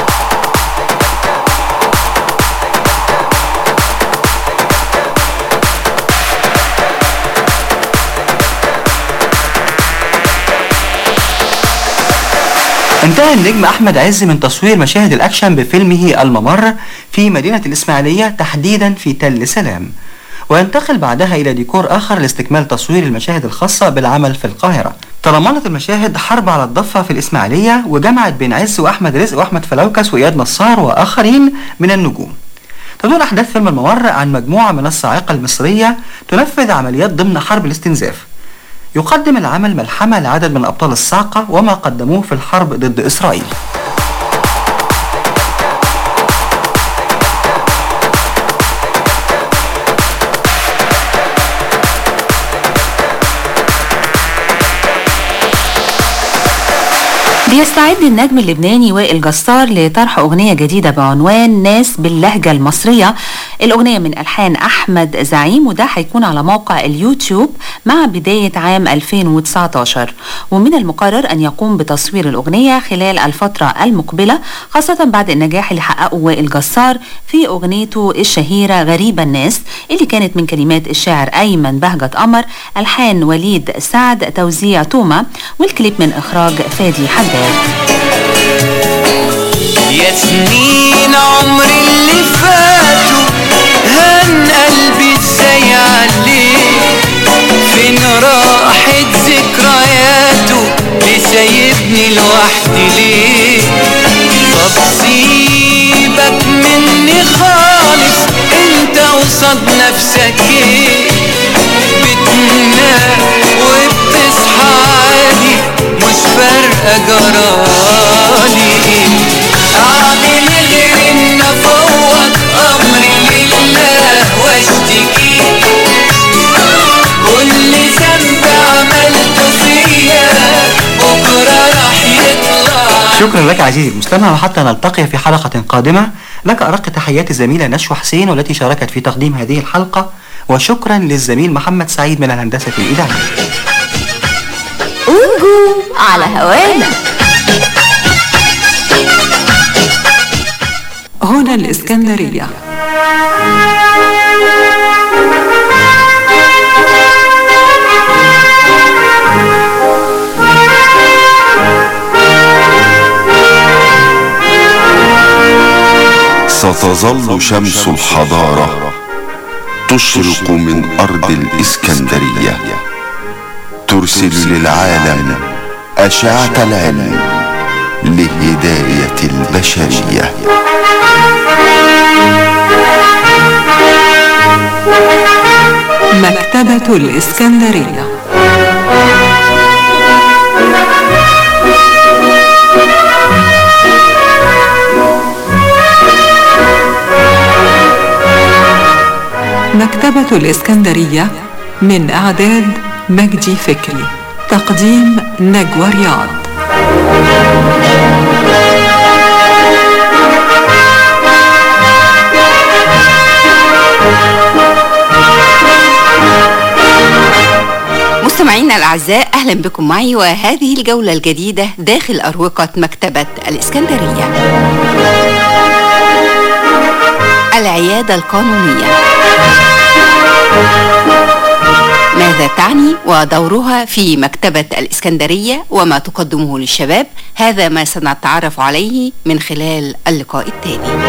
انتهى النجم احمد عز من تصوير مشاهد الاكشن بفيلمه الممر في مدينه الاسماعيليه تحديدا في تل سلام وينتقل بعدها الى ديكور اخر لاستكمال تصوير المشاهد الخاصه بالعمل في القاهره تضمنت المشاهد حرب على الضفة في الإسماعيلية وجمعت بين عز وأحمد رزق وأحمد فلوكس وإياد نصار وآخرين من النجوم تدور أحداث فيلم الممر عن مجموعة من الصاعقة المصرية تنفذ عمليات ضمن حرب الاستنزاف يقدم العمل ملحمة لعدد من أبطال الصاعقة وما قدموه في الحرب ضد إسرائيل بيستعد النجم اللبناني وائل جسار لطرح أغنية جديدة بعنوان ناس باللهجة المصرية الأغنية من ألحان أحمد زعيم وده هيكون على موقع اليوتيوب مع بداية عام 2019 ومن المقرر أن يقوم بتصوير الأغنية خلال الفترة المقبلة خاصة بعد النجاح اللي حققه وائل جسار في أغنيته الشهيرة غريبة الناس اللي كانت من كلمات الشاعر أيمن بهجت قمر ألحان وليد سعد توزيع توما والكليب من إخراج فادي حداد يا سنين عمري اللي فاتوا هان قلبي ازاي عليك فين راحت ذكرياته بيسيبني لوحدي ليه طب سيبك مني خالص انت قصاد نفسك ايه بتنام وبتصحى عادي مش فارقة جرالي ايه اعمل غير ان افوض امري لله واشتكي كل ذنب عملته فيا بكرة راح يطلع شكرا لك عزيزي المستمع وحتى نلتقي في حلقة قادمة لك أرق تحيات الزميلة نشوى حسين والتي شاركت في تقديم هذه الحلقة وشكرا للزميل محمد سعيد من الهندسة الإذاعية ونجوم على هوانا هنا الإسكندرية ستظل شمس الحضارة تشرق من أرض الإسكندرية ترسل للعالم أشعة العلم لهداية البشرية مكتبة الإسكندرية مكتبة الإسكندرية من إعداد مجدي فكري تقديم نجوى رياض مستمعينا الأعزاء أهلا بكم معي وهذه الجولة الجديدة داخل أروقة مكتبة الإسكندرية العيادة القانونية ماذا تعني ودورها في مكتبة الإسكندرية وما تقدمه للشباب هذا ما سنتعرف عليه من خلال اللقاء التالي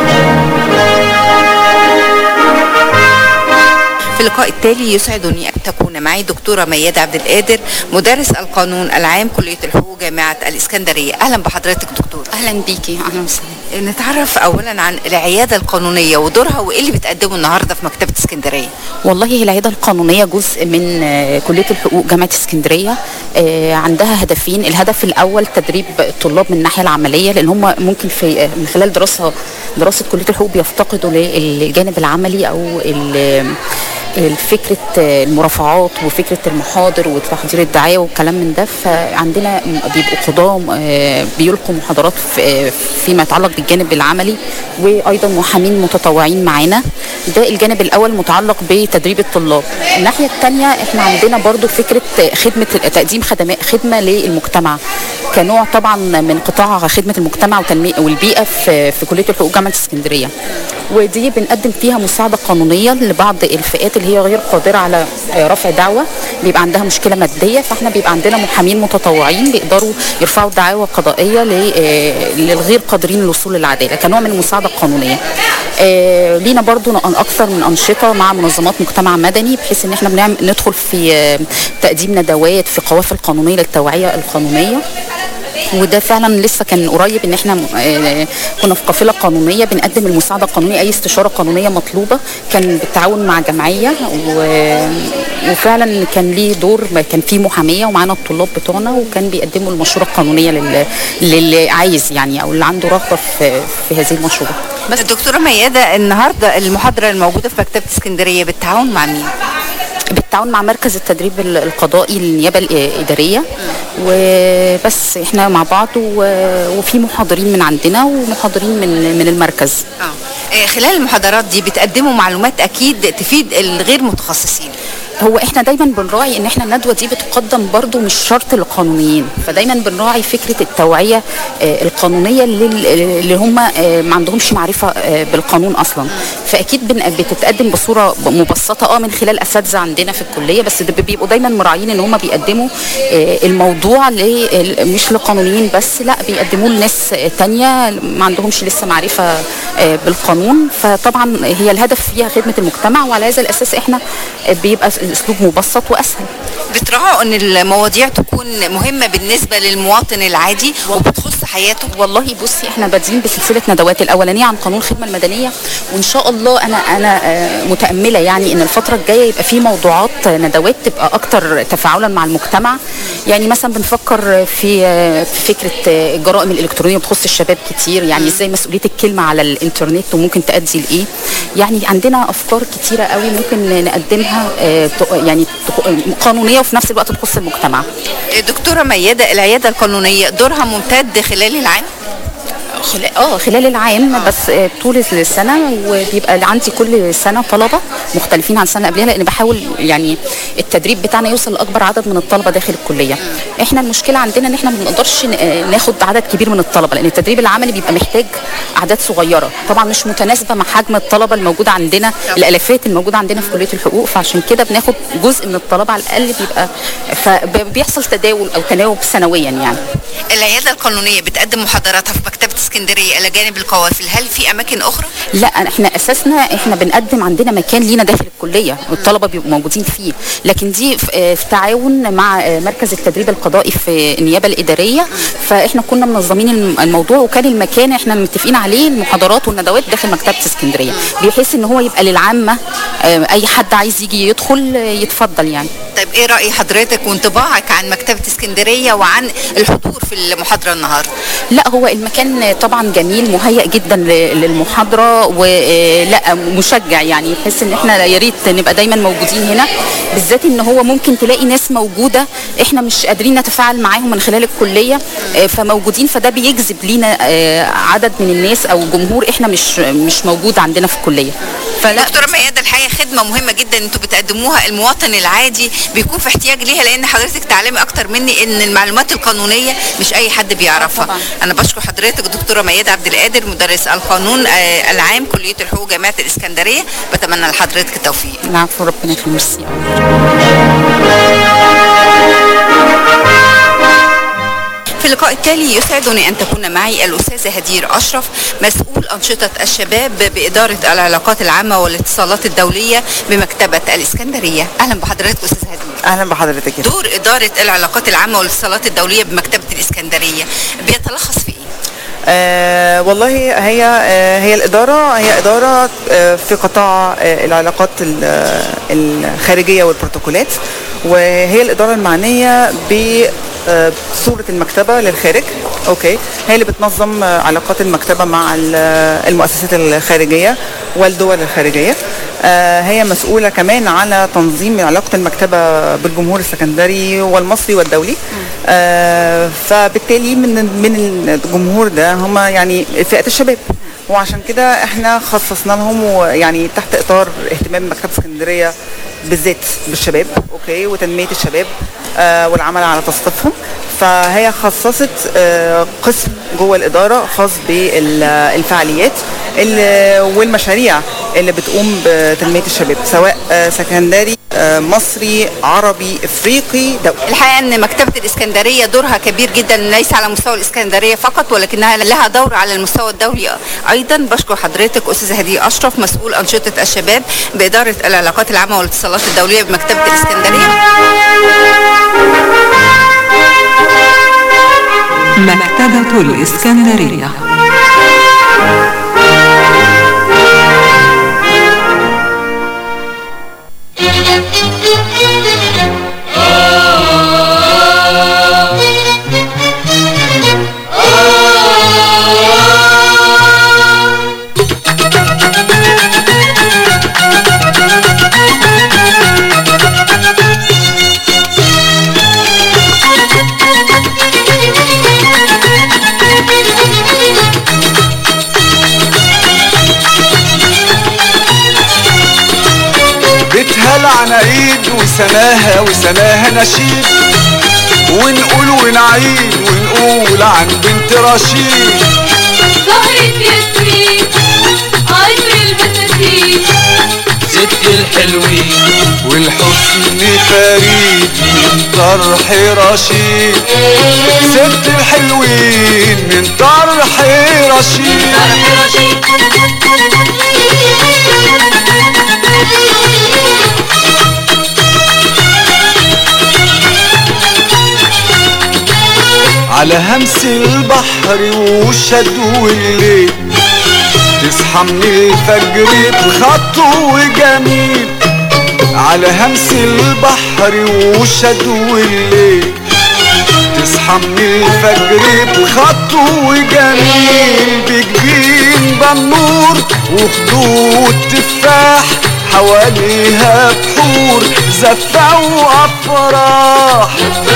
في اللقاء التالي يسعدني أن تكون معي دكتورة ميادة عبد القادر مدرس القانون العام كلية الحقوق جامعة الإسكندرية أهلا بحضرتك دكتور اهلا بيكي اهلا وسهلا نتعرف أولا عن العيادة القانونية ودورها وإيه اللي بتقدمه النهاردة في مكتبة اسكندرية والله هي العياده القانونيه جزء من آه، كليه الحقوق جامعه اسكندريه آه، عندها هدفين الهدف الاول تدريب الطلاب من الناحيه العمليه لان هم ممكن في آه، من خلال دراسه دراسه كليه الحقوق بيفتقدوا للجانب العملي او ال- فكرة المرافعات وفكرة المحاضر وتحضير الدعاية والكلام من ده فعندنا بيبقوا قضاة آه، بيلقوا محاضرات في- آه، فيما يتعلق بالجانب العملي وأيضا محامين متطوعين معانا ده الجانب الأول متعلق بتدريب الطلاب الناحية الثانية احنا عندنا برضو فكرة خدمة تقديم خدمات خدمة للمجتمع كنوع طبعا من قطاع خدمة المجتمع وتنمية والبيئة في في كلية الحقوق جامعة اسكندرية ودي بنقدم فيها مساعدة قانونية لبعض الفئات اللي هي غير قادرة على آه، رفع دعوة بيبقى عندها مشكلة مادية فاحنا بيبقى عندنا محامين متطوعين بيقدروا يرفعوا دعاوى قضائية ل- آه، للغير قادرين للوصول للعدالة كنوع من المساعدة القانونية آه، لينا برضو ن- اكثر من انشطه مع منظمات مجتمع مدني بحيث ان احنا بنعمل ندخل في آه، تقديم ندوات في قوافل قانونيه للتوعيه القانونيه وده فعلا لسه كان قريب ان احنا آه، كنا في قافله قانونيه بنقدم المساعده القانونيه اي استشاره قانونيه مطلوبه كان بالتعاون مع جمعيه و- وفعلا كان ليه دور ما كان فيه محاميه ومعانا الطلاب بتوعنا وكان بيقدموا المشوره القانونيه لل- للي عايز يعني او اللي عنده رغبه في في هذه المشوره بس دكتورة ميادة النهاردة المحاضرة الموجودة في مكتبة اسكندرية بالتعاون مع مين؟ بالتعاون مع مركز التدريب ال- القضائي للنيابه الاداريه وبس احنا مع بعض و- وفي محاضرين من عندنا ومحاضرين من من المركز آه، خلال المحاضرات دي بتقدموا معلومات أكيد تفيد الغير متخصصين هو احنا دايما بنراعي ان احنا الندوه دي بتقدم برضو مش شرط للقانونيين فدايما بنراعي فكره التوعيه آه، القانونيه لل- اللي هم آه، ما عندهمش معرفه آه، بالقانون اصلا فاكيد بن- بتتقدم بصوره مبسطه اه من خلال اساتذه عندنا في الكليه بس ده بيبقوا دايما مراعيين ان هم بيقدموا آه، الموضوع ل- مش للقانونيين بس لا بيقدموه لناس آه، تانية ما عندهمش لسه معرفه آه، بالقانون فطبعا هي الهدف فيها خدمه المجتمع وعلى هذا الاساس احنا آه، بيبقى الاسلوب مبسط واسهل بتراعوا ان المواضيع تكون مهمة بالنسبة للمواطن العادي وبتخص حياته والله بصي احنا بادئين بسلسله ندوات الاولانيه عن قانون الخدمه المدنيه وان شاء الله انا انا آه، متامله يعني ان الفتره الجايه يبقى في موضوعات آه، ندوات تبقى اكتر تفاعلا مع المجتمع يعني مثلا بنفكر في آه، في فكره آه، الجرائم الالكترونيه بتخص الشباب كتير يعني ازاي مسؤوليه الكلمه على الانترنت وممكن تؤدي لايه يعني عندنا افكار كتيره قوي ممكن نقدمها آه، ت- يعني تخ- قانونيه وفي نفس الوقت تخص المجتمع آه، دكتورة ميادة العيادة القانونية دورها ممتد خلال العام خلال اه خلال العام بس آه، طول السنه وبيبقى عندي كل سنه طلبه مختلفين عن السنه اللي قبلها لان بحاول يعني التدريب بتاعنا يوصل لاكبر عدد من الطلبه داخل الكليه احنا المشكله عندنا ان احنا ما بنقدرش ن- آه، ناخد عدد كبير من الطلبه لان التدريب العملي بيبقى محتاج اعداد صغيره طبعا مش متناسبه مع حجم الطلبه الموجوده عندنا الالافات الموجوده عندنا في كليه الحقوق فعشان كده بناخد جزء من الطلبه على الاقل بيبقى فبيحصل تداول او تناوب سنويا يعني العيادة القانونية بتقدم محاضراتها في مكتبة اسكندرية إلى جانب القوافل هل في أماكن أخرى؟ لا احنا اساسنا احنا بنقدم عندنا مكان لينا داخل الكليه والطلبه بيبقوا موجودين فيه لكن دي في آه، في تعاون مع آه، مركز التدريب القضائي في النيابه الاداريه فاحنا كنا منظمين الم- الموضوع وكان المكان احنا متفقين عليه المحاضرات والندوات داخل مكتبه اسكندريه بحيث ان هو يبقى للعامه آه، اي حد عايز يجي يدخل آه، يتفضل يعني طيب إيه رأي حضرتك وانطباعك عن مكتبة اسكندرية وعن الحضور في المحاضرة النهاردة؟ لا هو المكان طبعا جميل مهيأ جدا ل- للمحاضره ولا مشجع يعني يحس ان احنا يا ريت نبقى دايما موجودين هنا بالذات ان هو ممكن تلاقي ناس موجوده احنا مش قادرين نتفاعل معاهم من خلال الكليه آه، فموجودين فده بيجذب لينا آه، عدد من الناس او جمهور احنا مش مش موجود عندنا في الكليه فلا دكتورة ميادة الحقيقة خدمة مهمة جدا انتوا بتقدموها المواطن العادي بيكون في احتياج ليها لان حضرتك تعلمي اكتر مني ان المعلومات القانونية مش اي حد بيعرفها انا بشكر حضرتك دكتورة ميادة عبد القادر مدرس القانون آه، العام كلية الحقوق جامعة الاسكندرية بتمنى لحضرتك التوفيق العفو ربنا يخليك ميرسي في اللقاء التالي يسعدني أن تكون معي الأستاذة هدير أشرف مسؤول أنشطة الشباب بإدارة العلاقات العامة والاتصالات الدولية بمكتبة الإسكندرية أهلا بحضرتك أستاذة هدير اهلا بحضرتك يا دور إدارة العلاقات العامة والاتصالات الدولية بمكتبة الإسكندرية بيتلخص في إيه؟ آه والله هي آه هي الإدارة هي إدارة آه في قطاع آه العلاقات ال- آه، الخارجية والبروتوكولات وهي الإدارة المعنية بصورة المكتبة للخارج أوكي هي اللي بتنظم آه، علاقات المكتبة مع ال- آه، المؤسسات الخارجية والدول الخارجية آه، هي مسؤولة كمان على تنظيم علاقة المكتبة بالجمهور السكندري والمصري والدولي آه، فبالتالي من من الجمهور ده هم يعني فئة الشباب وعشان كده احنا خصصنا لهم يعني تحت اطار اهتمام مكتبه اسكندريه بالذات بالشباب اوكي وتنميه الشباب آه والعمل على تثقيفهم فهي خصصت آه، قسم جوه الاداره خاص بالفعاليات اللي- والمشاريع اللي بتقوم بتنميه الشباب سواء آه، سكندري آه، مصري عربي افريقي دولي الحقيقه ان مكتبه الاسكندريه دورها كبير جدا ليس على مستوى الاسكندريه فقط ولكنها لها دور على المستوى الدولي ايضا بشكر حضرتك استاذه هديه اشرف مسؤول انشطه الشباب باداره العلاقات العامه والاتصالات الدوليه بمكتبه الاسكندريه مكتبة الإسكندرية بيتها العنايد وسماها وسماها نشيد ونقول ونعيد ونقول عن بنت رشيد زهرة ياسمين عطر البساتين ست الحلوين والحسن فريد من طرح رشيد ست الحلوين من طرح رشيد على همس البحر والشد والليل تصحى من الفجر بخطو جميل على همس البحر والشد والليل تصحى من الفجر بخطو جميل بجبين بنور وخدود تفاح حواليها بحور زفة وأفراح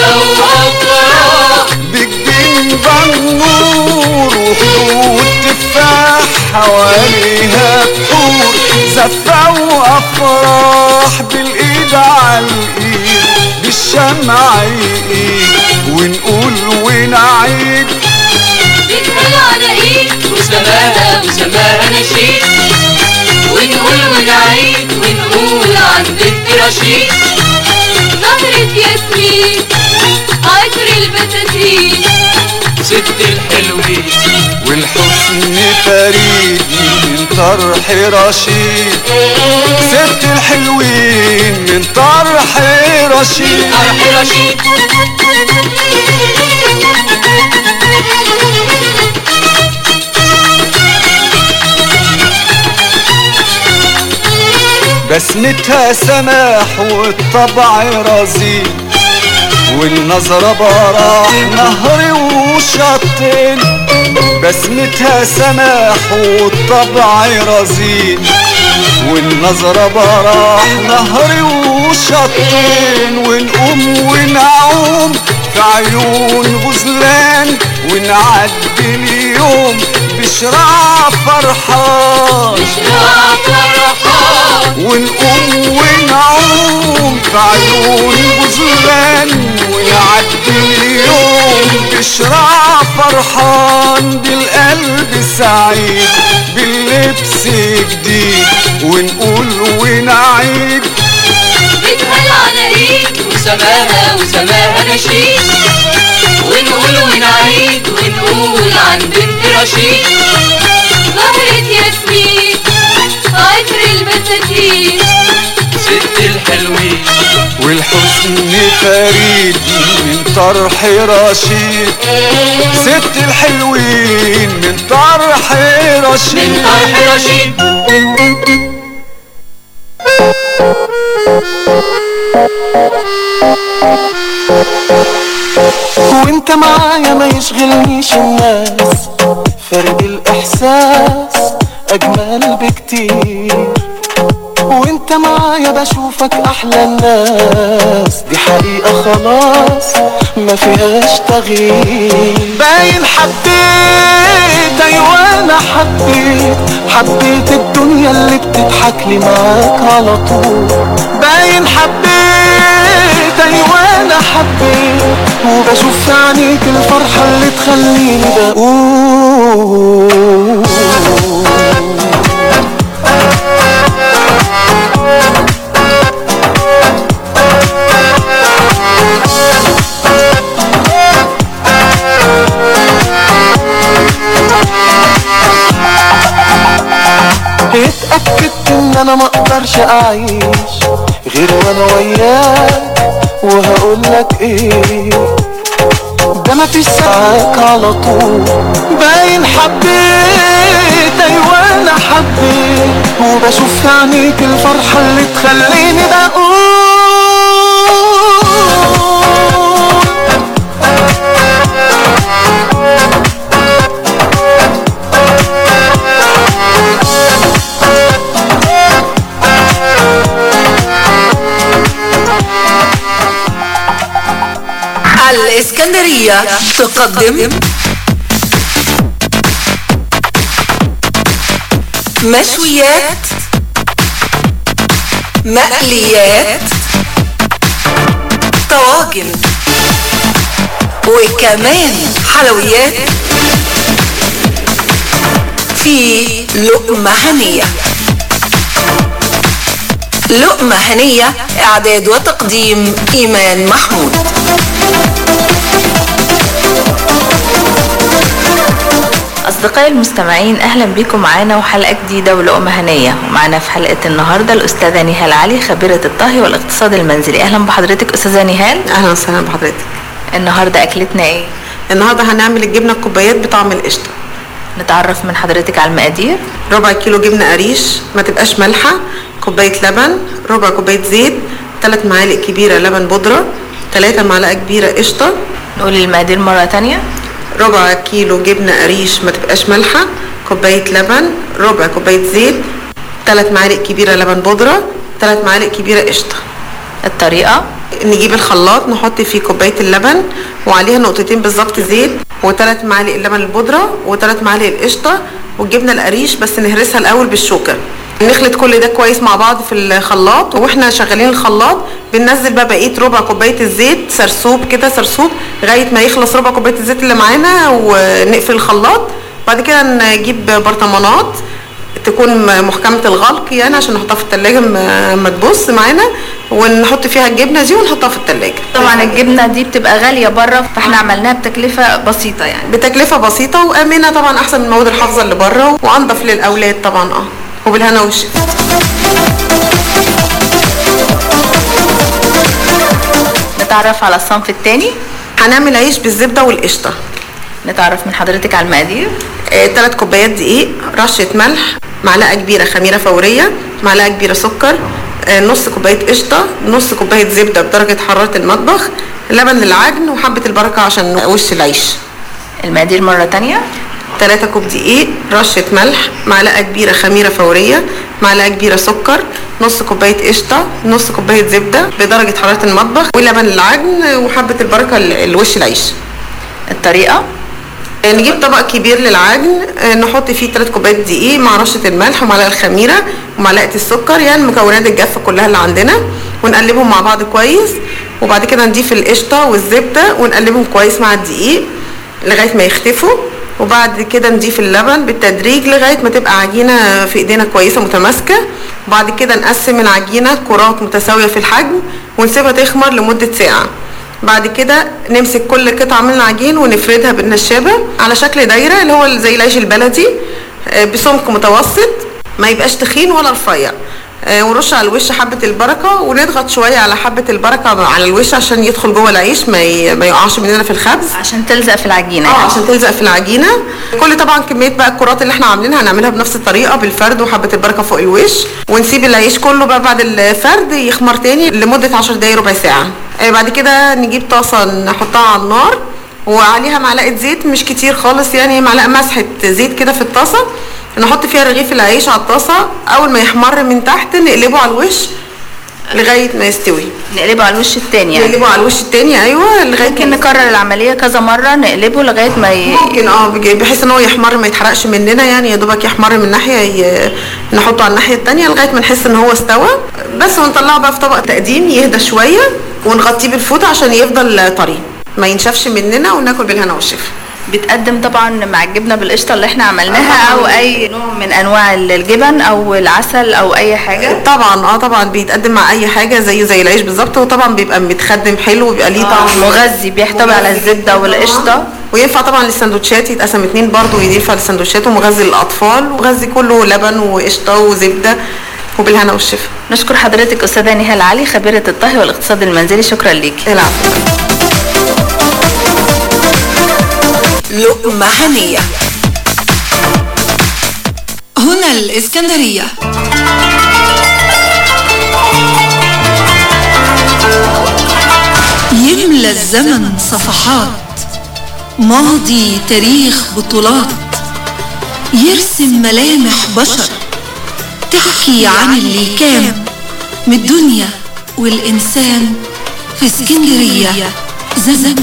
بجبين بنور وخدود تفاح حواليها بحور زفة وأفراح بالإيد على الإيد بالشمع يقيد ونقول ونعيد بيتهل على ايد وسماها وسماها نشيد ونقول ونعيد ونقول عن بنت رشيد زهرة ياسمين عطر البساتين ست الحلوين والحسن فريد من طرح رشيد ست الحلوين من طرح رشيد طرح رشيد بسمتها سماح والطبع رزين والنظرة براح نهر وشطين بسمتها سماح والطبع رزين والنظرة براح نهر وشطين ونقوم ونعوم في عيون غزلان ونعدي اليوم بشراع فرحان بشراع فرحان ونقوم ونعوم في عيون غزلان ونعدي اليوم بشراع فرحان بالقلب سعيد باللبس جديد ونقول ونعيد بيتهل على ايد وسماها وسماها نشيد ونقول ونعيد ونقول عن بنت رشيد زهرة ياسمين عطر البساتين ست الحلوين والحسن فريد من طرح رشيد ست الحلوين من طرح رشيد من طرح رشيد وانت معايا ما يشغلنيش الناس فرق الاحساس اجمل بكتير وانت معايا بشوفك احلى الناس دي حقيقة خلاص ما فيهاش تغيير باين حبيت ايوه انا حبيت حبيت الدنيا اللي بتضحك لي معاك على طول باين حبيت ايوه انا حبيت وبشوف في عينيك الفرحة اللي تخليني بقول اتأكدت ان انا ما اقدرش اعيش غير وانا وياك وهقولك ايه ده مفيش ساعات على طول باين حبيت ايوه انا حبيت وبشوف في عينيك الفرحة اللي تخليني بقول الإسكندرية تقدم مشويات مقليات طواجن وكمان حلويات في لقمة هنية لقمة هنية إعداد وتقديم إيمان محمود أصدقائي المستمعين أهلا بكم معانا وحلقة جديدة ولقمة هنية ومعانا في حلقة النهاردة الأستاذة نهال علي خبيرة الطهي والاقتصاد المنزلي أهلا بحضرتك أستاذة نهال اهلا وسهلا بحضرتك النهاردة أكلتنا إيه؟ النهارده هنعمل الجبنه الكوبايات بطعم القشطه نتعرف من حضرتك على المقادير ربع كيلو جبنه قريش ما تبقاش مالحه كوبايه لبن ربع كوبايه زيت ثلاث معالق كبيره لبن بودره ثلاثة معلقه كبيره قشطه نقول المقادير مرة تانية ربع كيلو جبنه قريش ما تبقاش مالحه كوبايه لبن ربع كوبايه زيت ثلاث معالق كبيره لبن بودره ثلاث معالق كبيره قشطه الطريقه نجيب الخلاط نحط فيه كوبايه اللبن وعليها نقطتين بالظبط زيت وثلاث معالق اللبن البودره وثلاث معالق القشطه والجبنه القريش بس نهرسها الاول بالشوكه نخلط كل ده كويس مع بعض في الخلاط واحنا شغالين الخلاط بننزل بقى بقيه ربع كوبايه الزيت سرسوب كده سرسوب لغايه ما يخلص ربع كوبايه الزيت اللي معانا ونقفل الخلاط بعد كده نجيب برطمانات تكون محكمة الغلق يعني عشان نحطها في التلاجة ما ما تبص معانا ونحط فيها الجبنة دي ونحطها في التلاجة طبعا الجبنة دي بتبقى غالية بره فاحنا عملناها بتكلفة بسيطة يعني بتكلفة بسيطة وآمنة طبعا أحسن من المواد الحافظة اللي بره وأنضف للأولاد طبعا اه وبالهنا والشفا نتعرف على الصنف التاني هنعمل عيش بالزبدة والقشطة نتعرف من حضرتك على المقادير آه، تلات كوبايات دقيق رشة ملح معلقة كبيرة خميرة فورية معلقة كبيرة سكر آه، نص كوباية قشطة نص كوباية زبدة بدرجة حرارة المطبخ لبن للعجن وحبة البركة عشان وش العيش المقادير مرة تانية 3 كوب دقيق رشة ملح معلقة كبيرة خميرة فورية معلقة كبيرة سكر نص كوباية قشطة نص كوباية زبدة بدرجة حرارة المطبخ ولبن للعجن وحبة البركة ل- لوش العيش الطريقة نجيب طبق كبير للعجن آه، نحط فيه 3 كوبايات دقيق مع رشة الملح ومعلقة الخميرة ومعلقة السكر يعني المكونات الجافة كلها اللي عندنا ونقلبهم مع بعض كويس وبعد كده نضيف القشطة والزبدة ونقلبهم كويس مع الدقيق لغاية ما يختفوا وبعد كده نضيف اللبن بالتدريج لغاية ما تبقى عجينة في ايدينا كويسة متماسكة وبعد كده نقسم العجينة كرات متساوية في الحجم ونسيبها تخمر لمدة ساعة بعد كده نمسك كل قطعة من العجين ونفردها بالنشابة على شكل دايرة اللي هو زي العيش البلدي آه، بسمك متوسط ما يبقاش تخين ولا رفيع آه، ونرش على الوش حبة البركة ونضغط شوية على حبة البركة على الوش عشان يدخل جوه العيش ما, ي... ما يقعش مننا في الخبز عشان تلزق في العجينة اه يعني. عشان تلزق في العجينة كل طبعا كمية بقى الكرات اللي احنا عاملينها هنعملها بنفس الطريقة بالفرد وحبة البركة فوق الوش ونسيب العيش كله بقى بعد الفرد يخمر تاني لمدة 10 دقايق ربع ساعة آه، بعد كده نجيب طاسة نحطها على النار وعليها معلقة زيت مش كتير خالص يعني معلقة مسحة زيت كده في الطاسة نحط فيها رغيف العيش على الطاسة أول ما يحمر من تحت نقلبه على الوش لغاية ما يستوي نقلبه على الوش التاني يعني نقلبه على الوش التاني أيوه لغاية ممكن نكرر العملية كذا مرة نقلبه لغاية ما ي... ممكن اه بج- بحيث ان هو يحمر ما يتحرقش مننا يعني يا دوبك يحمر من ناحيه ي... نحطه على الناحيه التانية لغايه ما نحس ان هو استوى بس ونطلعه بقى في طبق تقديم يهدى شويه ونغطيه بالفوطه عشان يفضل طري ما ينشفش مننا وناكل بالهنا والشفا بتقدم طبعا مع الجبنه بالقشطه اللي احنا عملناها او اي نوع من انواع الجبن او العسل او اي حاجه طبعا اه طبعا بيتقدم مع اي حاجه زيه زي العيش بالظبط وطبعا بيبقى متخدم حلو وبيبقى ليه طعم مغذي بيحتوي على الزبده والقشطه وينفع طبعا للسندوتشات يتقسم اتنين برضو ينفع للسندوتشات ومغذي للاطفال ومغذي كله لبن وقشطه وزبده وبالهنا والشفا نشكر حضرتك استاذه نهال علي خبيره الطهي والاقتصاد المنزلي شكرا ليكي العفو لقمة هنية هنا الإسكندرية يملى الزمن صفحات ماضي تاريخ بطولات يرسم ملامح بشر تحكي عن اللي كان من الدنيا والإنسان في اسكندرية زمان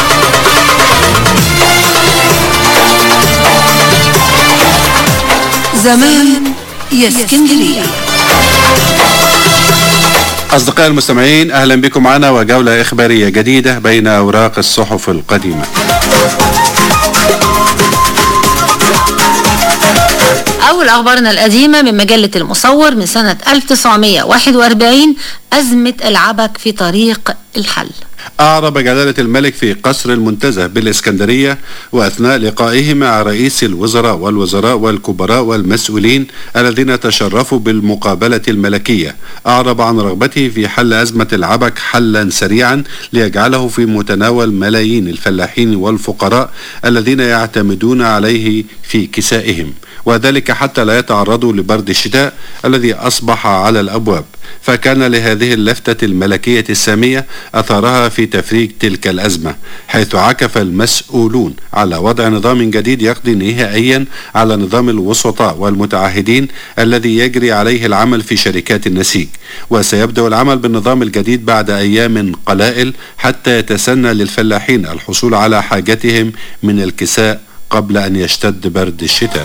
زمان يا اسكندرية أصدقائي المستمعين أهلا بكم معنا وجولة إخبارية جديدة بين أوراق الصحف القديمة أول أخبارنا القديمة من مجلة المصور من سنة 1941 أزمة العبك في طريق الحل أعرب جلالة الملك في قصر المنتزه بالإسكندرية وأثناء لقائه مع رئيس الوزراء والوزراء والكبراء والمسؤولين الذين تشرفوا بالمقابلة الملكية أعرب عن رغبته في حل أزمة العبك حلا سريعا ليجعله في متناول ملايين الفلاحين والفقراء الذين يعتمدون عليه في كسائهم وذلك حتى لا يتعرضوا لبرد الشتاء الذي أصبح على الأبواب فكان لهذه اللفتة الملكية السامية أثرها في تفريج تلك الأزمة حيث عكف المسؤولون على وضع نظام جديد يقضي نهائيا على نظام الوسطاء والمتعهدين الذي يجري عليه العمل في شركات النسيج وسيبدأ العمل بالنظام الجديد بعد أيام قلائل حتى يتسنى للفلاحين الحصول على حاجتهم من الكساء قبل أن يشتد برد الشتاء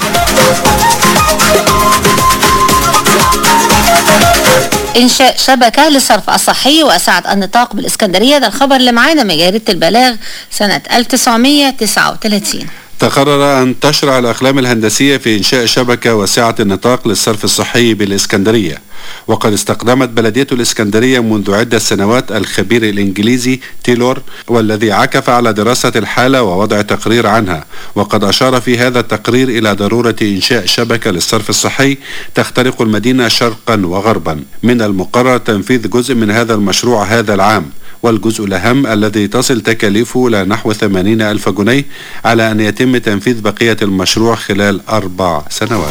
إنشاء شبكة للصرف الصحي وسعة النطاق بالإسكندرية ده الخبر اللي معانا من جريدة البلاغ سنة 1939 تقرر أن تشرع الأقلام الهندسية في إنشاء شبكة واسعة النطاق للصرف الصحي بالإسكندرية وقد استخدمت بلدية الإسكندرية منذ عدة سنوات الخبير الإنجليزي تيلور والذي عكف على دراسة الحالة ووضع تقرير عنها وقد أشار في هذا التقرير إلى ضرورة إنشاء شبكة للصرف الصحي تخترق المدينة شرقا وغربا من المقرر تنفيذ جزء من هذا المشروع هذا العام والجزء الأهم الذي تصل تكاليفه إلى نحو 80 ألف جنيه على أن يتم تنفيذ بقية المشروع خلال أربع سنوات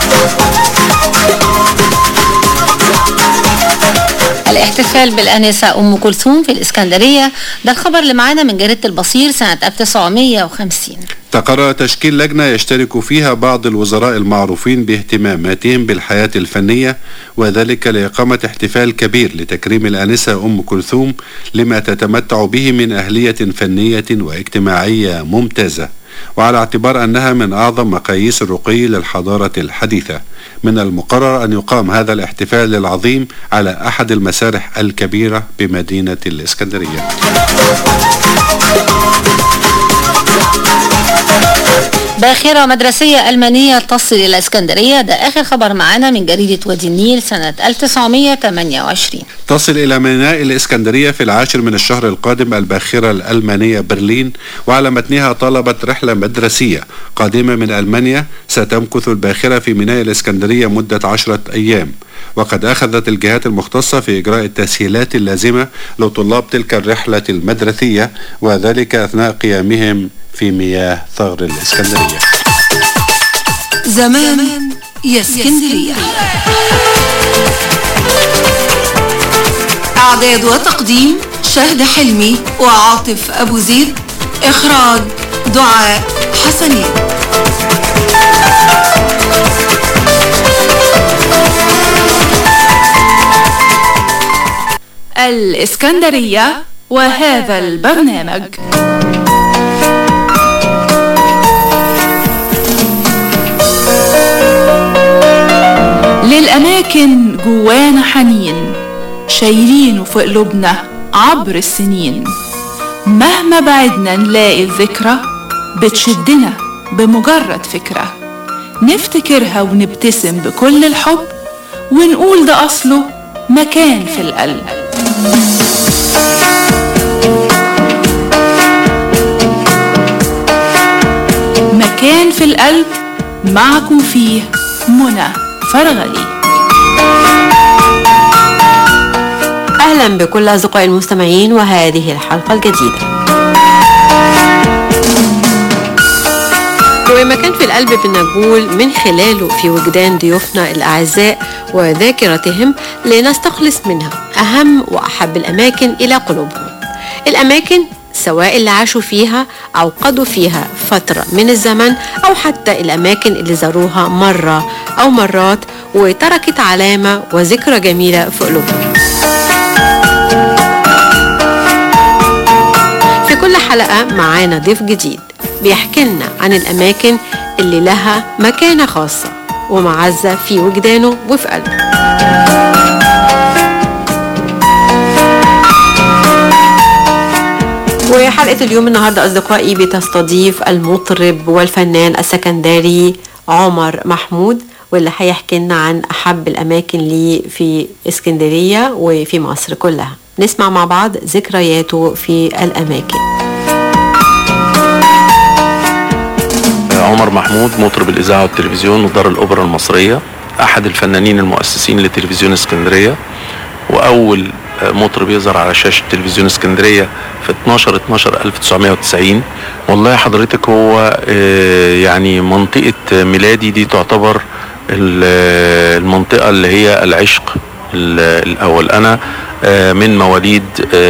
الاحتفال بالآنسة أم كلثوم في الإسكندرية ده الخبر اللي معانا من جريدة البصير سنة 1950 تقرر تشكيل لجنة يشترك فيها بعض الوزراء المعروفين باهتماماتهم بالحياة الفنية وذلك لإقامة احتفال كبير لتكريم الآنسة أم كلثوم لما تتمتع به من أهلية فنية واجتماعية ممتازة وعلى اعتبار أنها من أعظم مقاييس الرقي للحضارة الحديثة من المقرر أن يقام هذا الاحتفال العظيم على أحد المسارح الكبيرة بمدينة الإسكندرية باخرة مدرسية ألمانية تصل إلى اسكندرية ده آخر خبر معانا من جريدة وادي النيل سنة 1928 تصل إلى ميناء الإسكندرية في العاشر من الشهر القادم الباخرة الألمانية برلين وعلى متنها طلبت رحلة مدرسية قادمة من ألمانيا ستمكث الباخرة في ميناء الإسكندرية مدة عشرة أيام وقد أخذت الجهات المختصة في إجراء التسهيلات اللازمة لطلاب تلك الرحلة المدرسية وذلك أثناء قيامهم في مياه ثغر الإسكندرية زمان يا اسكندرية إعداد وتقديم شهد حلمي وعاطف أبو زيد إخراج دعاء حسنين الإسكندرية وهذا البرنامج للأماكن جوانا حنين شايلينه في قلوبنا عبر السنين مهما بعدنا نلاقي الذكرى بتشدنا بمجرد فكرة نفتكرها ونبتسم بكل الحب ونقول ده أصله مكان في القلب مكان في القلب معكم فيه منى فرغلي أهلا بكل أصدقائي المستمعين وهذه الحلقة الجديدة ومكان في القلب بنقول من خلاله في وجدان ضيوفنا الأعزاء وذاكرتهم لنستخلص منها أهم وأحب الأماكن إلى قلوبهم الأماكن سواء اللي عاشوا فيها أو قضوا فيها فترة من الزمن أو حتى الأماكن اللي زاروها مرة أو مرات وتركت علامة وذكرى جميلة في قلوبهم في كل حلقة معانا ضيف جديد بيحكي لنا عن الأماكن اللي لها مكانة خاصة ومعزة في وجدانه وفي قلبه وحلقة اليوم النهاردة أصدقائي بتستضيف المطرب والفنان السكندري عمر محمود واللي هيحكي لنا عن أحب الأماكن ليه في اسكندرية وفي مصر كلها نسمع مع بعض ذكرياته في الأماكن عمر محمود مطرب الإذاعة والتلفزيون ودار الأوبرا المصرية أحد الفنانين المؤسسين لتلفزيون اسكندرية وأول مطرب يظهر على شاشة تلفزيون اسكندرية في 12 12 1990 والله حضرتك هو آه، يعني منطقة ميلادي دي تعتبر ال- المنطقة اللي هي العشق ال- الأول أنا آه، من مواليد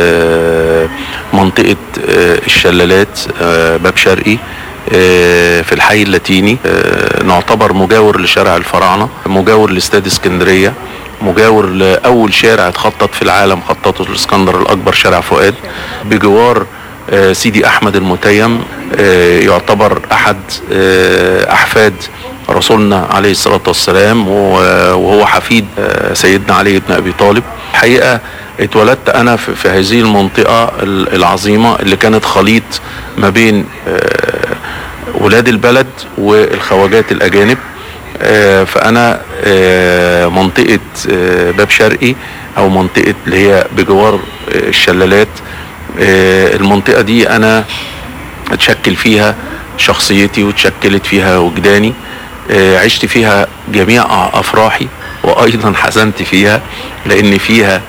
آه، منطقة آه، الشلالات آه، باب شرقي آه، في الحي اللاتيني آه، نعتبر مجاور لشارع الفراعنة مجاور لاستاد اسكندرية مجاور لأول شارع اتخطط في العالم خططه الاسكندر الأكبر شارع فؤاد بجوار آه، سيدي أحمد المتيم آه، يعتبر أحد آه، أحفاد رسولنا عليه الصلاة والسلام و- وهو حفيد آه، سيدنا علي بن أبي طالب الحقيقة اتولدت أنا في في هذه المنطقة ال- العظيمة اللي كانت خليط ما بين آه، ولاد البلد والخواجات الأجانب آه، فأنا آه، منطقة آه، باب شرقي أو منطقة اللي هي بجوار آه، الشلالات آه، المنطقة دي أنا اتشكل فيها شخصيتي وتشكلت فيها وجداني آه، عشت فيها جميع أفراحي وأيضا حزنت فيها لأن فيها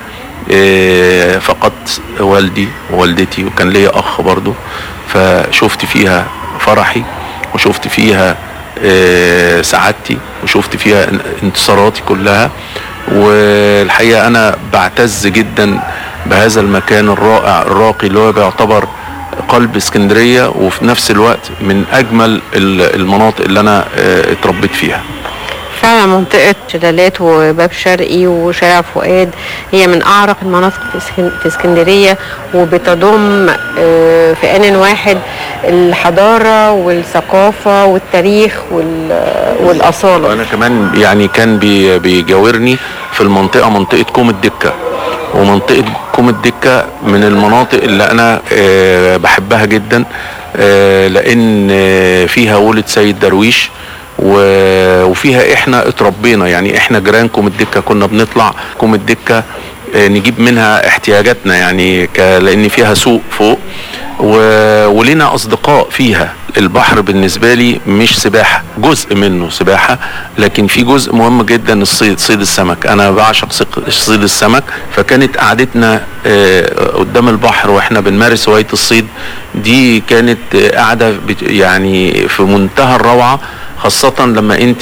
آه، فقدت والدي ووالدتي وكان ليا أخ برضو فشفت فيها فرحي وشفت فيها آه، سعادتي وشفت فيها ان- انتصاراتي كلها والحقيقة أنا بعتز جدا بهذا المكان الرائع الراقي اللي هو بيعتبر قلب اسكندرية وفي نفس الوقت من أجمل ال- المناطق اللي أنا آه، اتربيت فيها فعلا منطقة شلالات وباب شرقي وشارع فؤاد هي من أعرق المناطق في اسكن- في اسكندرية وبتضم آه، في آن واحد الحضارة والثقافة والتاريخ وال- والأصالة وأنا كمان يعني كان بي- بيجاورني في المنطقة منطقة كوم الدكة ومنطقة كوم الدكة من المناطق اللي أنا آه، بحبها جدا آه، لأن آه، فيها ولد سيد درويش و- وفيها احنا اتربينا يعني احنا جيران كوم الدكة كنا بنطلع كوم الدكة آه، نجيب منها احتياجاتنا يعني ك- لان فيها سوق فوق و- ولنا اصدقاء فيها البحر بالنسبه لي مش سباحه جزء منه سباحه لكن في جزء مهم جدا الصيد صيد السمك انا بعشق صيق- صيد السمك فكانت قعدتنا آه، قدام البحر واحنا بنمارس هوايه الصيد دي كانت آه، قاعده بت- يعني في منتهى الروعه خاصه لما انت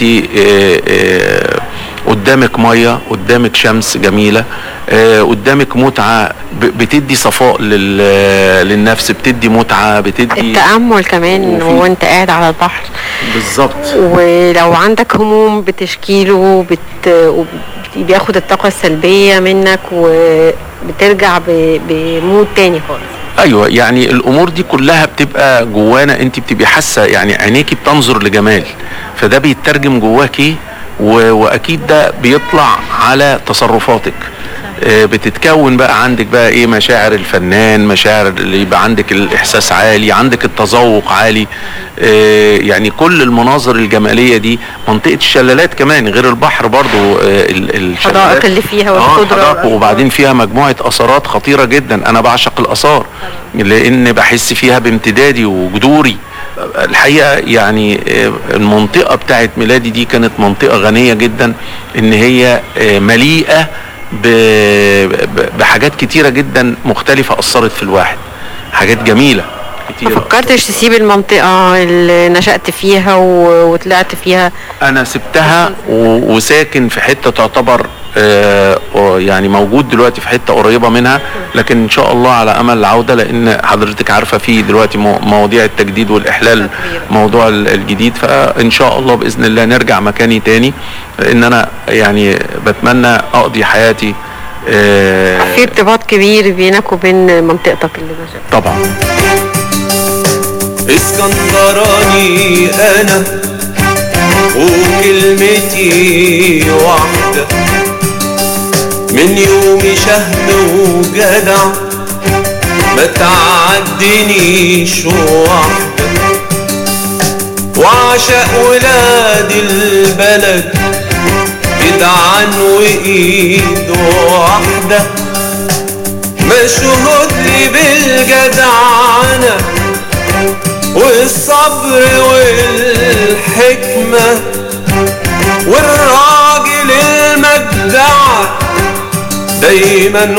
قدامك ميه قدامك شمس جميله آه، قدامك متعه ب- بتدي صفاء لل- للنفس بتدي متعه بتدي التأمل كمان وانت قاعد على البحر بالظبط ولو عندك هموم بتشكيله بت... وب- بياخد الطاقة السلبية منك وبترجع ب... بمود تاني خالص ايوه يعني الامور دي كلها بتبقى جوانا انت بتبقي حاسه يعني عينيكي بتنظر لجمال فده بيترجم جواكي و... واكيد ده بيطلع على تصرفاتك آه، بتتكون بقى عندك بقى ايه مشاعر الفنان مشاعر اللي يبقى عندك الاحساس عالي عندك التذوق عالي آه، يعني كل المناظر الجماليه دي منطقه الشلالات كمان غير البحر برضو آه، ال- الشلالات الحدائق اللي فيها اه والخضره حدائق وبعدين فيها مجموعه اثارات خطيره جدا انا بعشق الاثار لان بحس فيها بامتدادي وجذوري الحقيقه يعني آه، المنطقه بتاعت ميلادي دي كانت منطقه غنيه جدا ان هي آه، مليئه ب- ب- بحاجات كتيره جدا مختلفه اثرت في الواحد حاجات جميله ما كتيره فكرتش تسيب المنطقه اللي نشأت فيها و- وطلعت فيها انا سبتها و- وساكن في حته تعتبر آه، آه، يعني موجود دلوقتي في حته قريبه منها لكن ان شاء الله على امل العوده لان حضرتك عارفه في دلوقتي مو- مواضيع التجديد والاحلال موضوع ال- الجديد فان شاء الله باذن الله نرجع مكاني تاني لان انا يعني بتمنى اقضي حياتي آه، في ارتباط كبير بينك وبين منطقتك اللي نشأت طبعا اسكندراني انا وكلمتي واحدة من يومي شهم وجدع ما تعدنيش واحدة وعشق ولاد البلد جدعان وايد واحدة مشهود لي بالجدعنة والصبر والحكمة والراجل المجدع دايما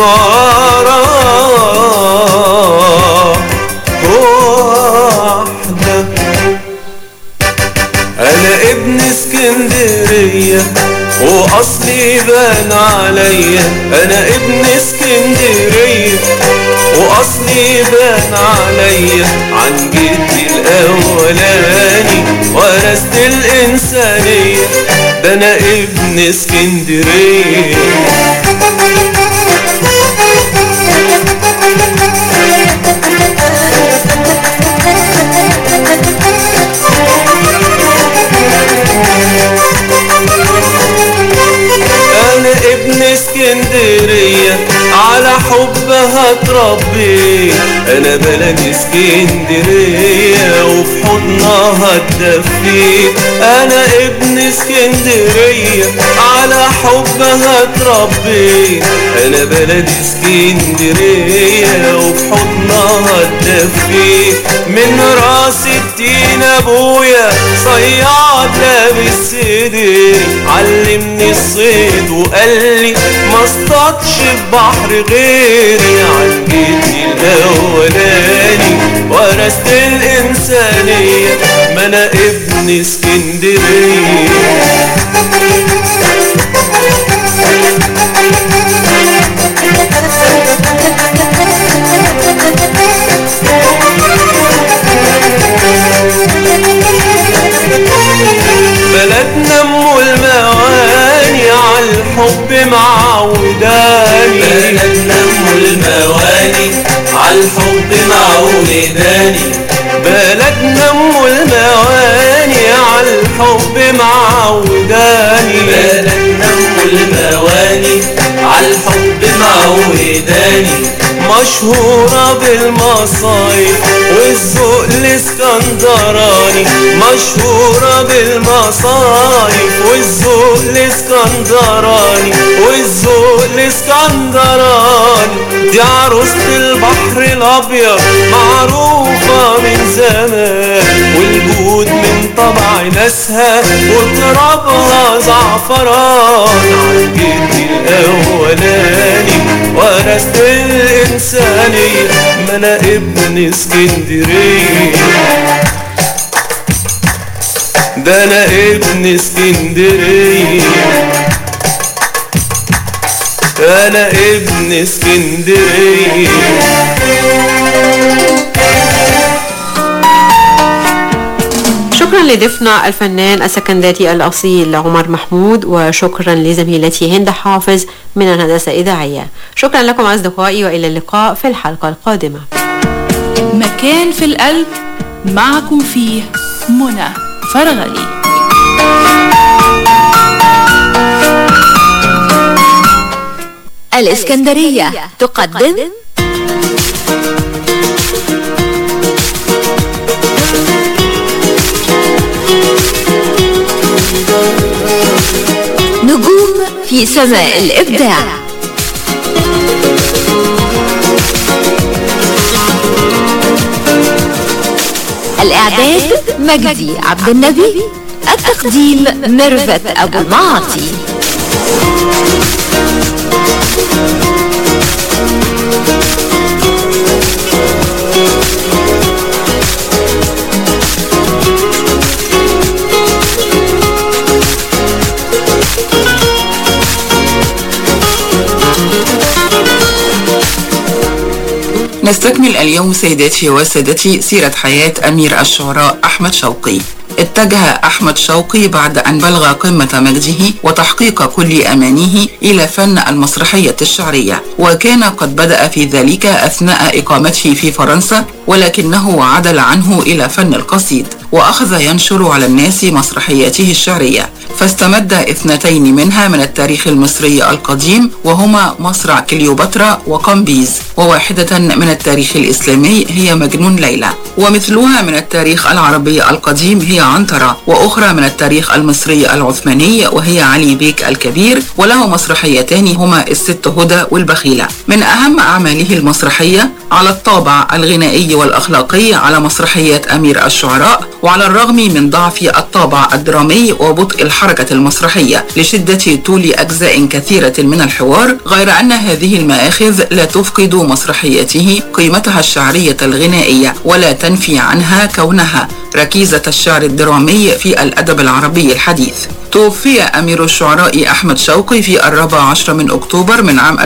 وراه واحدة أنا ابن اسكندرية وأصلي بان عليا أنا ابن اسكندرية وأصلي بان عليا عن جدي الأولاني ورثت الإنسانية ده أنا ابن اسكندرية انا ابن اسكندرية على حبها اتربيت انا بلد اسكندرية وفي حضنها اتدفيت انا ابن اسكندرية على حبها اتربيت انا بلد اسكندرية وفي حضنها اتدفيت من راس التين ابويا صياد لابس سدري علمني الصيد وقال لي ما اصطادش في بحر غيري عن جدي الاولاني ورثت الانسانيه ما انا ابن اسكندريه بلدنا ام المواني على الحب معوداني بلدنا ام المواني على الحب معوداني بلدنا ام المواني على الحب معوداني بلدنا ام المواني على الحب معوداني مشهورة بالمصايف والذوق الاسكندراني مشهورة بالمصايف والذوق الاسكندراني والذوق الاسكندراني دي عروسة البحر الابيض معروفة من زمان والجود من طبع ناسها وترابها زعفران عن جدي الاولاني ورثت الانسانية ما انا ابن اسكندرية ده انا ابن اسكندرية انا ابن اسكندرية شكرا لضيفنا الفنان السكندري الأصيل عمر محمود وشكرا لزميلتي هند حافظ من الهندسة الإذاعية شكرا لكم أصدقائي وإلى اللقاء في الحلقة القادمة مكان في القلب معكم فيه منى فرغلي الإسكندرية تقدم نجوم في سماء الإبداع الإعداد مجدي عبد النبي التقديم ميرفت أبو المعاطي نستكمل اليوم سيداتي وسادتي سيرة حياة أمير الشعراء أحمد شوقي اتجه أحمد شوقي بعد أن بلغ قمة مجده وتحقيق كل أمانيه إلى فن المسرحية الشعرية وكان قد بدأ في ذلك أثناء إقامته في فرنسا ولكنه عدل عنه إلى فن القصيد وأخذ ينشر على الناس مسرحياته الشعرية فاستمد اثنتين منها من التاريخ المصري القديم وهما مصرع كليوباترا وقمبيز وواحدة من التاريخ الإسلامي هي مجنون ليلى ومثلها من التاريخ العربي القديم هي عنترة وأخرى من التاريخ المصري العثماني وهي علي بيك الكبير وله مسرحيتان هما الست هدى والبخيلة من أهم أعماله المسرحية على الطابع الغنائي والأخلاقي على مسرحيات أمير الشعراء وعلى الرغم من ضعف الطابع الدرامي وبطء الحركة المسرحية لشدة طول أجزاء كثيرة من الحوار غير أن هذه المآخذ لا تفقد مسرحياته قيمتها الشعرية الغنائية ولا تنفي عنها كونها ركيزة الشعر الدرامي في الأدب العربي الحديث توفي أمير الشعراء أحمد شوقي في الرابع عشر من أكتوبر من عام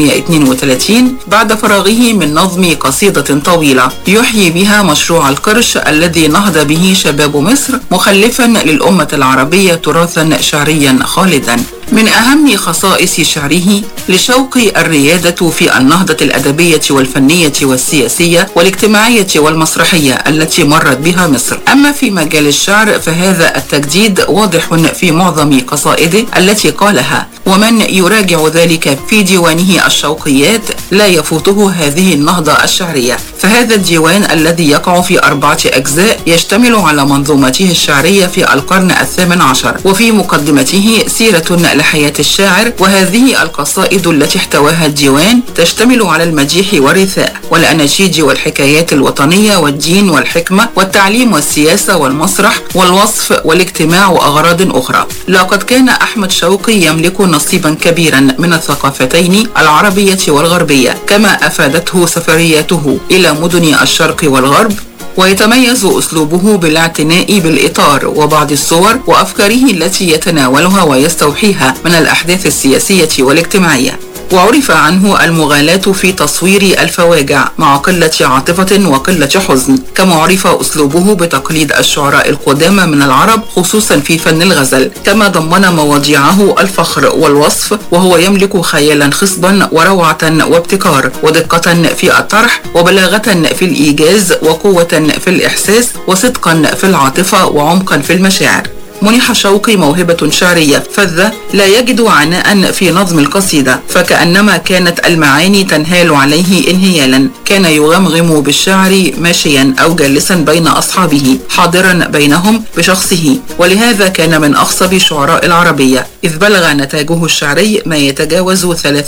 1932 بعد فراغه من نظم قصيدة طويلة يحيي بها مشروع القرش الذي نهض به شباب مصر مخلفا للأمة العربية تراثا شعريا خالدا من أهم خصائص شعره لشوقي الريادة في النهضة الأدبية والفنية والسياسية والاجتماعية والمسرحية التي مرت بها مصر أما في مجال الشعر فهذا التجديد واضح في معظم قصائده التي قالها ومن يراجع ذلك في ديوانه الشوقيات لا يفوته هذه النهضة الشعرية فهذا الديوان الذي يقع في أربعة أجزاء يشتمل على منظومته الشعرية في القرن الثامن عشر وفي مقدمته سيرة لحياة الشاعر وهذه القصائد التي احتواها الديوان تشتمل على المديح والرثاء والأناشيد والحكايات الوطنية والدين والحكمة والتعليم والسياسة والمسرح والوصف والاجتماع وأغراض أخرى لقد كان أحمد شوقي يملك نصيبا كبيرا من الثقافتين العربية والغربية كما أفادته سفرياته إلى مدن الشرق والغرب ويتميز أسلوبه بالاعتناء بالإطار وبعض الصور وأفكاره التي يتناولها ويستوحيها من الأحداث السياسية والاجتماعية وعرف عنه المغالاة في تصوير الفواجع مع قلة عاطفة وقلة حزن كما عرف أسلوبه بتقليد الشعراء القدامى من العرب خصوصا في فن الغزل كما ضمن مواضيعه الفخر والوصف وهو يملك خيالا خصبا وروعة وابتكار ودقة في الطرح وبلاغة في الإيجاز وقوة في الإحساس وصدقا في العاطفة وعمقا في المشاعر منح شوقي موهبة شعرية فذة لا يجد عناء في نظم القصيدة فكأنما كانت المعاني تنهال عليه انهيالا كان يغمغم بالشعر ماشيا أو جالسا بين أصحابه حاضرا بينهم بشخصه ولهذا كان من أخصب شعراء العربية إذ بلغ نتاجه الشعري ما يتجاوز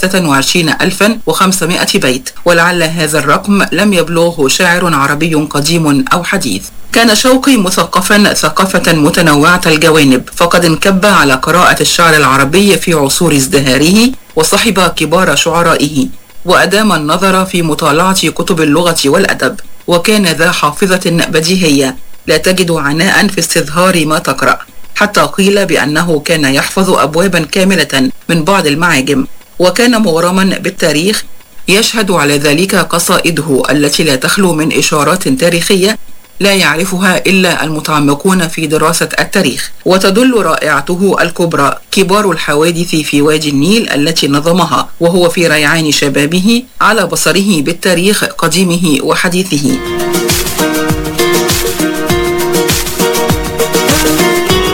23500 بيت ولعل هذا الرقم لم يبلغه شاعر عربي قديم أو حديث كان شوقي مثقفا ثقافة متنوعة الجوانب فقد انكب على قراءة الشعر العربي في عصور ازدهاره وصحب كبار شعرائه وأدام النظر في مطالعة كتب اللغة والأدب وكان ذا حافظة بديهية لا تجد عناء في استظهار ما تقرأ حتى قيل بأنه كان يحفظ أبوابا كاملة من بعض المعاجم وكان مغرما بالتاريخ يشهد على ذلك قصائده التي لا تخلو من إشارات تاريخية لا يعرفها إلا المتعمقون في دراسة التاريخ وتدل رائعته الكبرى كبار الحوادث في وادي النيل التي نظمها وهو في ريعان شبابه على بصره بالتاريخ قديمه وحديثه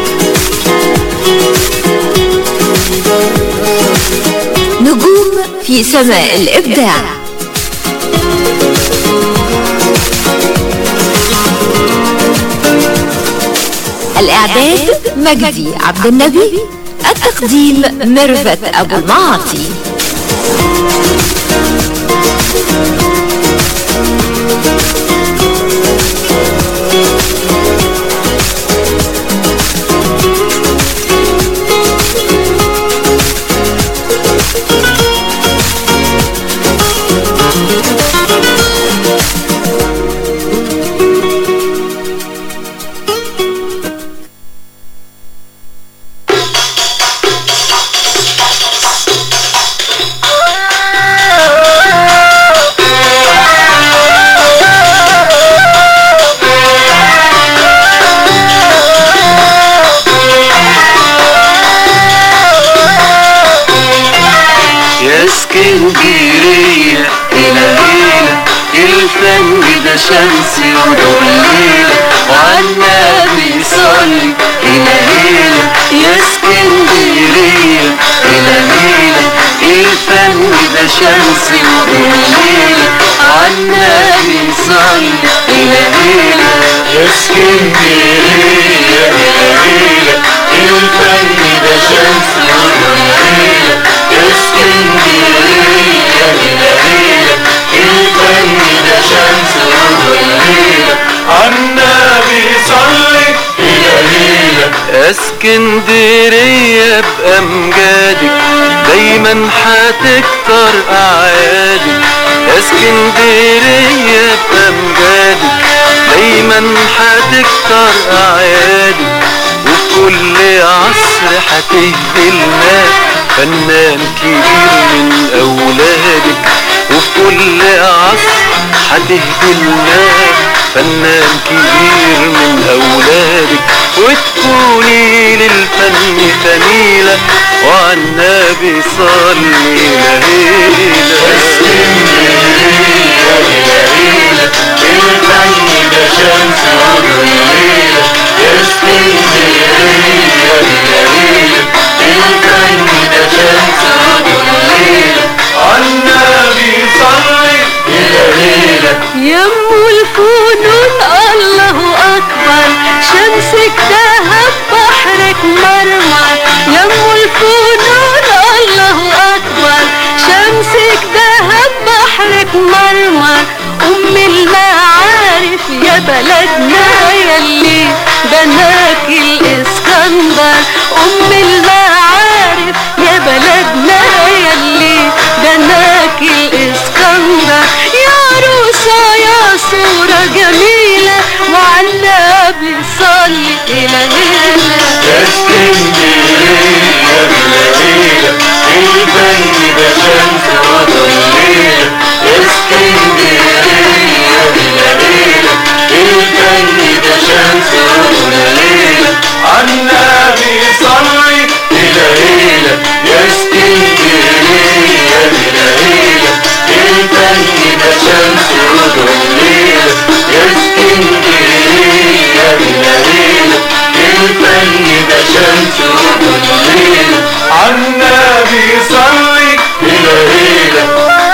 نجوم في سماء الإبداع الإعداد مجدي عبد النبي التقديم ميرفت أبو المعاطي يا اسكندرية إلى ليلة الفن ده شمس ونور ليلة وعالنبي صلي إلى ليلة يا اسكندرية إلى ليلة الفن ده شمس ونور ليلة وعالنبي صلي إلى ليلة يا اسكندرية إلى ليلة الفن ده شمس ونور ليلة يا اسكندرية إلى ليلة الفن ده شمس ونور ليلة عالنبي صلي إلى ليلة اسكندرية بأمجادك دايما هتكتر أعيادك اسكندرية بأمجادك دايما هتكتر أعيادك وفي كل عصر هتهدي لنا فنان كبير من أولادك وفي كل عصر هتهدي لنا فنان كبير من أولادك وتكوني للفن فنيلة وعالنبي صلي لهيلة اسكندرية لهيلة الفن ده شمس وليلة اسكندرية لهيلة الفن ده شمس وليلة عالنبي صلي لهيلة يم الفنون الله أكبر شمسك دهب بحرك مرمر يم الفنون الله أكبر شمسك دهب بحرك مرمر أم المعارف يا بلدنا يلي بناك الإسكندر أم المعارف يا بلدنا يلي بناك الإسكندر يا عروسة يا صورة جميلة وعالنبي صلي إلى هنا اسكندرية بليلة الفن ده شمس وضليلة اسكندرية بليلة الفن ده شمس وضليلة عالنبي صلي إلى هيلة يا اسكندرية بليلة الفن ده شمس وضليلة يا اسكندرية بليلة الفن ده شمس وضليلة عالنبي صلي إلى هيلة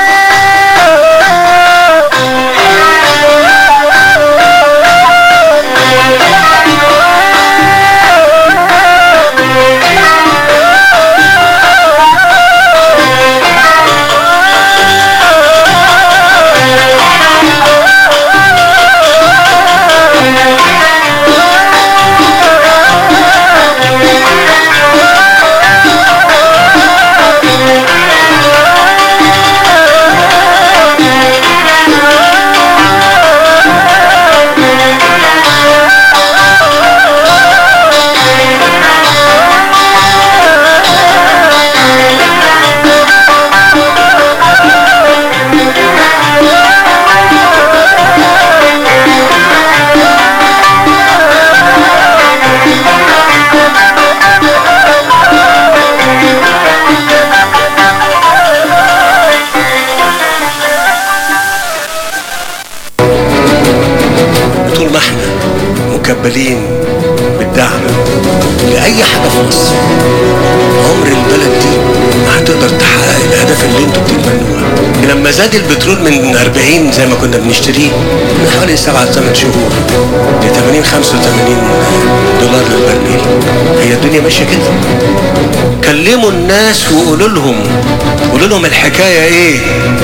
طول ما احنا مكبلين بالدعم لأي حاجة في مصر عمر البلد دي ما هتقدر تحقق الأهداف في اللي انتوا بتتمنوه لما زاد البترول من 40 زي ما كنا بنشتريه من حوالي 7 8 شهور ل 80 85 دولار للبرميل هي الدنيا ماشيه كده كلموا الناس وقولوا لهم قولوا لهم الحكايه ايه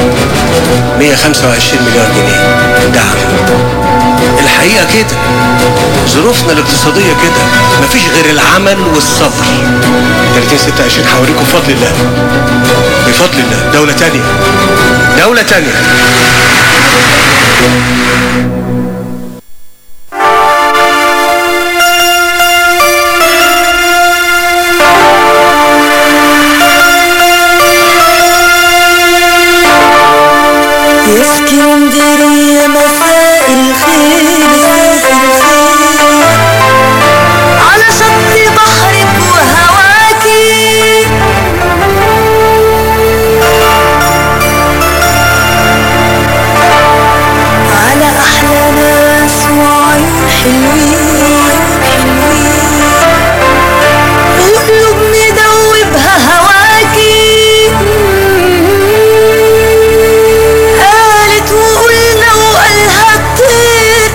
125 مليار جنيه دعم الحقيقه كده ظروفنا الاقتصاديه كده مفيش غير العمل والصبر 30 26 هوريكم بفضل الله بفضل الله دولة تانية دولة تانية يا اسكندرية مساء الخير على شط بحرك وهواكي على أحلى ناس وعيون حلوين حلوين وقلوب مدوبها هواكي قالت وقلنا وقالها كتير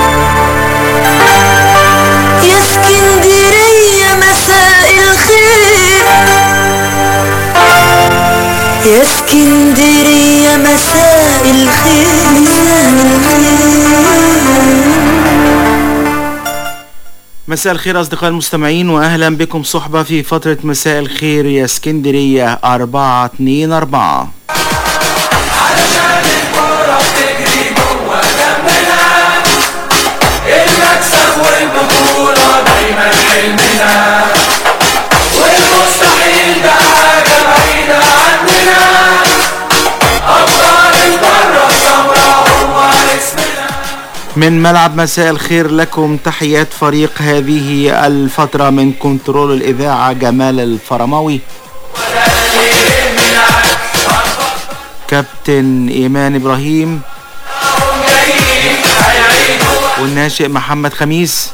يا اسكندرية مساء الخير يا اسكندرية مساء الخير مساء الخير أصدقائي المستمعين وأهلا بكم صحبة في فترة مساء الخير يا اسكندرية أربعة اتنين أربعة المكسب والبطولة دايما حلمنا والمستحيل ده حاجة بعيدة عننا أبطال القارة السمراء هو اسمنا من ملعب مساء الخير لكم تحيات فريق هذه الفترة من كنترول الإذاعة جمال الفرماوي كابتن إيمان إبراهيم والناشئ محمد خميس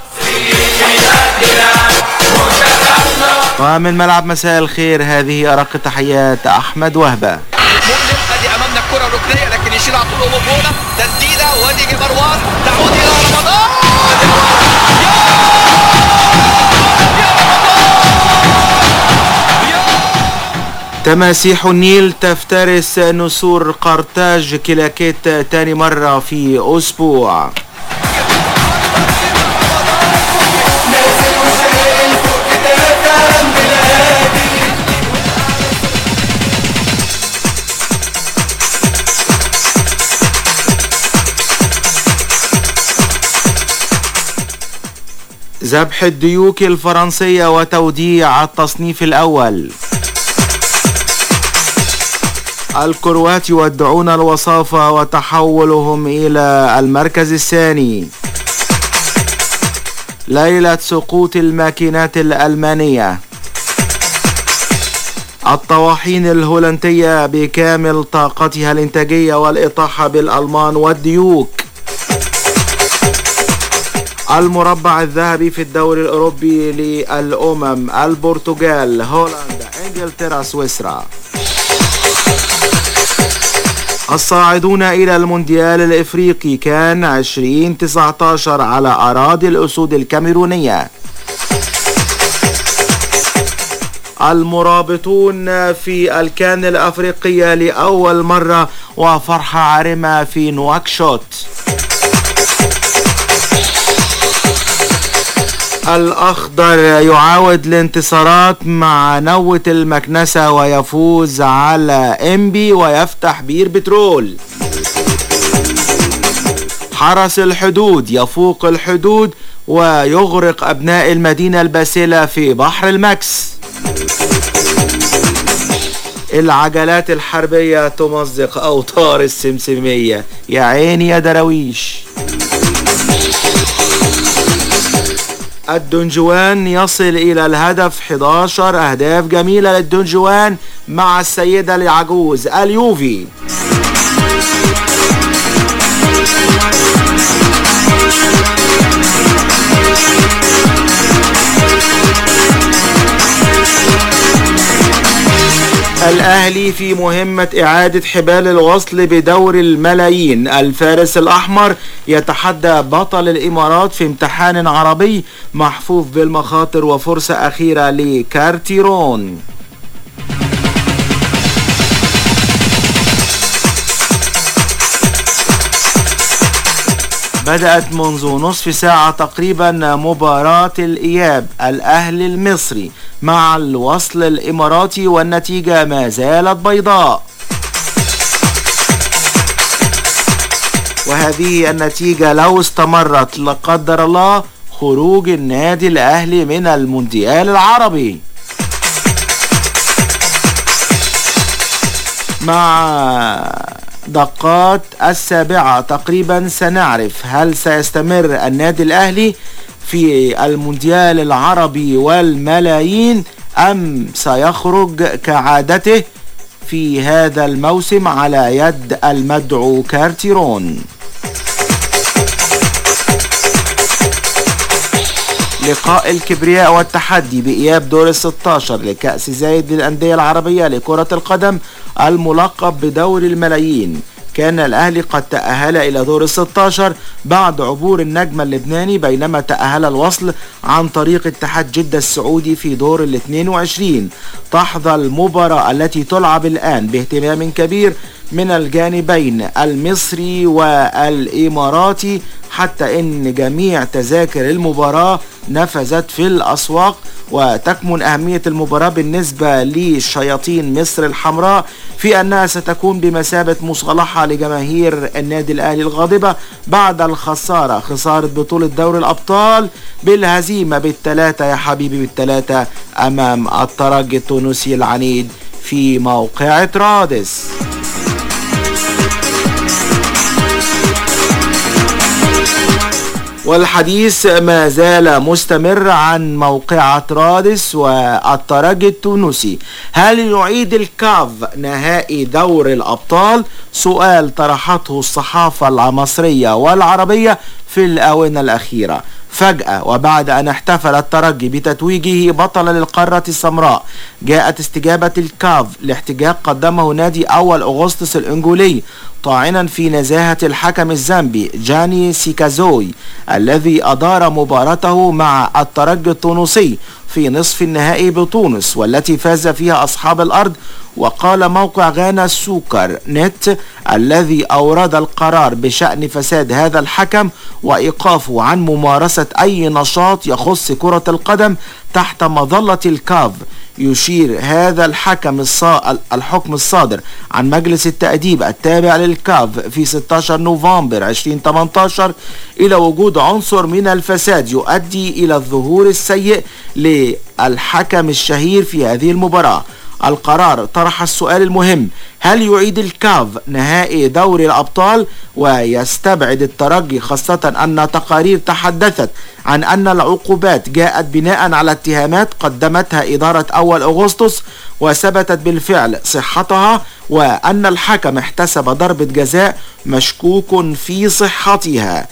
ومن ملعب مساء الخير هذه أرق تحيات أحمد وهبة ادي امامنا الكره الركنيه لكن يشيل على طول بولا تسديده وادي مروان تعود الى رمضان تماسيح النيل تفترس نسور قرطاج كلاكيت تاني مرة في أسبوع ذبح الديوك الفرنسية وتوديع التصنيف الأول الكروات يودعون الوصافة وتحولهم إلى المركز الثاني ليلة سقوط الماكينات الألمانية الطواحين الهولندية بكامل طاقتها الإنتاجية والإطاحة بالألمان والديوك المربع الذهبي في الدوري الأوروبي للأمم البرتغال هولندا إنجلترا سويسرا الصاعدون إلى المونديال الإفريقي كان 2019 على أراضي الأسود الكاميرونية المرابطون في الكان الأفريقية لأول مرة وفرحة عارمة في نواكشوط الأخضر يعاود الانتصارات مع نوة المكنسة ويفوز على إنبي ويفتح بير بترول حرس الحدود يفوق الحدود ويغرق أبناء المدينة الباسلة في بحر المكس العجلات الحربية تمزق أوتار السمسمية يا عيني يا دراويش الدنجوان يصل إلى الهدف 11 أهداف جميلة للدنجوان مع السيدة العجوز اليوفي الأهلي في مهمة إعادة حبال الوصل بدور الملايين الفارس الأحمر يتحدى بطل الإمارات في امتحان عربي محفوف بالمخاطر وفرصة أخيرة لكارتيرون بدأت منذ نصف ساعة تقريبا مباراة الإياب الأهلي المصري مع الوصل الإماراتي والنتيجة ما زالت بيضاء وهذه النتيجة لو استمرت لا قدر الله خروج النادي الأهلي من المونديال العربي مع دقات السابعة تقريبا سنعرف هل سيستمر النادي الأهلي في المونديال العربي والملايين أم سيخرج كعادته في هذا الموسم على يد المدعو كارتيرون لقاء الكبرياء والتحدي بإياب دور الستاشر لكأس زايد للأندية العربية لكرة القدم الملقب بدور الملايين كان الأهلي قد تأهل إلى دور الستاشر بعد عبور النجم اللبناني بينما تأهل الوصل عن طريق اتحاد جدة السعودي في دور ال 22 تحظى المباراة التي تلعب الآن باهتمام كبير من الجانبين المصري والإماراتي حتى إن جميع تذاكر المباراة نفذت في الأسواق وتكمن أهمية المباراة بالنسبة لشياطين مصر الحمراء في أنها ستكون بمثابة مصالحة لجماهير النادي الأهلي الغاضبة بعد الخسارة خسارة بطولة دوري الأبطال بالهزيمة بالثلاثة يا حبيبي بالثلاثة أمام الترجي التونسي العنيد في موقعة رادس والحديث ما زال مستمر عن موقعة رادس والترجي التونسي هل يعيد الكاف نهائي دور الأبطال سؤال طرحته الصحافة المصرية والعربية في الآونة الأخيرة فجأة وبعد أن احتفل الترجي بتتويجه بطلا للقارة السمراء جاءت استجابة الكاف لاحتجاج قدمه نادي أول أغسطس الإنجولي طاعنا في نزاهة الحكم الزامبي جاني سيكازوي الذي أدار مباراته مع الترجي التونسي في نصف النهائي بتونس والتي فاز فيها أصحاب الأرض وقال موقع غانا سوكر نت الذي أورد القرار بشأن فساد هذا الحكم وإيقافه عن ممارسة أي نشاط يخص كرة القدم تحت مظلة الكاف يشير هذا الحكم الصا... الحكم الصادر عن مجلس التأديب التابع للكاف في 16 نوفمبر 2018 إلى وجود عنصر من الفساد يؤدي إلى الظهور السيء للحكم الشهير في هذه المباراة القرار طرح السؤال المهم هل يعيد الكاف نهائي دوري الأبطال ويستبعد الترجي خاصة أن تقارير تحدثت عن أن العقوبات جاءت بناء على اتهامات قدمتها إدارة أول أغسطس وثبتت بالفعل صحتها وأن الحكم احتسب ضربة جزاء مشكوك في صحتها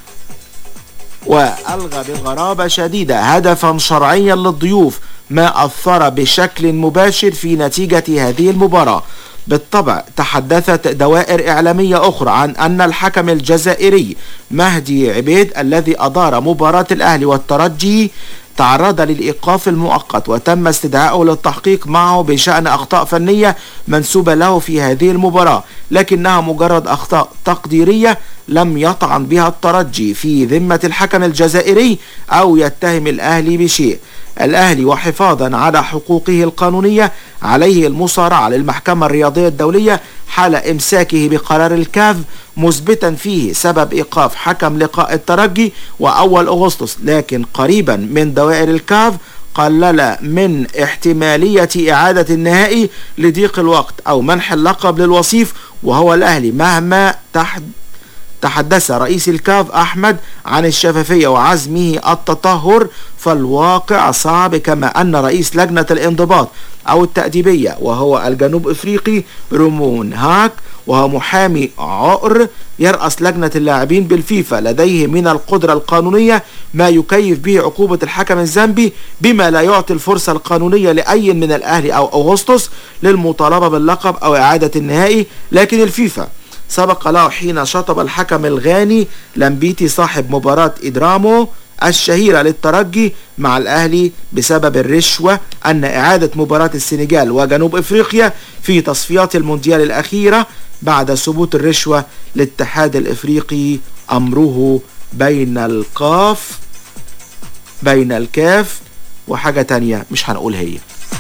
وألغى بغرابة شديدة هدفا شرعيا للضيوف ما أثر بشكل مباشر في نتيجة هذه المباراة بالطبع تحدثت دوائر إعلامية أخرى عن أن الحكم الجزائري مهدي عبيد الذي أدار مباراة الأهلي والترجي تعرض للإيقاف المؤقت وتم استدعائه للتحقيق معه بشأن أخطاء فنية منسوبة له في هذه المباراة لكنها مجرد أخطاء تقديرية لم يطعن بها الترجي في ذمة الحكم الجزائري أو يتهم الأهلي بشيء الأهلي وحفاظا على حقوقه القانونية عليه المصارعة للمحكمة الرياضية الدولية حال إمساكه بقرار الكاف مثبتا فيه سبب إيقاف حكم لقاء الترجي وأول أغسطس لكن قريبا من دوائر الكاف قلل من احتمالية إعادة النهائي لضيق الوقت أو منح اللقب للوصيف وهو الأهلي مهما تحت تحدث رئيس الكاف أحمد عن الشفافية وعزمه التطهر فالواقع صعب كما أن رئيس لجنة الانضباط أو التأديبية وهو الجنوب إفريقي رومون هاك وهو محامي عقر يرأس لجنة اللاعبين بالفيفا لديه من القدرة القانونية ما يكيف به عقوبة الحكم الزامبي بما لا يعطي الفرصة القانونية لأي من الأهلي أو أغسطس للمطالبة باللقب أو إعادة النهائي لكن الفيفا سبق له حين شطب الحكم الغاني لمبيتي صاحب مباراة إدرامو الشهيرة للترجي مع الأهلي بسبب الرشوة أن إعادة مباراة السنغال وجنوب إفريقيا في تصفيات المونديال الأخيرة بعد ثبوت الرشوة للاتحاد الإفريقي أمره بين القاف بين الكاف وحاجة تانية مش هنقول هي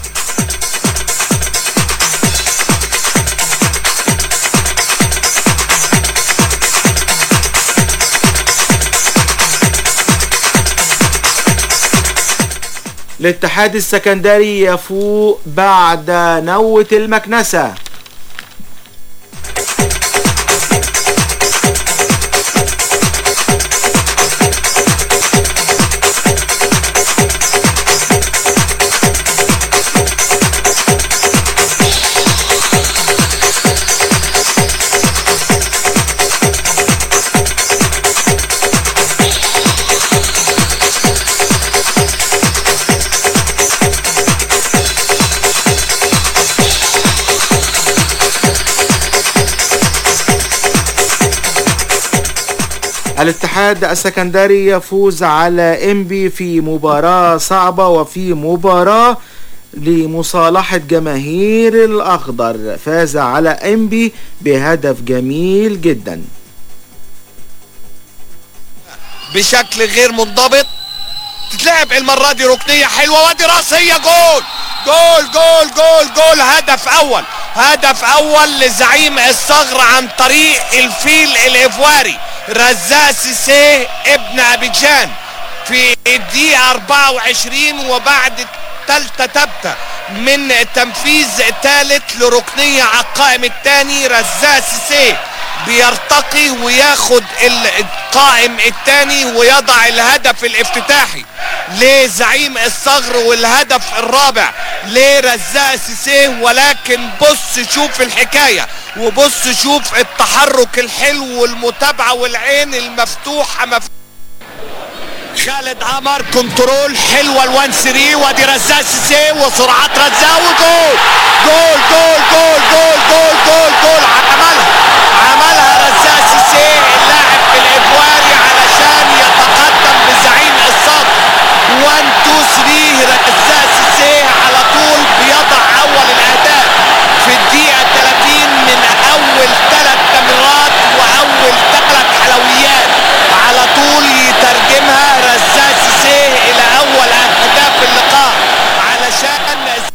الاتحاد السكندري يفوق بعد نوة المكنسة الاتحاد السكندري يفوز على انبي في مباراة صعبة وفي مباراة لمصالحة جماهير الأخضر فاز على انبي بهدف جميل جدا بشكل غير منضبط تتلعب المرة دي ركنية حلوة وادي راسية جول جول جول جول جول هدف أول هدف أول لزعيم الصغر عن طريق الفيل الإفواري رزاق سيسيه ابن أبيجان في الدقيقة 24 وبعد تالتة تبتة من تنفيذ ثالث لركنية على القائم الثاني رزاق سيسيه بيرتقي وياخد القائم الثاني ويضع الهدف الافتتاحي لزعيم الصغر والهدف الرابع لرزاق سيسيه ولكن بص شوف الحكايه وبص شوف التحرك الحلو والمتابعه والعين المفتوحه مفتوحة خالد عمر كنترول حلوه الوان 3 وادي رزاق سيسيه وسرعات رزاق وجول جول جول جول جول جول جول جول عملها عملها رزاق سيسيه اللاعب الافواري علشان يتقدم بزعيم الصدر 1 2 3 رزاق سيسيه على طول بيضع اول الاهداف في الدقيقه 30 من اول ثلاث تمريرات واول ثلاث حلويات على طول يترجمها رزاق سيسيه الى اول اهداف اللقاء علشان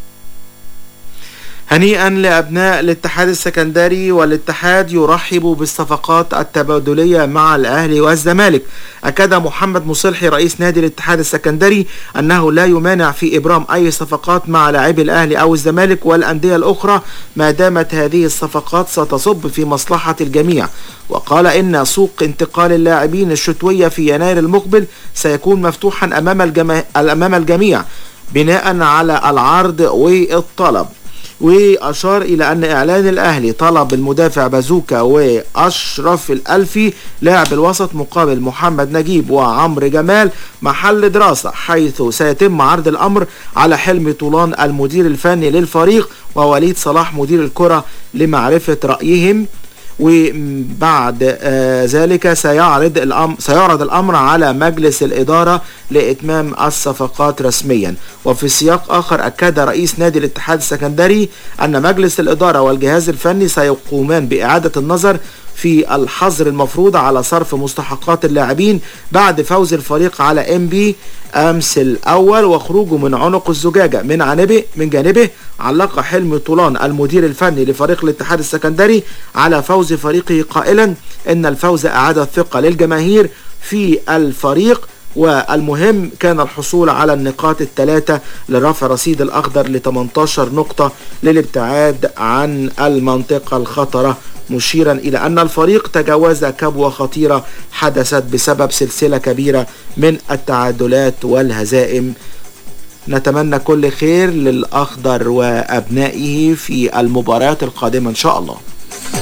هنيئا لأبناء الاتحاد السكندري والاتحاد يرحب بالصفقات التبادلية مع الأهلي والزمالك أكد محمد مصلحي رئيس نادي الاتحاد السكندري أنه لا يمانع في إبرام أي صفقات مع لاعبي الأهلي أو الزمالك والأندية الأخرى ما دامت هذه الصفقات ستصب في مصلحة الجميع وقال إن سوق انتقال اللاعبين الشتوية في يناير المقبل سيكون مفتوحا أمام, الجما... أمام الجميع بناء على العرض والطلب وأشار إلى أن إعلان الأهلي طلب المدافع بازوكا وأشرف الألفي لاعب الوسط مقابل محمد نجيب وعمرو جمال محل دراسة حيث سيتم عرض الأمر على حلمي طولان المدير الفني للفريق ووليد صلاح مدير الكرة لمعرفة رأيهم وبعد آه ذلك سيعرض الأمر سيعرض الأمر على مجلس الإدارة لإتمام الصفقات رسميا وفي سياق آخر أكد رئيس نادي الاتحاد السكندري أن مجلس الإدارة والجهاز الفني سيقومان بإعادة النظر في الحظر المفروض على صرف مستحقات اللاعبين بعد فوز الفريق على ام بي امس الاول وخروجه من عنق الزجاجه من جانبه من جانبه علق حلمي طولان المدير الفني لفريق الاتحاد السكندري على فوز فريقه قائلا ان الفوز اعاد الثقه للجماهير في الفريق والمهم كان الحصول على النقاط الثلاثة لرفع رصيد الأخضر ل 18 نقطة للابتعاد عن المنطقة الخطرة مشيرا إلى أن الفريق تجاوز كبوة خطيرة حدثت بسبب سلسلة كبيرة من التعادلات والهزائم نتمنى كل خير للأخضر وأبنائه في المباريات القادمة إن شاء الله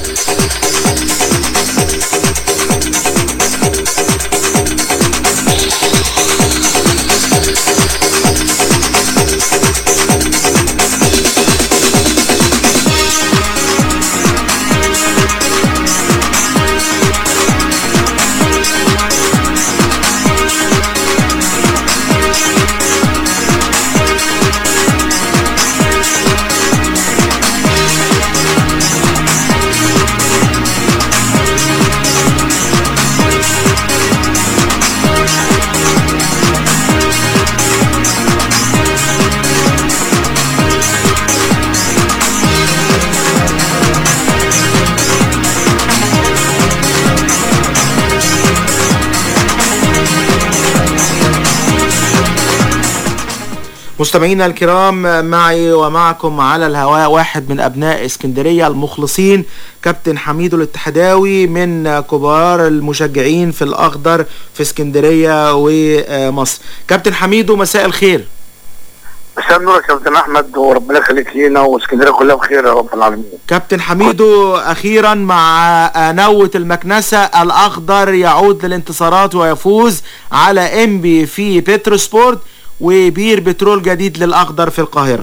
مستمعينا الكرام معي ومعكم على الهواء واحد من ابناء اسكندريه المخلصين كابتن حميد الاتحداوي من كبار المشجعين في الاخضر في اسكندريه ومصر كابتن حميدو مساء الخير مساء النور يا كابتن احمد وربنا يخليك لينا واسكندريه كلها بخير يا رب العالمين كابتن حميدو اخيرا مع نوة المكنسة الاخضر يعود للانتصارات ويفوز على انبي في بترو سبورت وبير بترول جديد للاخضر في القاهرة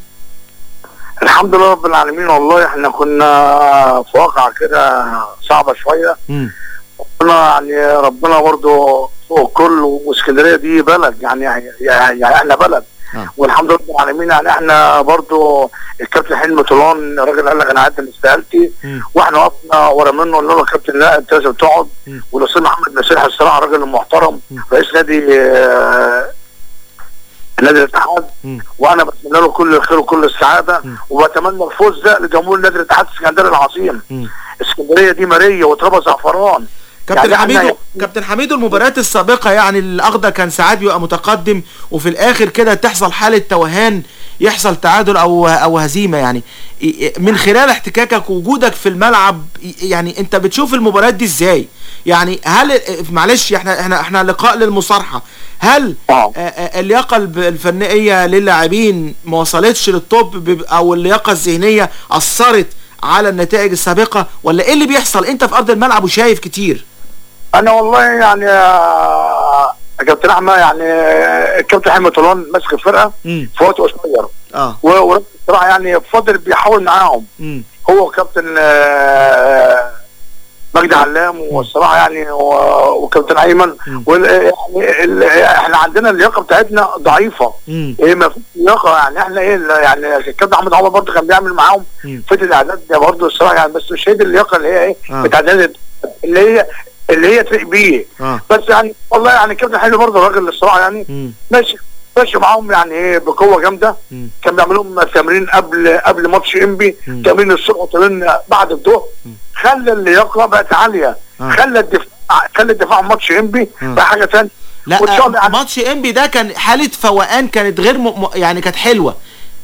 الحمد لله رب العالمين والله احنا كنا في واقعة كده صعبة شوية ربنا يعني ربنا برضو فوق الكل واسكندرية دي بلد يعني يعني احنا بلد والحمد لله رب العالمين يعني احنا برضو الكابتن حلمي طولان الراجل قال لك انا هقدم استقالتي واحنا وقفنا ورا منه قلنا له يا كابتن لا انت لازم تقعد والاستاذ محمد نصير الصراحه راجل محترم رئيس نادي آه، نادي الاتحاد وانا بتمنى له كل الخير وكل السعاده وبتمنى الفوز ده لجمهور نادي الاتحاد الاسكندري العظيم اسكندريه دي ماريه وتربه زعفران كابتن يعني إحنا- حميدو كابتن حميدو المباريات السابقة يعني الاخضر كان ساعات بيبقى متقدم وفي الاخر كده تحصل حالة توهان يحصل تعادل او او هزيمة يعني من خلال احتكاكك ووجودك في الملعب يعني انت بتشوف المباريات دي ازاي يعني هل معلش احنا احنا احنا لقاء للمصارحة هل آه، آه، اللياقة الب- الفنية للاعبين ما وصلتش للتوب ب- او اللياقة الذهنية اثرت على النتائج السابقة ولا ايه اللي بيحصل انت في ارض الملعب وشايف كتير انا والله يعني آه، يا كابتن احمد يعني آه، الكابتن حلمي طولان ماسك الفرقه في وقت قصير اه و- ورب الصراحه يعني فضل بيحاول معاهم مم. هو كابتن آه، مجدي علام والصراحه يعني و- وكابتن ايمن وال- يعني ال- احنا عندنا اللياقه بتاعتنا ضعيفه ايه ما فيش لياقه يعني احنا ايه ال- يعني الكابتن احمد عمر برضه كان بيعمل معاهم فتره الاعداد ده برضه الصراحه يعني بس مش هي دي اللياقه اللي هي ايه آه. بتاعت نادي اللي هي اللي هي تليق بيه اه بس يعني والله يعني كابتن حلو برضه الراجل الصراحه يعني ماشي ماشي معاهم يعني ايه بقوه جامده كان بيعمل لهم تمرين قبل قبل ماتش انبي تمرين الصبح وتمرين بعد الظهر خلى اللياقه بقت عاليه خلى الدفاع خلى الدفاع عن ماتش انبي بقى حاجه ثانيه لا آه، ماتش انبي ده كان حالة فوقان كانت غير م... م- يعني كانت حلوة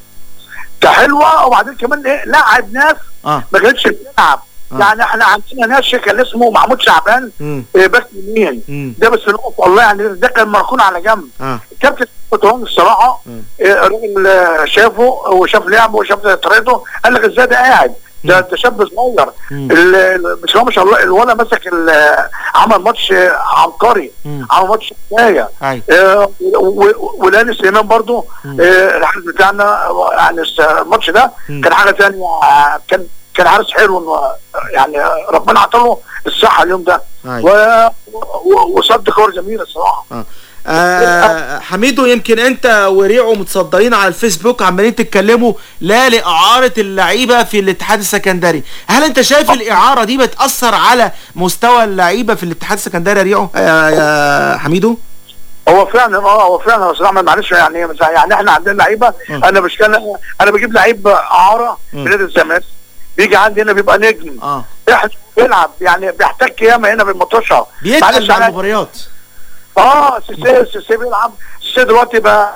حلوه وبعدين كمان ايه لعب ناس اه ما كانتش بتلعب يعني احنا عندنا ناس كان اسمه محمود شعبان مم. إيه بس يمين ده بس نقف والله يعني ده كان مركون على جنب اه الكابتن طولان الصراحه إيه، الراجل آه، شافه وشاف لعبه وشاف طريقته قال لك ازاي ده قاعد ده ده شاب صغير ال- ال- بس هو ما شاء الله الولد مسك ال- عمل ماتش آه، عبقري عمل ماتش حكايه أيوة. آه، و- و- ولاني سليمان برضو آه، الحارس بتاعنا آه، يعني الس- الماتش ده كان حاجه ثانيه آه، كان كان حارس حلو إنه، يعني ربنا عطاله الصحه اليوم ده أيوة. و- و- وصد كور جميله الصراحه آه حميدو يمكن انت وريعو متصدرين على الفيسبوك عمالين تتكلموا لا لاعاره اللعيبه في الاتحاد السكندري هل انت شايف الاعاره دي بتاثر على مستوى اللعيبه في الاتحاد السكندري يا ريعو آه يا حميدو هو فعلا اه هو فعلا يا استاذ احمد معلش يعني يعني احنا عندنا لعيبه انا مش كان انا بجيب لعيب اعاره من نادي الزمالك بيجي عندي هنا بيبقى نجم اه بيحت- بيلعب يعني بيحتك ياما هنا بالمطوشه بيتقل مع المباريات اه سيسي سيسي بيلعب سيسي دلوقتي بقى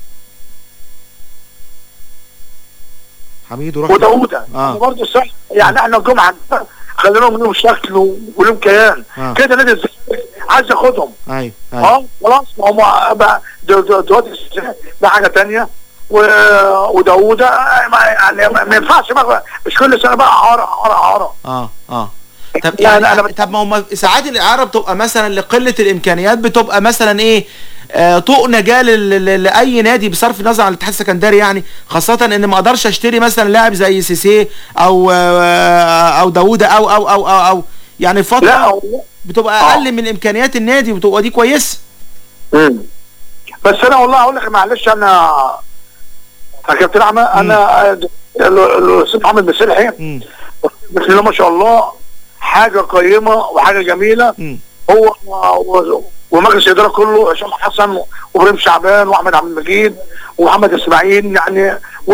حميدو روح وداوده آه. برضه صح يعني احنا الجمعه عندنا خليناهم لهم شكل و- ولهم كيان آه. كده نادي الزمالك عايز ياخدهم ايوه ايوه اه خلاص ما هم بقى دو- دو- دلوقتي ده حاجه تانية و- وداوودة آه، ما- يعني ما ما ينفعش بقى مش كل سنه بقى اعاره اعاره اعاره اه اه طب يعني أنا طب ما هم ساعات الاعاره بتبقى مثلا لقله الامكانيات بتبقى مثلا ايه آه طوق نجاه لل- لل- لاي نادي بصرف النظر عن الاتحاد السكندري يعني خاصه ان ما اقدرش اشتري مثلا لاعب زي سيسي او آه او داوودة او او او او, أو يعني فتره بتبقى اقل من امكانيات النادي وبتبقى دي كويسه مم. بس انا والله اقول لك معلش انا يا كابتن احمد انا ال- ال- الاستاذ محمد مسلحي بسم الله ما شاء الله حاجه قيمه وحاجه جميله هو و- ومجلس الاداره كله هشام حسن وابراهيم شعبان واحمد عبد المجيد ومحمد اسماعيل يعني و...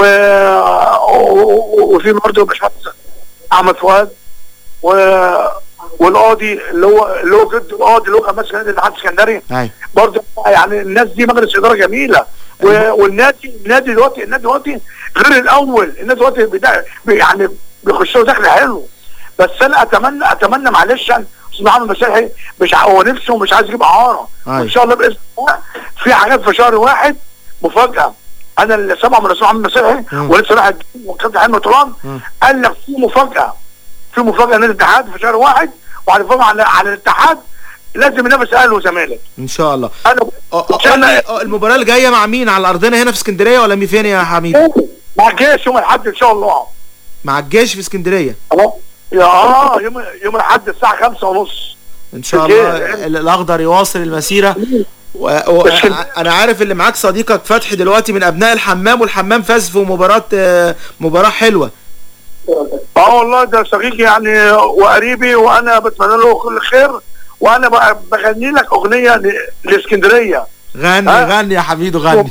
و- وفي برضه باشمهندس احمد فؤاد و... والقاضي اللي هو اللي هو جد القاضي اللي هو كان ماسك نادي الاتحاد السكندري ايوه برضه يعني الناس دي مجلس اداره جميله و- والنادي النادي دلوقتي النادي دلوقتي غير الاول النادي دلوقتي بدا يعني بيخشوا دخل حلو بس انا اتمنى اتمنى معلش أنا استاذ محمد مسيحي مش ع- هو نفسه مش عايز يجيب اعاره أيوة. وان شاء الله باذن الله في حاجات في شهر واحد مفاجاه انا اللي سامعه من الاستاذ محمد مسيحي ولسه راح وكابتن حلمي طولان قال لك في مفاجاه في مفاجاه نادي الاتحاد في شهر واحد وهنفرج على على الاتحاد لازم ينافس اهلي وزمالك ان شاء الله انا قول لي، آه، المباراه اللي جايه مع مين على ارضنا هنا في اسكندريه ولا مين فين يا حميد مع الجيش يوم الاحد ان شاء الله مع الجيش في اسكندريه يا اه يوم يوم الاحد الساعه خمسة ونص ان شاء الله ال- الاخضر يواصل المسيره و... و... انا عارف اللي معاك صديقك فتحي دلوقتي من ابناء الحمام والحمام فاز في مباراه آه، مباراه حلوه اه والله ده صديقي يعني وقريبي وانا بتمنى له كل خير وانا بقى بغني لك اغنيه ل- لاسكندريه غني ها؟ غني يا حميدو غني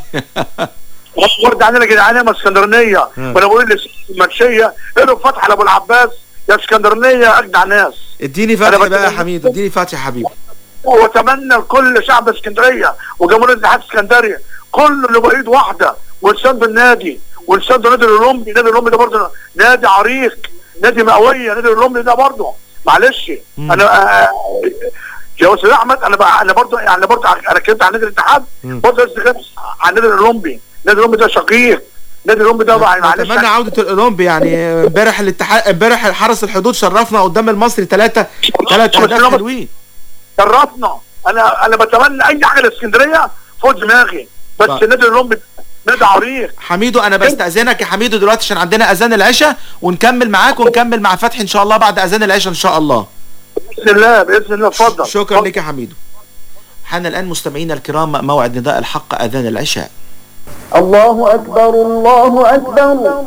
ورد عندنا جدعان ما اسكندرانيه مم. وانا بقول للمنشيه اقرب فتحي لابو العباس يا اسكندرانيه اجدع ناس اديني فتحي بقى يا حميدو اديني فتحي يا حبيبي واتمنى لكل شعب اسكندريه وجمهور الاتحاد الاسكندري كله اللي بايد واحده ونساند النادي ونساند النادي الاولمبي النادي الاولمبي ده برضه نادي عريق نادي مئويه النادي الاولمبي ده برضه معلش انا آه، يا استاذ احمد انا بقى انا برضه يعني برضه انا اتكلمت عن نادي الاتحاد برضه عايز اتكلم عن النادي الاولمبي النادي الاولمبي ده شقيق النادي الاولمبي ده بقى معلش اتمنى عوده الاولمبي يعني امبارح الاتحاد امبارح حرس الحدود شرفنا قدام المصري ثلاثه ثلاث اهداف حلوين شرفنا انا انا بتمنى اي حاجه لاسكندريه فوق دماغي بس صح. النادي الاولمبي نادي عريق حميدو انا بستاذنك يا حميدو دلوقتي عشان عندنا اذان العشاء ونكمل معاك ونكمل مع فتحي ان شاء الله بعد اذان العشاء ان شاء الله باذن الله باذن الله اتفضل شكرا لك يا حميدو حان الان مستمعينا الكرام موعد نداء الحق اذان العشاء الله أكبر الله أكبر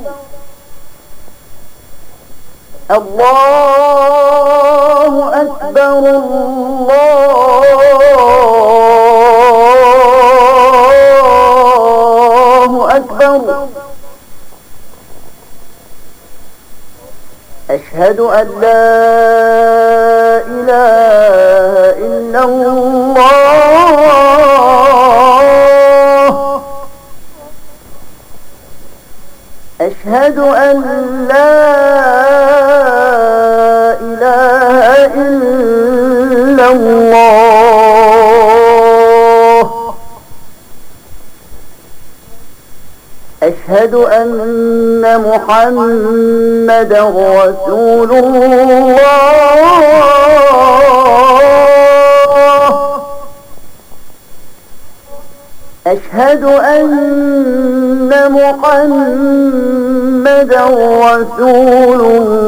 الله أكبر الله أكبر أشهد أن لا إله إلا الله أشهد أن لا إله إلا الله أشهد أن محمدا رسول الله أشهد أن محمدا رسول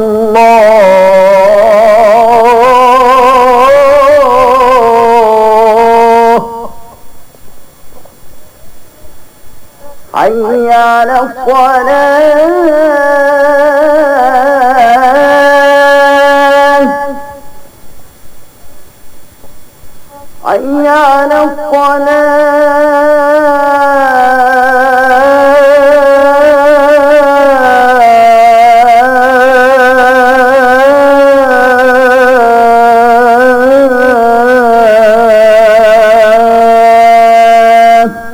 الله حي على الصلاة حي على الصلاة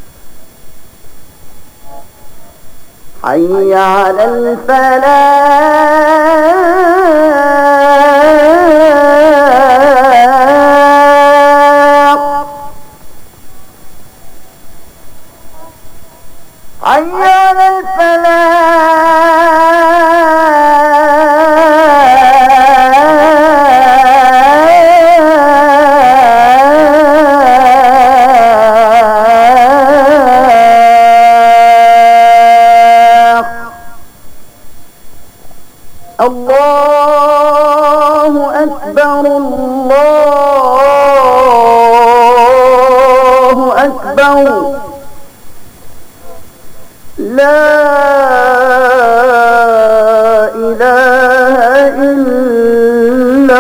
حي على الفلاح حي أكبر الله أكبر لا إله إلا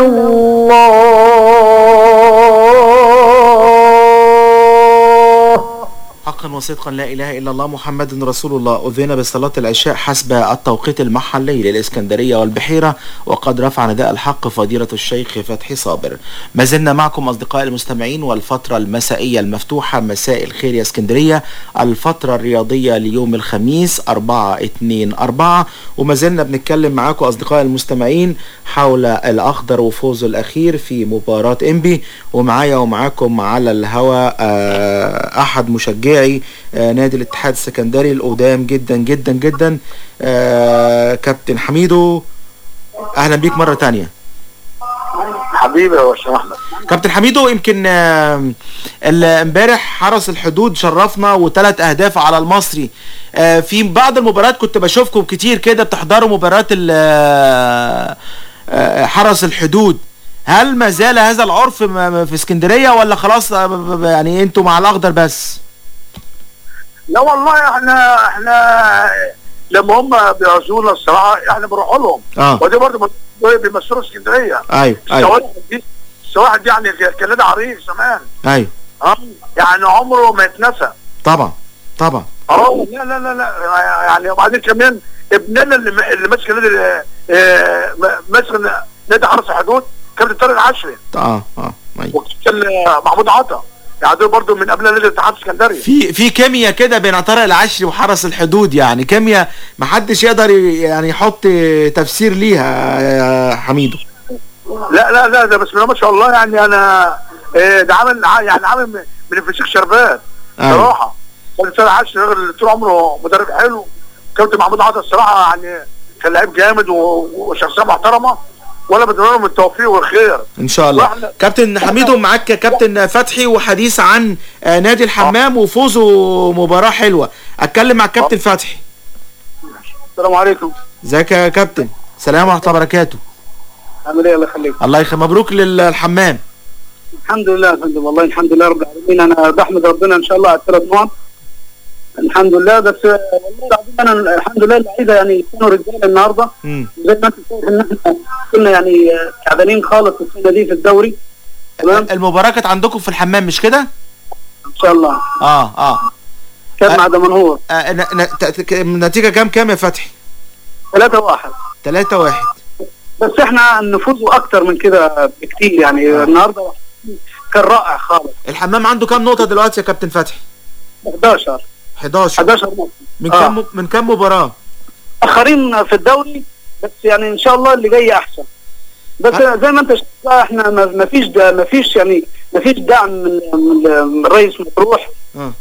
الله حقا وصدقا لا اله الا الله محمد رسول الله اذن بصلاه العشاء حسب التوقيت المحلي للاسكندريه والبحيره وقد رفع نداء الحق فضيله الشيخ فتحي صابر ما زلنا معكم اصدقائي المستمعين والفتره المسائيه المفتوحه مساء الخير يا اسكندريه الفتره الرياضيه ليوم الخميس 4 2 4 وما زلنا بنتكلم معاكم اصدقائي المستمعين حول الاخضر وفوزه الاخير في مباراه انبي ومعايا ومعاكم على الهواء آه، احد مشجعي آه، نادي الاتحاد السكندري القدام جدا جدا جدا آه، كابتن حميدو اهلا بيك مره تانية حبيبي يا باشا احمد كابتن حميدو يمكن آه، ال- امبارح حرس الحدود شرفنا وثلاث اهداف على المصري آه، في بعض المباريات كنت بشوفكم كتير كده بتحضروا مباريات ال- آه، آه، حرس الحدود هل ما زال هذا العرف م- م- في اسكندريه ولا خلاص آه، ب- ب- يعني انتوا مع الاخضر بس لا والله احنا احنا لما هم بيعزونا الصراحه احنا بنروح لهم اه. ودي برضه بيمثلوا اسكندريه ايوه ايوه السواحل دي السواحل دي يعني كان نادي عريق زمان ايوه اه يعني عمره ما يتنسى طبعا طبعا اه لا لا لا لا يعني وبعدين كمان ابننا اللي اللي ماسك النادي آه، ماسك نادي حرس الحدود كابتن طارق العشري اه اه ايوه وكان محمود عطا يعني دول برضه من قبل نادي الاتحاد السكندري في في كيمياء كده بين طارق العشري وحرس الحدود يعني كيمياء محدش يقدر ي- يعني يحط تفسير ليها يا حميدو لا لا لا ده بسم الله ما شاء الله يعني انا آه، ده عامل ع- يعني عامل من- من الفشيخ شربات أيوة. صراحه كابتن طارق العشري راجل طول عمره مدرب حلو كابتن محمود عطا الصراحه يعني كان لعيب جامد و- وشخصيه محترمه وانا بتمنى لهم التوفيق والخير ان شاء الله وإحنا- كابتن حميدو معاك كابتن فتحي وحديث عن آه، نادي الحمام وفوزه مباراة حلوة اتكلم مع الكابتن فتحي السلام عليكم ازيك يا كابتن سلام ورحمة الله وبركاته عامل ايه الله يخليك الله يخليك مبروك للحمام الحمد لله يا فندم والله الحمد لله رب العالمين انا بحمد ربنا ان شاء الله على الثلاث نقط الحمد لله بس آه، والله العظيم انا الحمد لله اللعيبه يعني كانوا رجاله النهارده مم. زي ما انت شايف ان احنا كنا يعني آه، تعبانين خالص السنه دي في الدوري تمام المباراة كانت عندكم في الحمام مش كده؟ ان شاء الله اه اه كان مع دمنهور آه ن- ن- ت- ت- النتيجة كام كام يا فتحي؟ 3 1 3 1 بس احنا نفوزوا اكتر من كده بكتير يعني النهارده كان رائع خالص الحمام عنده كام نقطة دلوقتي يا كابتن فتحي؟ 11 11 11 نقطه من آه. كام من كام مباراة؟ اخرين في الدوري بس يعني ان شاء الله اللي جاي احسن بس زي ما انت شايف بقى احنا ما ما فيش دا ما فيش يعني ما فيش دعم من من من الرئيس مطروح اه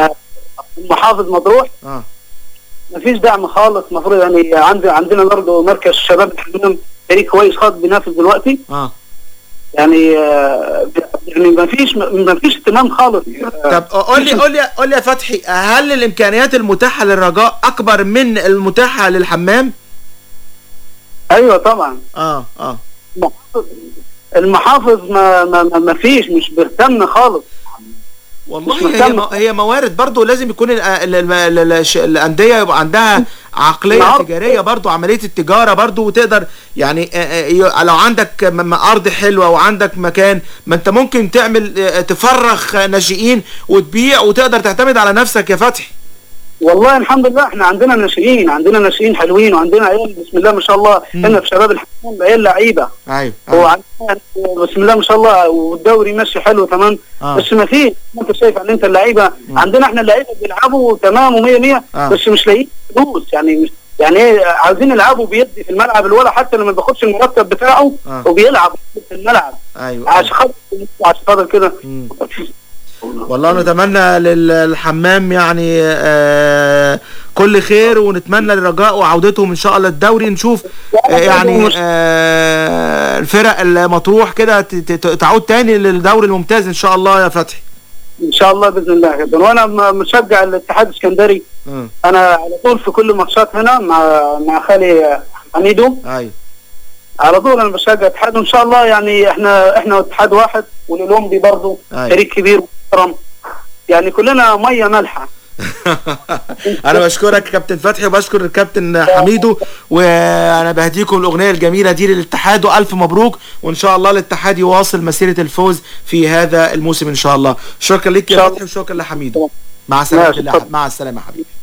المحافظ مطروح اه ما فيش دعم خالص المفروض يعني عندي عندنا برضه مركز شباب الحمام فريق كويس خالص بينافس دلوقتي اه يعني آه، يعني ما فيش ما فيش اهتمام خالص طب قول لي قول لي قول لي يا فتحي هل الامكانيات المتاحة للرجاء اكبر من المتاحة للحمام؟ ايوه طبعا اه اه المحافظ ما ما ما ما فيش مش بيهتم خالص والله مش هي مهتم. مو- هي موارد برضو لازم يكون ال- ال- ال- ال- الش- الانديه يبقى عندها عقليه نعم. تجاريه برضو عمليه التجاره برضو وتقدر يعني آه، آه، ي- لو عندك م- م- ارض حلوه وعندك مكان ما انت ممكن تعمل آه، تفرخ ناشئين وتبيع وتقدر تعتمد على نفسك يا فتحي والله الحمد لله احنا عندنا ناشئين عندنا ناشئين حلوين وعندنا عيال بسم الله ما شاء الله هنا في شباب الحكام عيال لعيبه ايوه وعندنا بسم الله ما شاء الله والدوري ماشي حلو تمام آه. بس ما فيش انت شايف ان انت اللعيبه عندنا احنا اللعيبه بيلعبوا تمام و100 100 آه. بس مش لاقيين فلوس يعني مش يعني ايه عايزين يلعبوا بيدي في الملعب الولا حتى لما بياخدش المرتب بتاعه آه. وبيلعب في الملعب ايوه عشان خاطر عشان خاطر كده والله نتمنى للحمام يعني آه كل خير ونتمنى للرجاء وعودتهم ان شاء الله الدوري نشوف آه يعني آه الفرق المطروح كده ت- ت- تعود تاني للدوري الممتاز ان شاء الله يا فتحي ان شاء الله باذن الله يا كابتن وانا م- مشجع الاتحاد الاسكندري مم. انا على طول في كل الماتشات هنا مع مع خالي حميدو ايوه على طول انا بشجع اتحاد وان شاء الله يعني احنا احنا اتحاد واحد والاولمبي برضه أيوة. فريق كبير محترم يعني كلنا ميه مالحه انا بشكرك كابتن فتحي وبشكر الكابتن حميدو وانا بهديكم الاغنيه الجميله دي للاتحاد والف مبروك وان شاء الله الاتحاد يواصل مسيره الفوز في هذا الموسم ان شاء الله شكرا لك يا فتحي وشكرا لحميدو مع السلامه ماشي، الله- مع السلامه يا حبيبي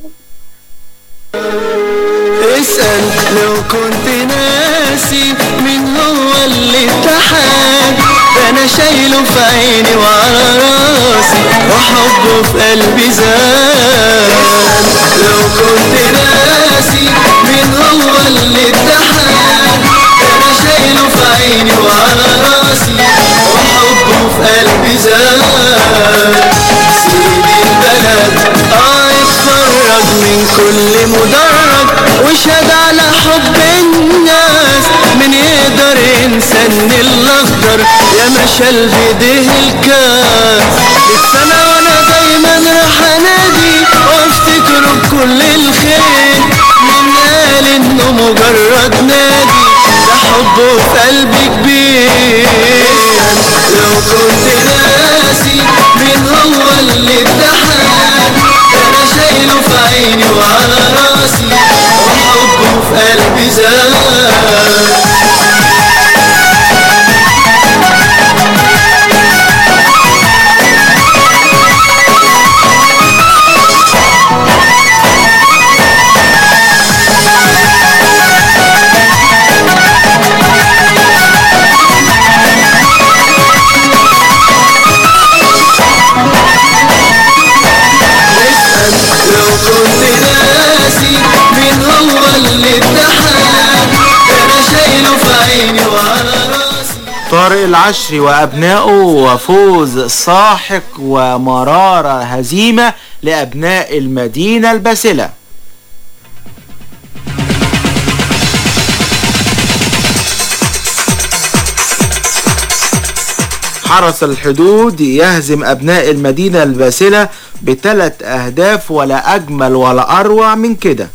اسأل لو كنت ناسي مين هو اللي اتحاد ده انا شايله في عيني وعلى راسي وحبه في قلبي زاد لو كنت ناسي مين هو اللي اتحاد ده انا شايله في عيني وعلى راسي وحبه في قلبي زاد سيد البلد اه اتفرج من كل مدرج وشهد على حب الناس من يقدر ينسى ان الاخضر يا مشى بايديه الكاس السنة وانا دايما راح انادي وافتكره بكل الخير من قال انه مجرد نادي ده حبه في قلبي كبير لو كنت ناسي مين هو اللي اتحاد انا شايله في عيني وعلى راسي وحبه في قلبي زاد اسأل لو كنت ناسي مين هو اللي اتحاد انا شايله في عيني وعلى راسي طارق العشري وابنائه وفوز ساحق ومرارة هزيمة لابناء المدينة الباسلة حرس الحدود يهزم ابناء المدينة الباسلة بثلاث اهداف ولا اجمل ولا اروع من كده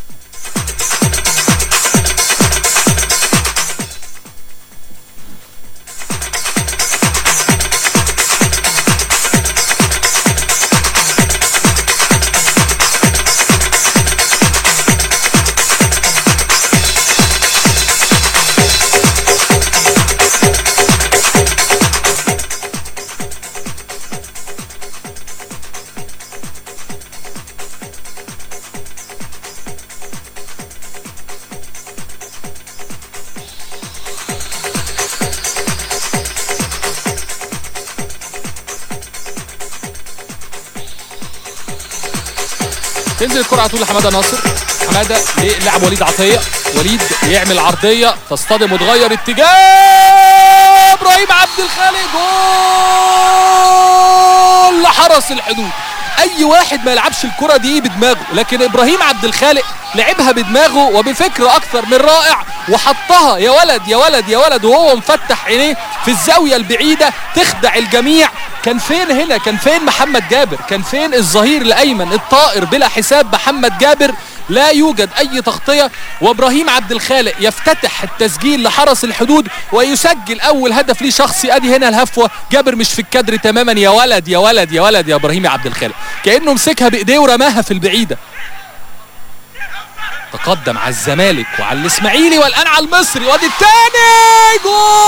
تنزل الكرة على طول لحماده ناصر حماده للاعب وليد عطيه وليد يعمل عرضيه تصطدم وتغير اتجاه ابراهيم عبد الخالق جول لحرس الحدود اي واحد ما يلعبش الكرة دي بدماغه لكن ابراهيم عبد الخالق لعبها بدماغه وبفكر اكثر من رائع وحطها يا ولد يا ولد يا ولد وهو مفتح عينيه في الزاويه البعيده تخدع الجميع كان فين هنا كان فين محمد جابر كان فين الظهير الايمن الطائر بلا حساب محمد جابر لا يوجد اي تغطيه وابراهيم عبد الخالق يفتتح التسجيل لحرس الحدود ويسجل اول هدف ليه شخصي ادي هنا الهفوه جابر مش في الكادر تماما يا ولد يا ولد يا ولد يا ابراهيم عبد الخالق كانه مسكها بايديه ورماها في البعيده تقدم على الزمالك وعلى الاسماعيلي والان على المصري وادي الثاني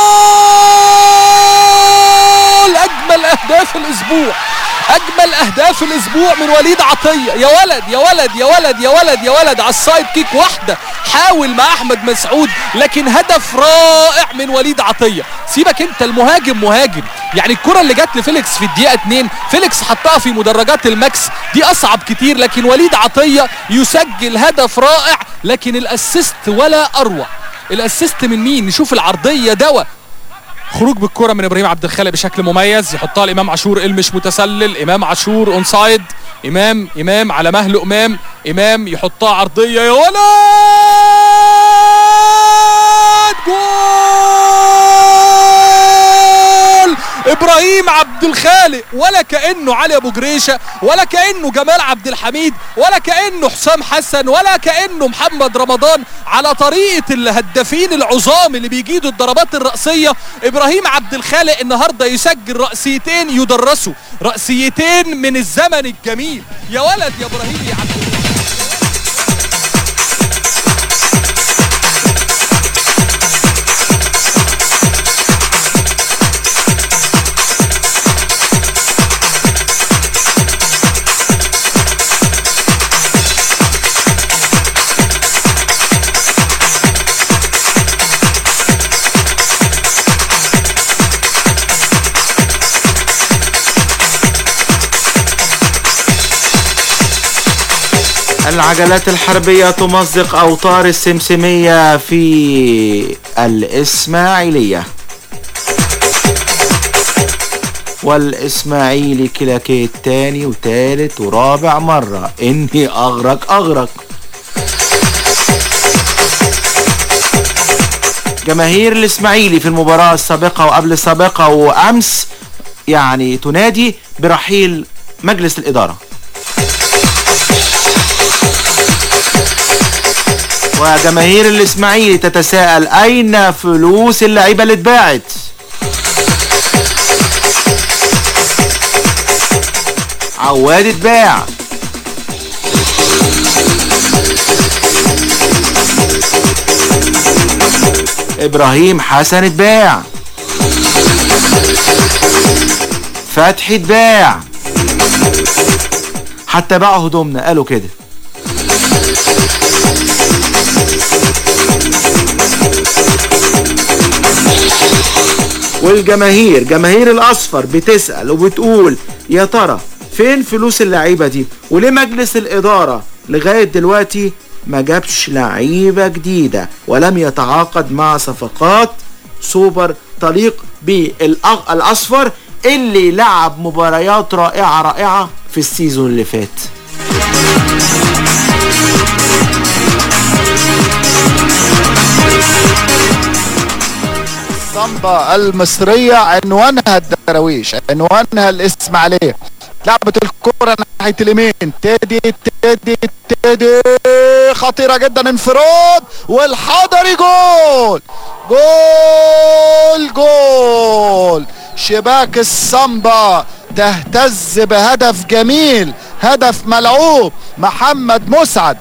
جول اجمل اهداف الاسبوع اجمل اهداف الاسبوع من وليد عطيه يا ولد يا ولد يا ولد يا ولد يا ولد على السايد كيك واحده حاول مع احمد مسعود لكن هدف رائع من وليد عطيه سيبك انت المهاجم مهاجم يعني الكره اللي جت لفيليكس في الدقيقه 2 فيليكس حطها في مدرجات الماكس دي اصعب كتير لكن وليد عطيه يسجل هدف رائع لكن الاسيست ولا اروع الاسيست من مين نشوف العرضيه دوا خروج بالكره من ابراهيم عبد الخالق بشكل مميز يحطها لامام عاشور المش متسلل امام عاشور اون سايد امام امام على مهله امام امام يحطها عرضيه يا ولد جول ابراهيم ابراهيم عبد الخالق ولا كانه علي ابو جريشه ولا كانه جمال عبد الحميد ولا كانه حسام حسن ولا كانه محمد رمضان على طريقه الهدافين العظام اللي بيجيدوا الضربات الراسيه ابراهيم عبد الخالق النهارده يسجل راسيتين يدرسوا راسيتين من الزمن الجميل يا ولد يا ابراهيم يا عبد العجلات الحربية تمزق أوتار السمسمية في الإسماعيلية والإسماعيلي كلاكيت تاني وتالت ورابع مرة إني أغرق أغرق جماهير الإسماعيلي في المباراة السابقة وقبل السابقة وأمس يعني تنادي برحيل مجلس الإدارة وجماهير الإسماعيلي تتساءل أين فلوس اللعيبة اللي اتباعت عواد اتباع ابراهيم حسن اتباع فتحي اتباع حتى باعوا هدومنا قالوا كده والجماهير جماهير الاصفر بتسأل وبتقول يا ترى فين فلوس اللعيبة دي وليه مجلس الادارة لغاية دلوقتي ما جابش لعيبة جديدة ولم يتعاقد مع صفقات سوبر تليق بالاصفر اللي لعب مباريات رائعة رائعة في السيزون اللي فات الصمبا المصرية عنوانها الدراويش عنوانها الإسماعيلية لعبة الكرة ناحية اليمين تدي تدي تدي خطيرة جدا انفراد والحضري جول جول جول شباك الصمبا تهتز بهدف جميل هدف ملعوب محمد مسعد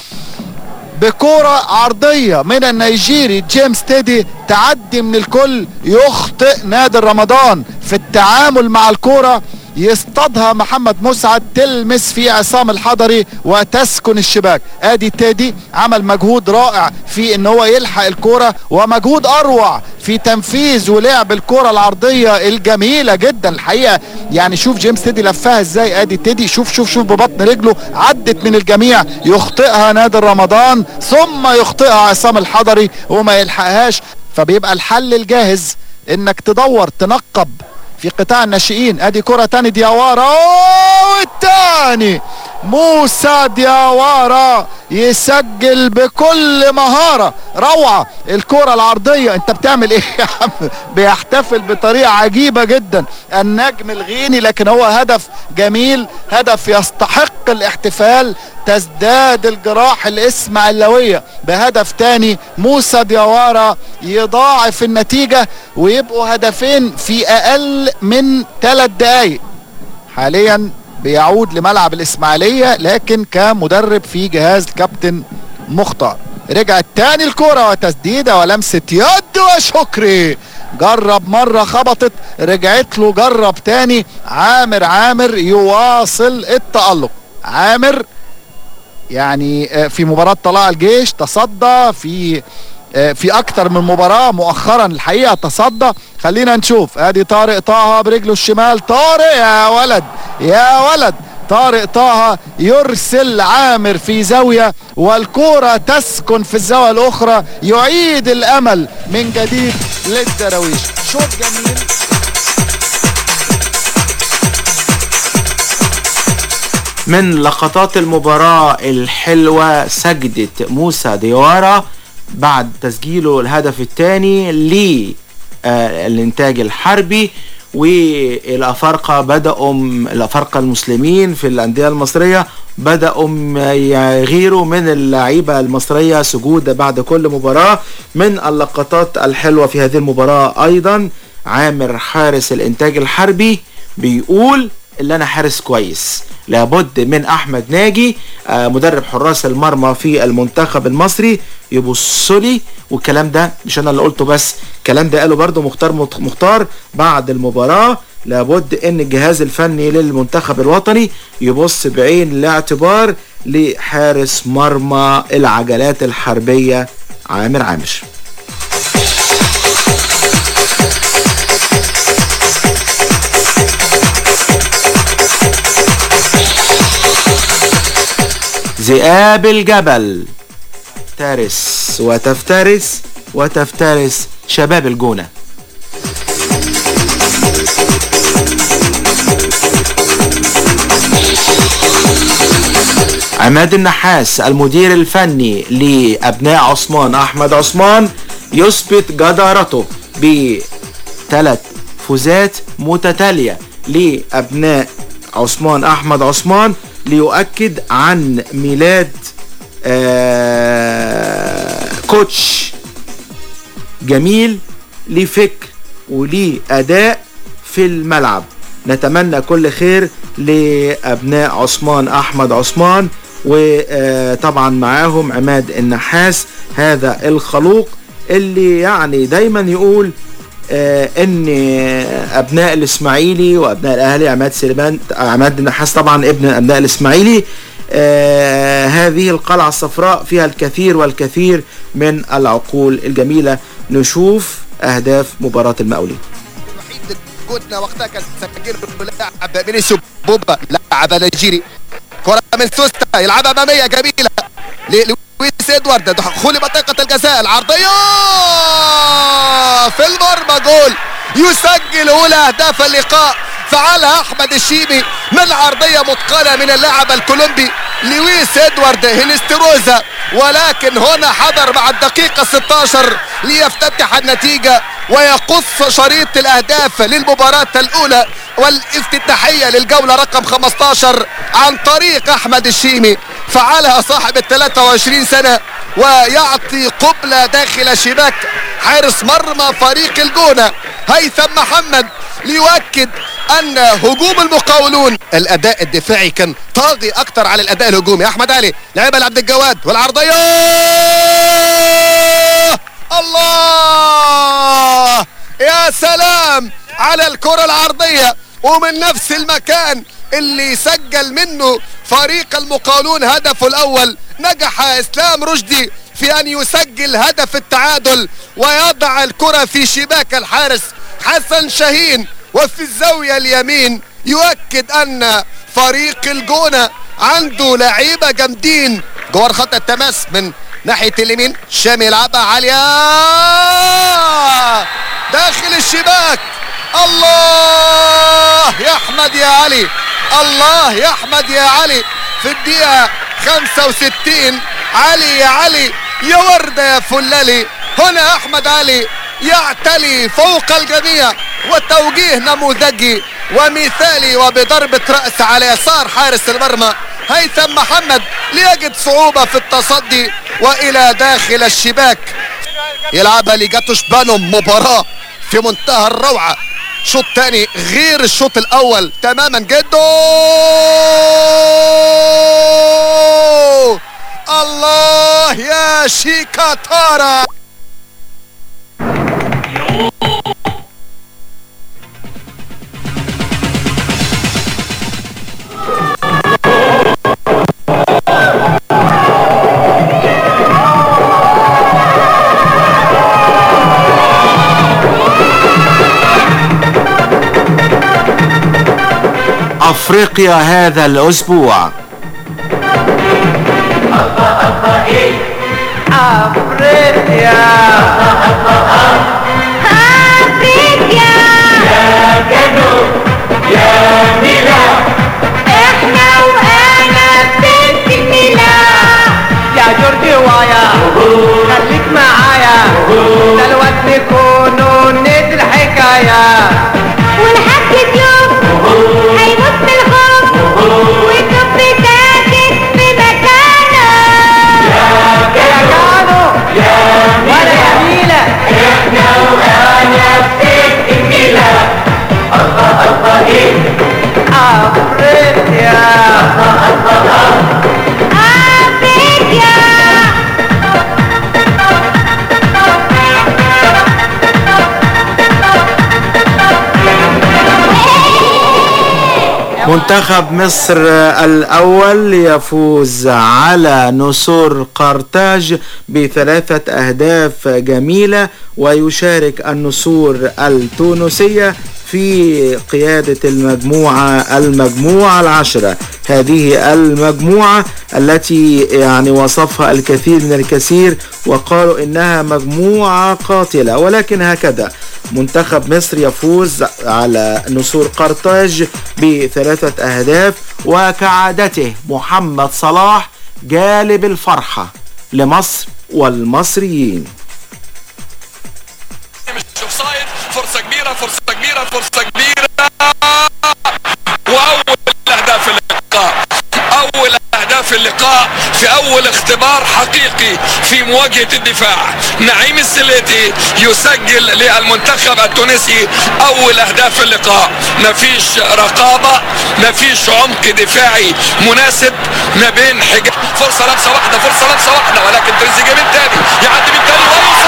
بكرة عرضية من النيجيري جيمس تيدي تعدي من الكل يخطئ نادر رمضان في التعامل مع الكرة يصطادها محمد مسعد تلمس في عصام الحضري وتسكن الشباك ادي تيدي عمل مجهود رائع في ان هو يلحق الكرة ومجهود اروع في تنفيذ ولعب الكرة العرضية الجميلة جدا الحقيقة يعني شوف جيمس تيدي لفها ازاي ادي تيدي شوف شوف شوف ببطن رجله عدت من الجميع يخطئها نادر رمضان ثم يخطئها عصام الحضري وما يلحقهاش فبيبقى الحل الجاهز انك تدور تنقب في قطاع الناشئين ادي كرة تاني دياوارا والتاني موسى دياوارا يسجل بكل مهارة روعة الكرة العرضية انت بتعمل ايه يا عم بيحتفل بطريقة عجيبة جدا النجم الغيني لكن هو هدف جميل هدف يستحق الاحتفال تزداد الجراح الاسماعيلوية بهدف تاني موسى دياوارا يضاعف النتيجة ويبقوا هدفين في اقل من ثلاث دقايق حاليا بيعود لملعب الاسماعيلية لكن كمدرب في جهاز الكابتن مختار رجعت تاني الكرة وتسديدة ولمسة يد وشكري جرب مرة خبطت رجعت له جرب تاني عامر عامر يواصل التألق عامر يعني في مباراة طلائع الجيش تصدى في في اكتر من مباراة مؤخرا الحقيقة تصدى خلينا نشوف ادي طارق طه برجله الشمال طارق يا ولد يا ولد طارق طه يرسل عامر في زاوية والكرة تسكن في الزاوية الاخرى يعيد الامل من جديد للدراويش شوط جميل من لقطات المباراة الحلوة سجدة موسى ديوارا بعد تسجيله الهدف الثاني للإنتاج الحربي والافارقه بداوا م- الافارقه المسلمين في الانديه المصريه بداوا م- يغيروا من اللعيبه المصريه سجود بعد كل مباراه من اللقطات الحلوه في هذه المباراه ايضا عامر حارس الانتاج الحربي بيقول اللي انا حارس كويس لابد من احمد ناجي آه، مدرب حراس المرمى في المنتخب المصري يبص لي والكلام ده مش انا اللي قلته بس الكلام ده قاله برضو مختار مت- مختار بعد المباراة لابد ان الجهاز الفني للمنتخب الوطني يبص بعين الاعتبار لحارس مرمى العجلات الحربية عامر عامر ذئاب الجبل ترس وتفترس وتفترس شباب الجونة عماد النحاس المدير الفني لأبناء عثمان أحمد عثمان يثبت جدارته بثلاث فوزات متتالية لأبناء عثمان أحمد عثمان ليؤكد عن ميلاد آه كوتش جميل ليه فكر وليه أداء في الملعب نتمنى كل خير لأبناء عثمان أحمد عثمان وطبعا معاهم عماد النحاس هذا الخلوق اللي يعني دايما يقول آه، ان ابناء الاسماعيلي وابناء الاهلي عماد سليمان عماد النحاس طبعا ابن ابناء الاسماعيلي آه، هذه القلعه الصفراء فيها الكثير والكثير من العقول الجميله نشوف اهداف مباراه المقاولين كنا وقتها كان سجل لاعب فينيسيو بوبا لاعب نيجيري كرة من سوستا يلعبها امامية جميلة لويس ادوارد دخول منطقة الجزاء العرضية في المرمى جول يسجل اولى اهداف اللقاء فعلها احمد الشيبي من عرضية متقنة من اللاعب الكولومبي لويس ادوارد هينستروزا ولكن هنا حضر مع الدقيقة 16 ليفتتح النتيجة ويقص شريط الاهداف للمباراة الاولى والافتتاحية للجولة رقم 15 عن طريق احمد الشيمي فعلها صاحب ال 23 سنة ويعطي قبلة داخل شباك حارس مرمى فريق الجونة هيثم محمد ليؤكد ان هجوم المقاولون الاداء الدفاعي كان طاغي اكتر على الاداء الهجومي احمد علي لعبها لعبد الجواد والعرضيه الله يا سلام على الكرة العرضية ومن نفس المكان اللي سجل منه فريق المقاولون هدفه الاول نجح اسلام رشدي في ان يسجل هدف التعادل ويضع الكرة في شباك الحارس حسن شاهين وفي الزاوية اليمين يؤكد ان فريق الجونة عنده لعيبة جامدين جوار خط التماس من ناحية اليمين شامي يلعبها عالية داخل الشباك الله يا احمد يا علي الله يا احمد يا علي في الدقيقة 65 علي يا علي يا وردة يا فلالي هنا احمد علي يعتلي فوق الجميع وتوجيه نموذجي ومثالي وبضربة رأس على يسار حارس المرمى هيثم محمد ليجد صعوبة في التصدي وإلى داخل الشباك يلعبها لجاتوش بانو مباراة في منتهى الروعة شوط تاني غير الشوط الأول تماما جدا الله يا شيكاتارا افريقيا هذا الاسبوع افريقيا افريقيا يا جنوب يا ميلا احنا وانا بنت ميلا يا جورجي وايا خليك معايا ده الوقت نكونوا ند الحكايه والحكايه منتخب مصر الأول يفوز على نسور قرطاج بثلاثة أهداف جميلة ويشارك النسور التونسية في قيادة المجموعة المجموعة العشرة هذه المجموعة التي يعني وصفها الكثير من الكثير وقالوا إنها مجموعة قاتلة ولكن هكذا منتخب مصر يفوز على نسور قرطاج بثلاثة أهداف وكعادته محمد صلاح جالب الفرحة لمصر والمصريين مش اوفسايد فرصه كبيره فرصه كبيره فرصه كبيره واول اهداف اللقاء اول اهداف اللقاء في اول اختبار حقيقي في مواجهه الدفاع نعيم السليتي يسجل للمنتخب التونسي اول اهداف اللقاء مفيش رقابه مفيش عمق دفاعي مناسب ما بين حجاب فرصه لمسه واحده فرصه لمسه واحده ولكن تريزيجيه من تاني يعدي من تاني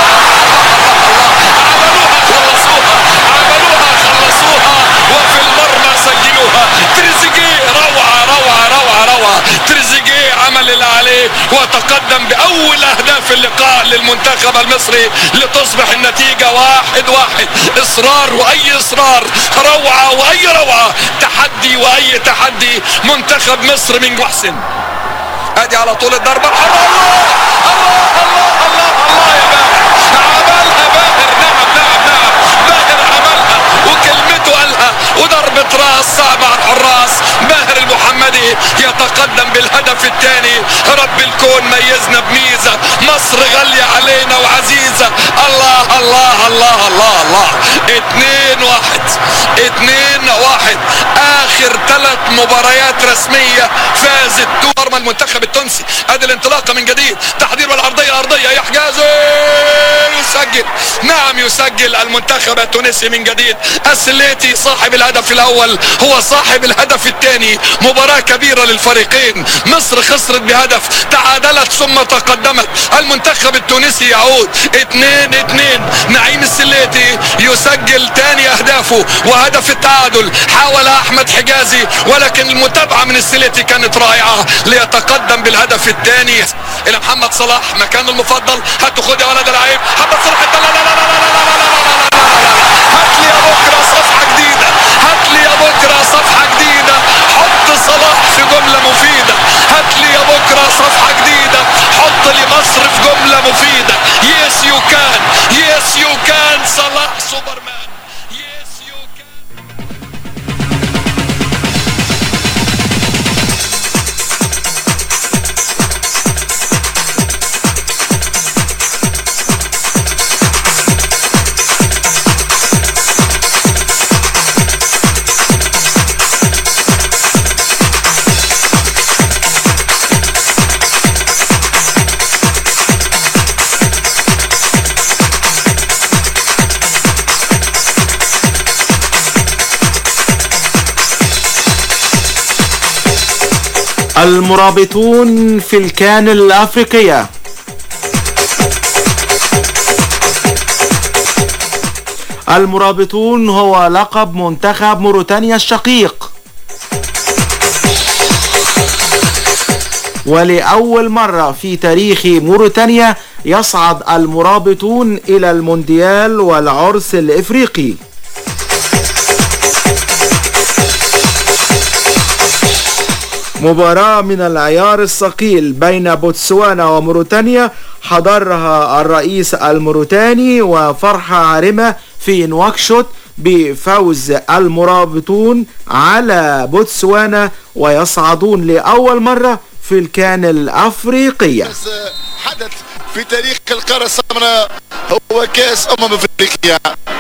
خلصوها عملوها خلصوها وفي المرمى سجلوها تريزيجيه روعة روعة روعة روعة تريزيجيه عمل اللي عليه وتقدم بأول أهداف اللقاء للمنتخب المصري لتصبح النتيجة واحد واحد إصرار وأي إصرار روعة وأي روعة تحدي وأي تحدي منتخب مصر من محسن ادي على طول الضربة الحرة الله الله الله الله الله يا باهر عملها باهر نعم نعم نعم باهر عملها وكلمته قالها وضربة راس صعبة على الحراس باهر المحمدي يتقدم بالهدف الثاني رب الكون ميزنا بميزة مصر غالية علينا وعزيزة الله الله الله الله الله اتنين واحد اتنين واحد اخر ثلاث مباريات رسمية فازت مرمى المنتخب التونسي ادي الانطلاقة من جديد تحضير والعرضية ارضية يا حجازي يسجل نعم يسجل المنتخب التونسي من جديد السليتي صاحب الهدف الاول هو صاحب الهدف الثاني مباراة كبيرة للفريقين مصر خسرت بهدف تعادلت ثم تقدمت المنتخب التونسي يعود اتنين اتنين نعيم السليتي يسجل تاني اهدافه وهدف التعادل حاول احمد حجازي ولكن المتابعة من السليتي كانت رائعة ليتقدم بالهدف الثاني الى محمد صلاح مكانه المفضل هاتوا خد يا ولد العيب محمد صلاح لا لا لا لا لا لا لا لا لا هات لي يا بكره صفحه جديده هات لي يا بكره صفحه جديده حط صلاح في جمله مفيده هات لي يا بكره صفحه جديده حط لي مصر في جمله مفيده يس يو كان يس يو كان صلاح سوبرمان المرابطون في الكان الأفريقية المرابطون هو لقب منتخب موريتانيا الشقيق ولأول مرة في تاريخ موريتانيا يصعد المرابطون إلى المونديال والعرس الإفريقي مباراة من العيار الثقيل بين بوتسوانا وموريتانيا حضرها الرئيس الموريتاني وفرحة عارمة في نواكشوط بفوز المرابطون على بوتسوانا ويصعدون لأول مرة في الكان الأفريقية حدث في تاريخ القارة السمراء هو كاس أمم أفريقيا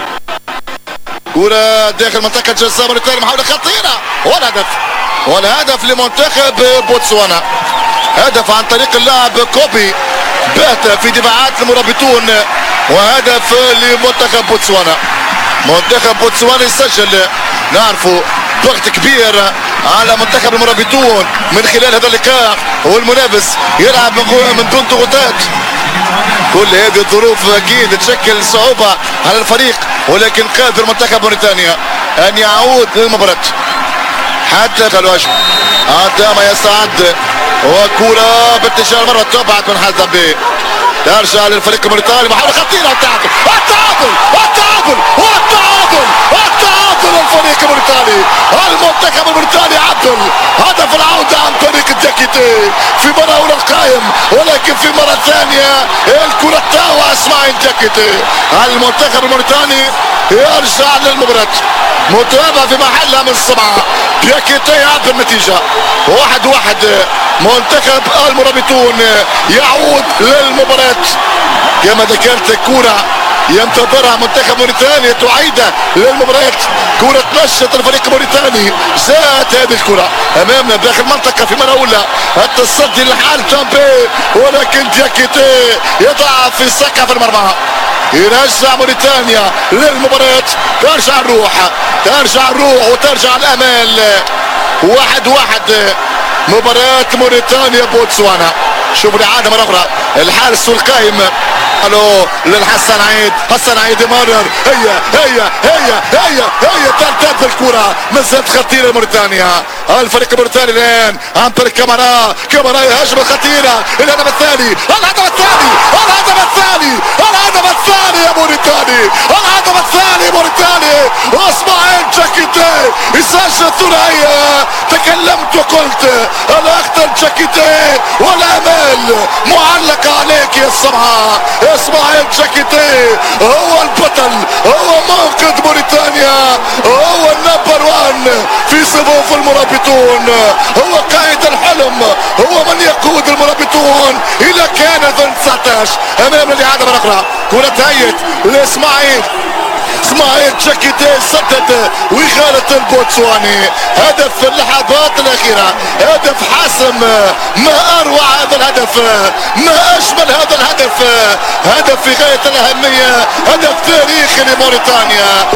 كرة داخل منطقة جزاء موريتانيا محاولة خطيرة والهدف والهدف لمنتخب بوتسوانا هدف عن طريق اللاعب كوبي بات في دفاعات المرابطون وهدف لمنتخب بوتسوانا منتخب بوتسوانا يسجل نعرفه ضغط كبير على منتخب المرابطون من خلال هذا اللقاء والمنافس يلعب من من دون ضغوطات كل هذه الظروف اكيد تشكل صعوبة على الفريق ولكن قادر منتخب موريتانيا ان يعود للمباراة حتى الوجه عندما يستعد وكرة باتجاه المرة تبعد من حزم بي ترجع للفريق الموريتاني محاولة خطيرة والتعادل التعادل التعادل والتعادل التعادل الفريق الموريتاني المنتخب الموريتاني عدل هدف العودة عن طريق الجاكيتي في مرة أولى القائم ولكن في مرة ثانية الكرة تاوى اسماعيل جاكيتي المنتخب الموريتاني يرجع للمباراة متابعة في محلها من السبعة بياكيتي يعد النتيجة واحد واحد منتخب المرابطون يعود للمباراة كما ذكرت كرة ينتظرها منتخب موريتانيا تعيد للمباريات كرة نشط الفريق الموريتاني جاءت هذه الكرة امامنا داخل المنطقة في مرة اولى التصدي لحال تامبي ولكن دياكيتي يضع في سقف المرمى يرجع موريتانيا للمباراة ترجع الروح ترجع الروح وترجع الامال واحد واحد مباراة موريتانيا بوتسوانا شوف الإعادة مرة أخرى الحارس القائم الو للحسن عيد حسن عيد يمرر هي هي هي هي هي تلتات الكرة مازالت خطيرة لموريتانيا الفريق الموريتاني الآن عن طريق كامارا كامارا هجمة خطيرة الهدف الثاني الهدف الثاني الهدف الثاني الهدف الثاني يا موريتاني الهدف الثاني موريتاني واسماعيل جاكيتي يسجل ثنائية تكلمت وقلت الاخضر جاكيتي والامال معلقة عليك يا السمعة اسماعيل جاكيتي هو البطل هو منقذ موريتانيا هو النمبر وان في صفوف المرابطون هو قائد الحلم هو من يقود المرابطون الى كان 19 امام الاعادة مرة اخرى كرة هيت لاسماعيل اسماعيل جاكيتي سدد وغالة البوتسواني هدف في اللحظات الأخيرة هدف حاسم ما أروع هذا الهدف ما أجمل هذا الهدف هدف في غاية الأهمية هدف تاريخي لموريتانيا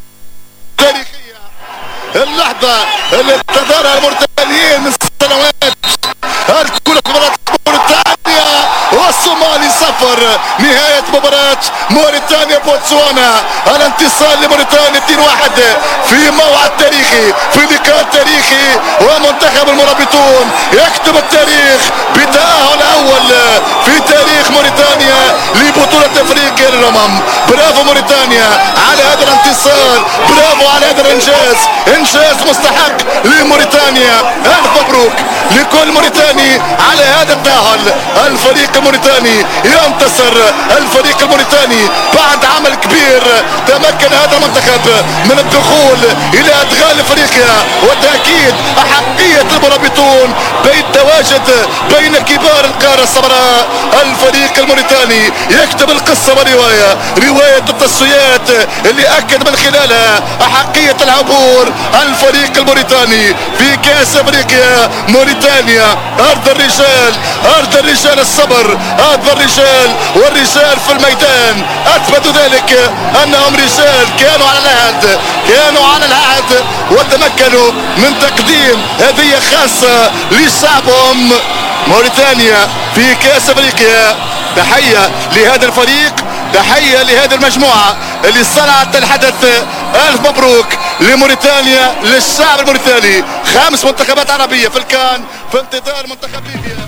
تاريخية اللحظة اللي انتظرها الموريتانيين من سنوات الكرة مباراة موريتانيا والصومالي صفر نهاية مباراة موريتانيا بوتسوانا الانتصار لموريتانيا 2-1 في موعد تاريخي في لقاء تاريخي ومنتخب المرابطون يكتب التاريخ بتأهل أول في تاريخ موريتانيا لبطولة أفريقيا للأمم برافو موريتانيا على هذا الانتصار برافو على هذا الإنجاز إنجاز مستحق لموريتانيا ألف مبروك لكل موريتاني على هذا التأهل الفريق الموريتاني ينتصر الفريق الموريتاني بعد عمل كبير تمكن هذا المنتخب من الدخول الى ادغال افريقيا وتاكيد احقيه المرابطون بالتواجد بين كبار القاره السمراء الفريق الموريتاني يكتب القصه والروايه روايه التصفيات اللي اكد من خلالها احقيه العبور الفريق الموريتاني في كاس افريقيا موريتانيا ارض الرجال ارض الرجال الصبر ارض الرجال والرجال في الميدان اثبتوا ذلك انهم رجال كانوا على العهد كانوا على العهد وتمكنوا من تقديم هدية خاصة لشعبهم موريتانيا في كاس افريقيا تحية لهذا الفريق تحية لهذه المجموعة اللي صنعت الحدث ألف مبروك لموريتانيا للشعب الموريتاني خمس منتخبات عربية في الكان في انتظار منتخب ليبيا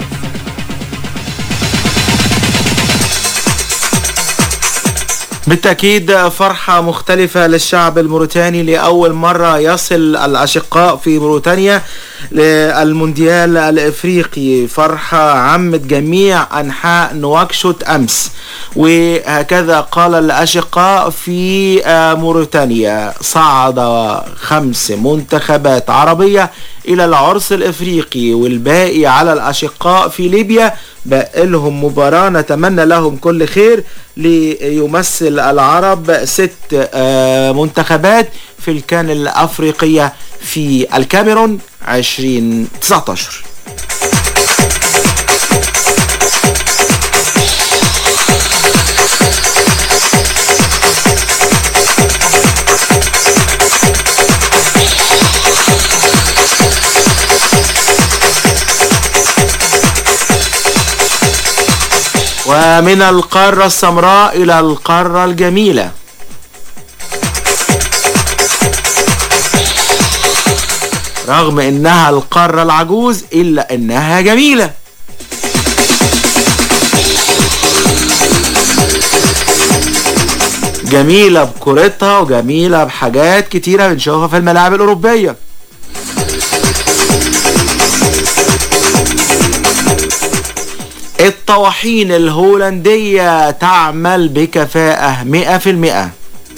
بالتأكيد فرحة مختلفة للشعب الموريتاني لأول مرة يصل الأشقاء في موريتانيا للمونديال الإفريقي فرحة عمت جميع أنحاء نواكشوط أمس وهكذا قال الأشقاء في موريتانيا صعد خمس منتخبات عربية إلى العرس الإفريقي والباقي على الأشقاء في ليبيا بقى لهم مباراة نتمنى لهم كل خير ليمثل العرب ست منتخبات في الكان الأفريقية في الكاميرون 2019 ومن القارة السمراء إلى القارة رغم انها القارة العجوز الا انها جميلة جميلة بكورتها وجميلة بحاجات كتيرة بنشوفها في الملاعب الأوروبية الطواحين الهولندية تعمل بكفاءة مئة في المئة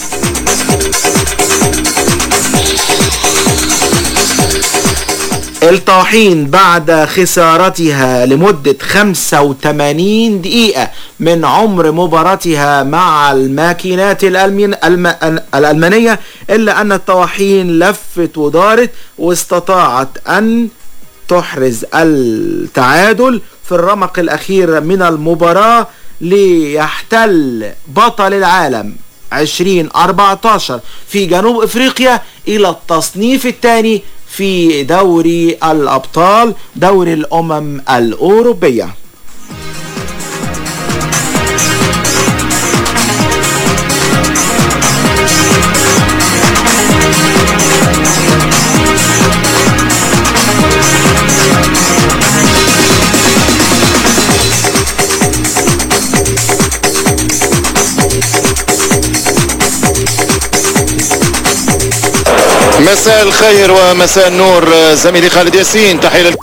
الطواحين بعد خسارتها لمدة 85 دقيقة من عمر مباراتها مع الماكينات الألمين الم... الألمانية إلا أن الطواحين لفت ودارت واستطاعت أن تحرز التعادل في الرمق الأخير من المباراة ليحتل بطل العالم 2014 في جنوب افريقيا الى التصنيف الثاني في دوري الابطال دوري الامم الاوروبيه مساء الخير ومساء النور زميلي خالد ياسين تحية لل...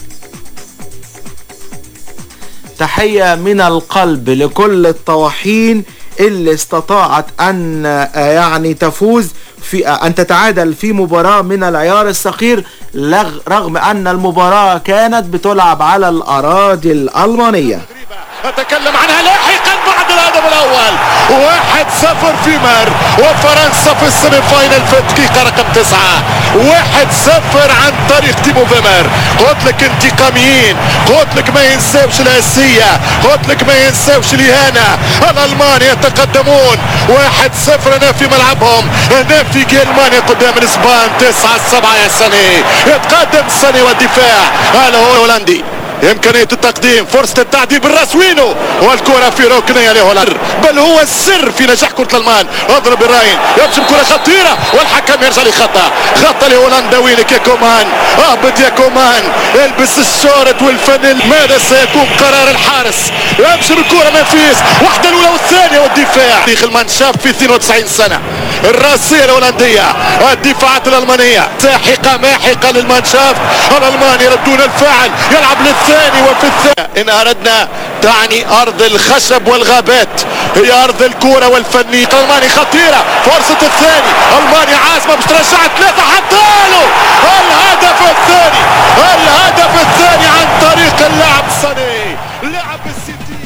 تحية من القلب لكل الطواحين اللي استطاعت أن آه، يعني تفوز في آه، أن تتعادل في مباراة من العيار الصغير لغ- رغم أن المباراة كانت بتلعب على الأراضي الألمانية أتكلم عنها لاحقا بعد الهدف الأول واحد صفر في مر وفرنسا في السيمي فاينل في الدقيقة رقم تسعة واحد صفر عن طريق تيمو فيمر قلت لك انتقاميين قلت لك ما ينساوش الاسية قلت لك ما ينساوش الإهانة الألمان يتقدمون واحد صفر هنا في ملعبهم هنا في ألمانيا قدام الإسبان تسعة سبعة يا سني يتقدم سني والدفاع هذا هو الهولندي إمكانية التقديم فرصة التعديل بالراس وينو والكرة في ركنية لهولندا بل هو السر في نجاح كرة الألمان اضرب الراين يبشر كرة خطيرة والحكم يرجع لخطأ خطأ لهولندا وينك يا كومان اهبط يا كومان البس الشورت والفانيل ماذا سيكون قرار الحارس يبشر الكرة منفيس واحدة الأولى والثانية والدفاع تاريخ المانشاف في 92 سنة الراسية الهولندية الدفاعات الألمانية ساحقة ماحقة للمانشاف الألمان يردون الفاعل يلعب للثاني وفي الثاني إن أردنا تعني أرض الخشب والغابات هي أرض الكورة والفنية ألماني خطيرة فرصة الثاني ألمانيا عازمة باش ترجع ثلاثة حطاله الهدف الثاني الهدف الثاني عن طريق اللاعب صني لاعب السيتي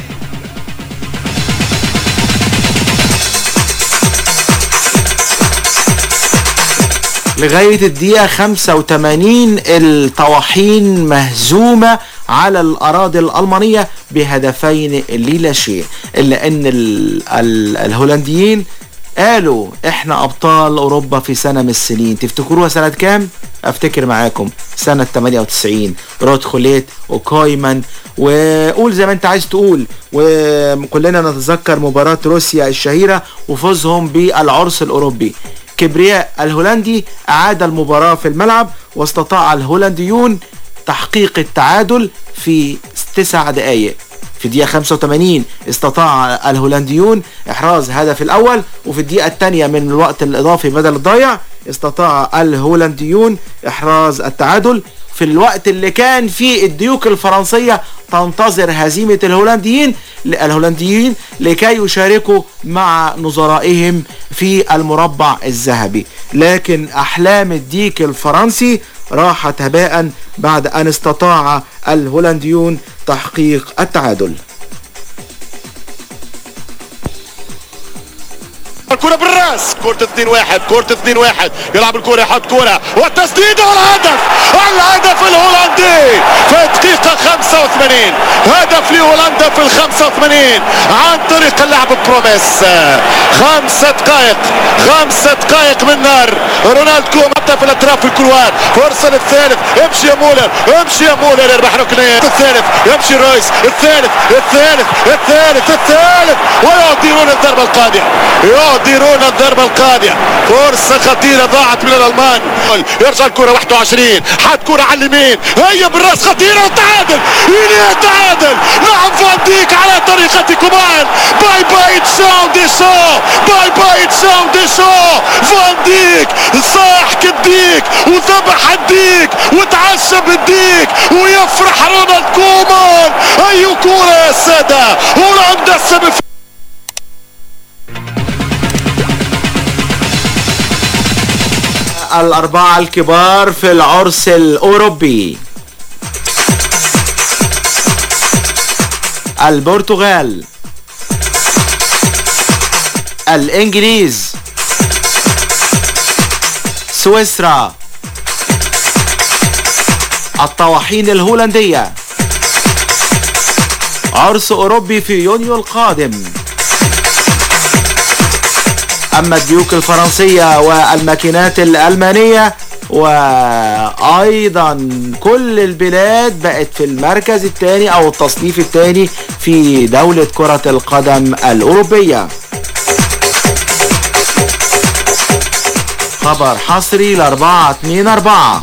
لغاية الدقيقة 85 الطواحين مهزومة على الأراضي الألمانية بهدفين للا شيء إلا أن ال ال الهولنديين قالوا احنا ابطال اوروبا في سنة من السنين تفتكروها سنة كام افتكر معاكم سنة 98 رود خوليت وكويمان وقول زي ما انت عايز تقول وكلنا نتذكر مباراة روسيا الشهيرة وفوزهم بالعرس الاوروبي كبرياء الهولندي اعاد المباراة في الملعب واستطاع الهولنديون تحقيق التعادل في تسع دقائق في الدقيقة 85 استطاع الهولنديون إحراز هدف الأول وفي الدقيقة الثانية من الوقت الإضافي بدل الضايع استطاع الهولنديون إحراز التعادل في الوقت اللي كان فيه الديوك الفرنسية تنتظر هزيمة الهولنديين الهولنديين لكي يشاركوا مع نظرائهم في المربع الذهبي لكن أحلام الديك الفرنسي راحت هباء بعد أن استطاع الهولنديون تحقيق التعادل الكرة بالراس كرة 2 1 كرة 2 1 يلعب الكرة يحط كرة والتسديدة والهدف الهدف الهولندي في الدقيقة 85 هدف لهولندا في ال 85 عن طريق اللعب بروميس خمسة دقائق خمسة دقائق من نار رونالد كوم حتى في الاطراف الكروات فرصة للثالث امشي يا مولر امشي يا مولر يربح ركنية الثالث يمشي رويس الثالث الثالث الثالث الثالث ويعطيون الضربة القاضية يعطي يحضرون الضربة القاضية فرصة خطيرة ضاعت من الألمان يرجع الكرة 21 حط كرة على اليمين هي بالراس خطيرة وتعادل إليه تعادل نعم فان ديك على طريقة كومان باي باي تشاو دي شو باي باي تشاو دي شو فان ديك صاح كالديك وذبح الديك وتعشى بالديك ويفرح رونالد كومان أي كرة يا سادة هولندا السبب الأربعة الكبار في العرس الأوروبي البرتغال الإنجليز سويسرا الطواحين الهولندية عرس أوروبي في يونيو القادم أما الديوك الفرنسية والماكينات الألمانية وأيضا كل البلاد بقت في المركز الثاني أو التصنيف الثاني في دولة كرة القدم الأوروبية خبر حصري لأربعة اتنين أربعة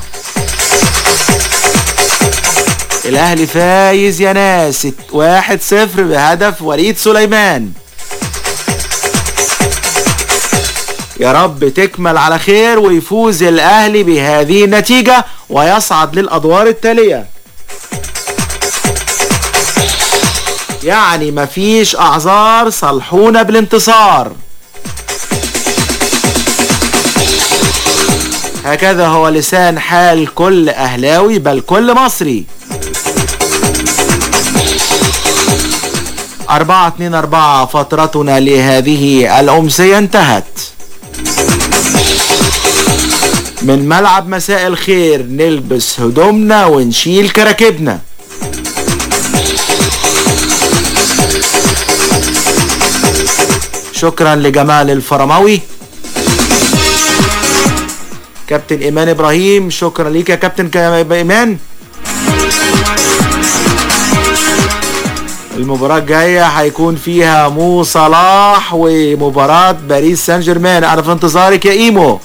الأهلي فايز يا ناس واحد صفر بهدف وليد سليمان يا رب تكمل على خير ويفوز الأهلي بهذه النتيجة ويصعد للأدوار التالية يعني مفيش أعذار صلحونا بالانتصار هكذا هو لسان حال كل أهلاوي بل كل مصري أربعة اتنين أربعة فترتنا لهذه الأمسية انتهت من ملعب مساء الخير نلبس هدومنا ونشيل كراكبنا شكرا لجمال الفرماوي كابتن ايمان ابراهيم شكرا ليك يا كابتن ك- ايمان المباراة الجاية هيكون فيها مو صلاح ومباراة باريس سان جيرمان انا في انتظارك يا ايمو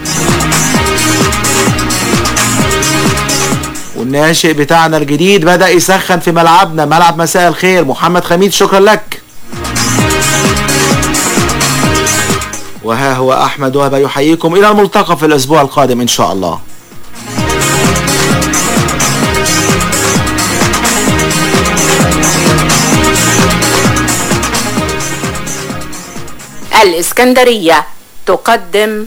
والناشئ بتاعنا الجديد بدأ يسخن في ملعبنا ملعب مساء الخير محمد خميد شكرا لك وها هو أحمد وهبة يحييكم إلى الملتقى في الأسبوع القادم إن شاء الله الإسكندرية تقدم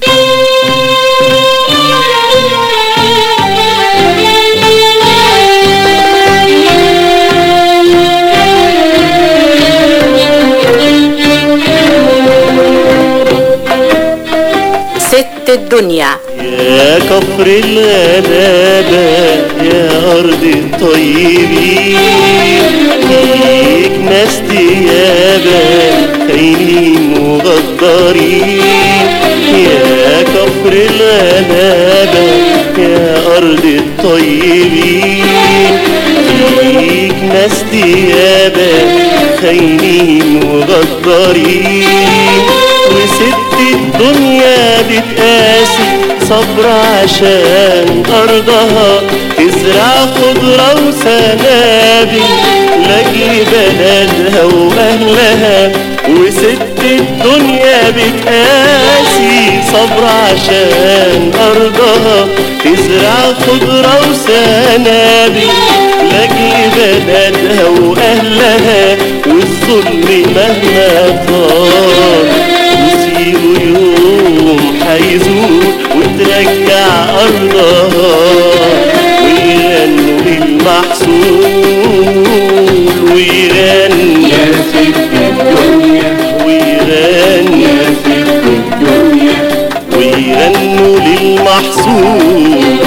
ست الدنيا يا كفر الغلابة يا أرض الطيبين فيك ناس ديابة خاينين وغدارين يا كفر الغلابة يا أرض الطيبين فيك ناس ديابة خاينين وغدارين وست الدنيا بتقاسي صبر عشان أرضها تزرع خضرة وسنابل لأجل بلدها وأهلها وست الدنيا بتقاسي صبر عشان أرضها تزرع خضرة وسنابل لأجل بلدها وأهلها والظلم مهما طال مصيره يوم هيزول وترجع أرضها ويغنوا للمحصول ويغنوا يا ست الدنيا ويغنوا يا ست الدنيا ويغنوا للمحصول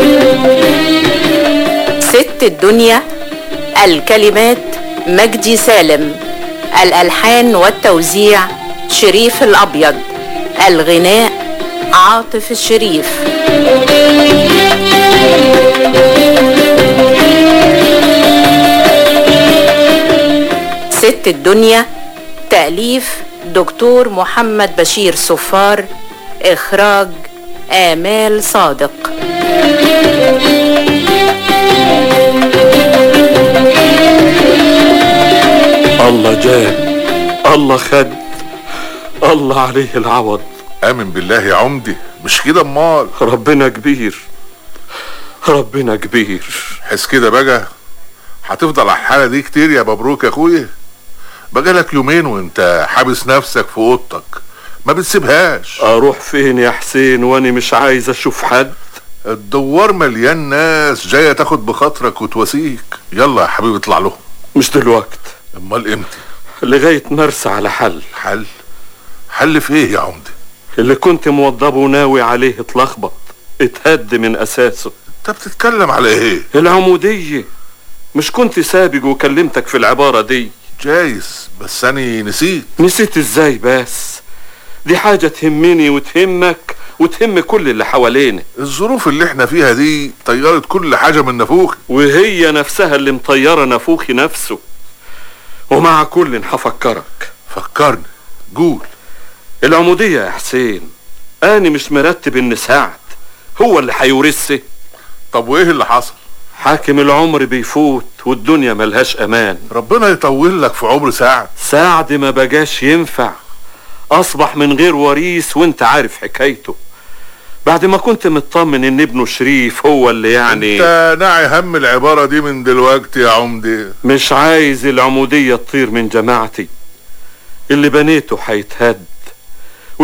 ست الدنيا الكلمات مجدي سالم الألحان والتوزيع شريف الأبيض الغناء عاطف الشريف ست الدنيا تأليف دكتور محمد بشير صفار إخراج آمال صادق الله جاب الله خد الله عليه العوض امن بالله يا عمدي مش كده امال ربنا كبير ربنا كبير حس كده بقى هتفضل على الحاله دي كتير يا مبروك يا اخويا بقالك يومين وانت حابس نفسك في اوضتك ما بتسيبهاش اروح فين يا حسين وانا مش عايز اشوف حد الدوار مليان ناس جايه تاخد بخاطرك وتواسيك يلا يا حبيبي اطلع لهم مش دلوقت امال امتى لغايه مرسى على حل حل حل في ايه يا عمدي اللي كنت موضبه وناوي عليه اتلخبط اتهد من اساسه انت بتتكلم على ايه العموديه مش كنت سابق وكلمتك في العباره دي جايز بس انا نسيت نسيت ازاي بس دي حاجه تهمني وتهمك وتهم كل اللي حوالينا الظروف اللي احنا فيها دي طيرت كل حاجه من نافوخي وهي نفسها اللي مطيره نافوخي نفسه ومع كل هفكرك فكرني قول العموديه يا حسين انا مش مرتب ان سعد هو اللي هيورثني طب وايه اللي حصل حاكم العمر بيفوت والدنيا ملهاش امان ربنا يطول لك في عمر سعد سعد ما بقاش ينفع اصبح من غير وريث وانت عارف حكايته بعد ما كنت مطمن ان ابنه شريف هو اللي يعني انت ناعي هم العباره دي من دلوقتي يا عمدي مش عايز العموديه تطير من جماعتي اللي بنيته هيتهد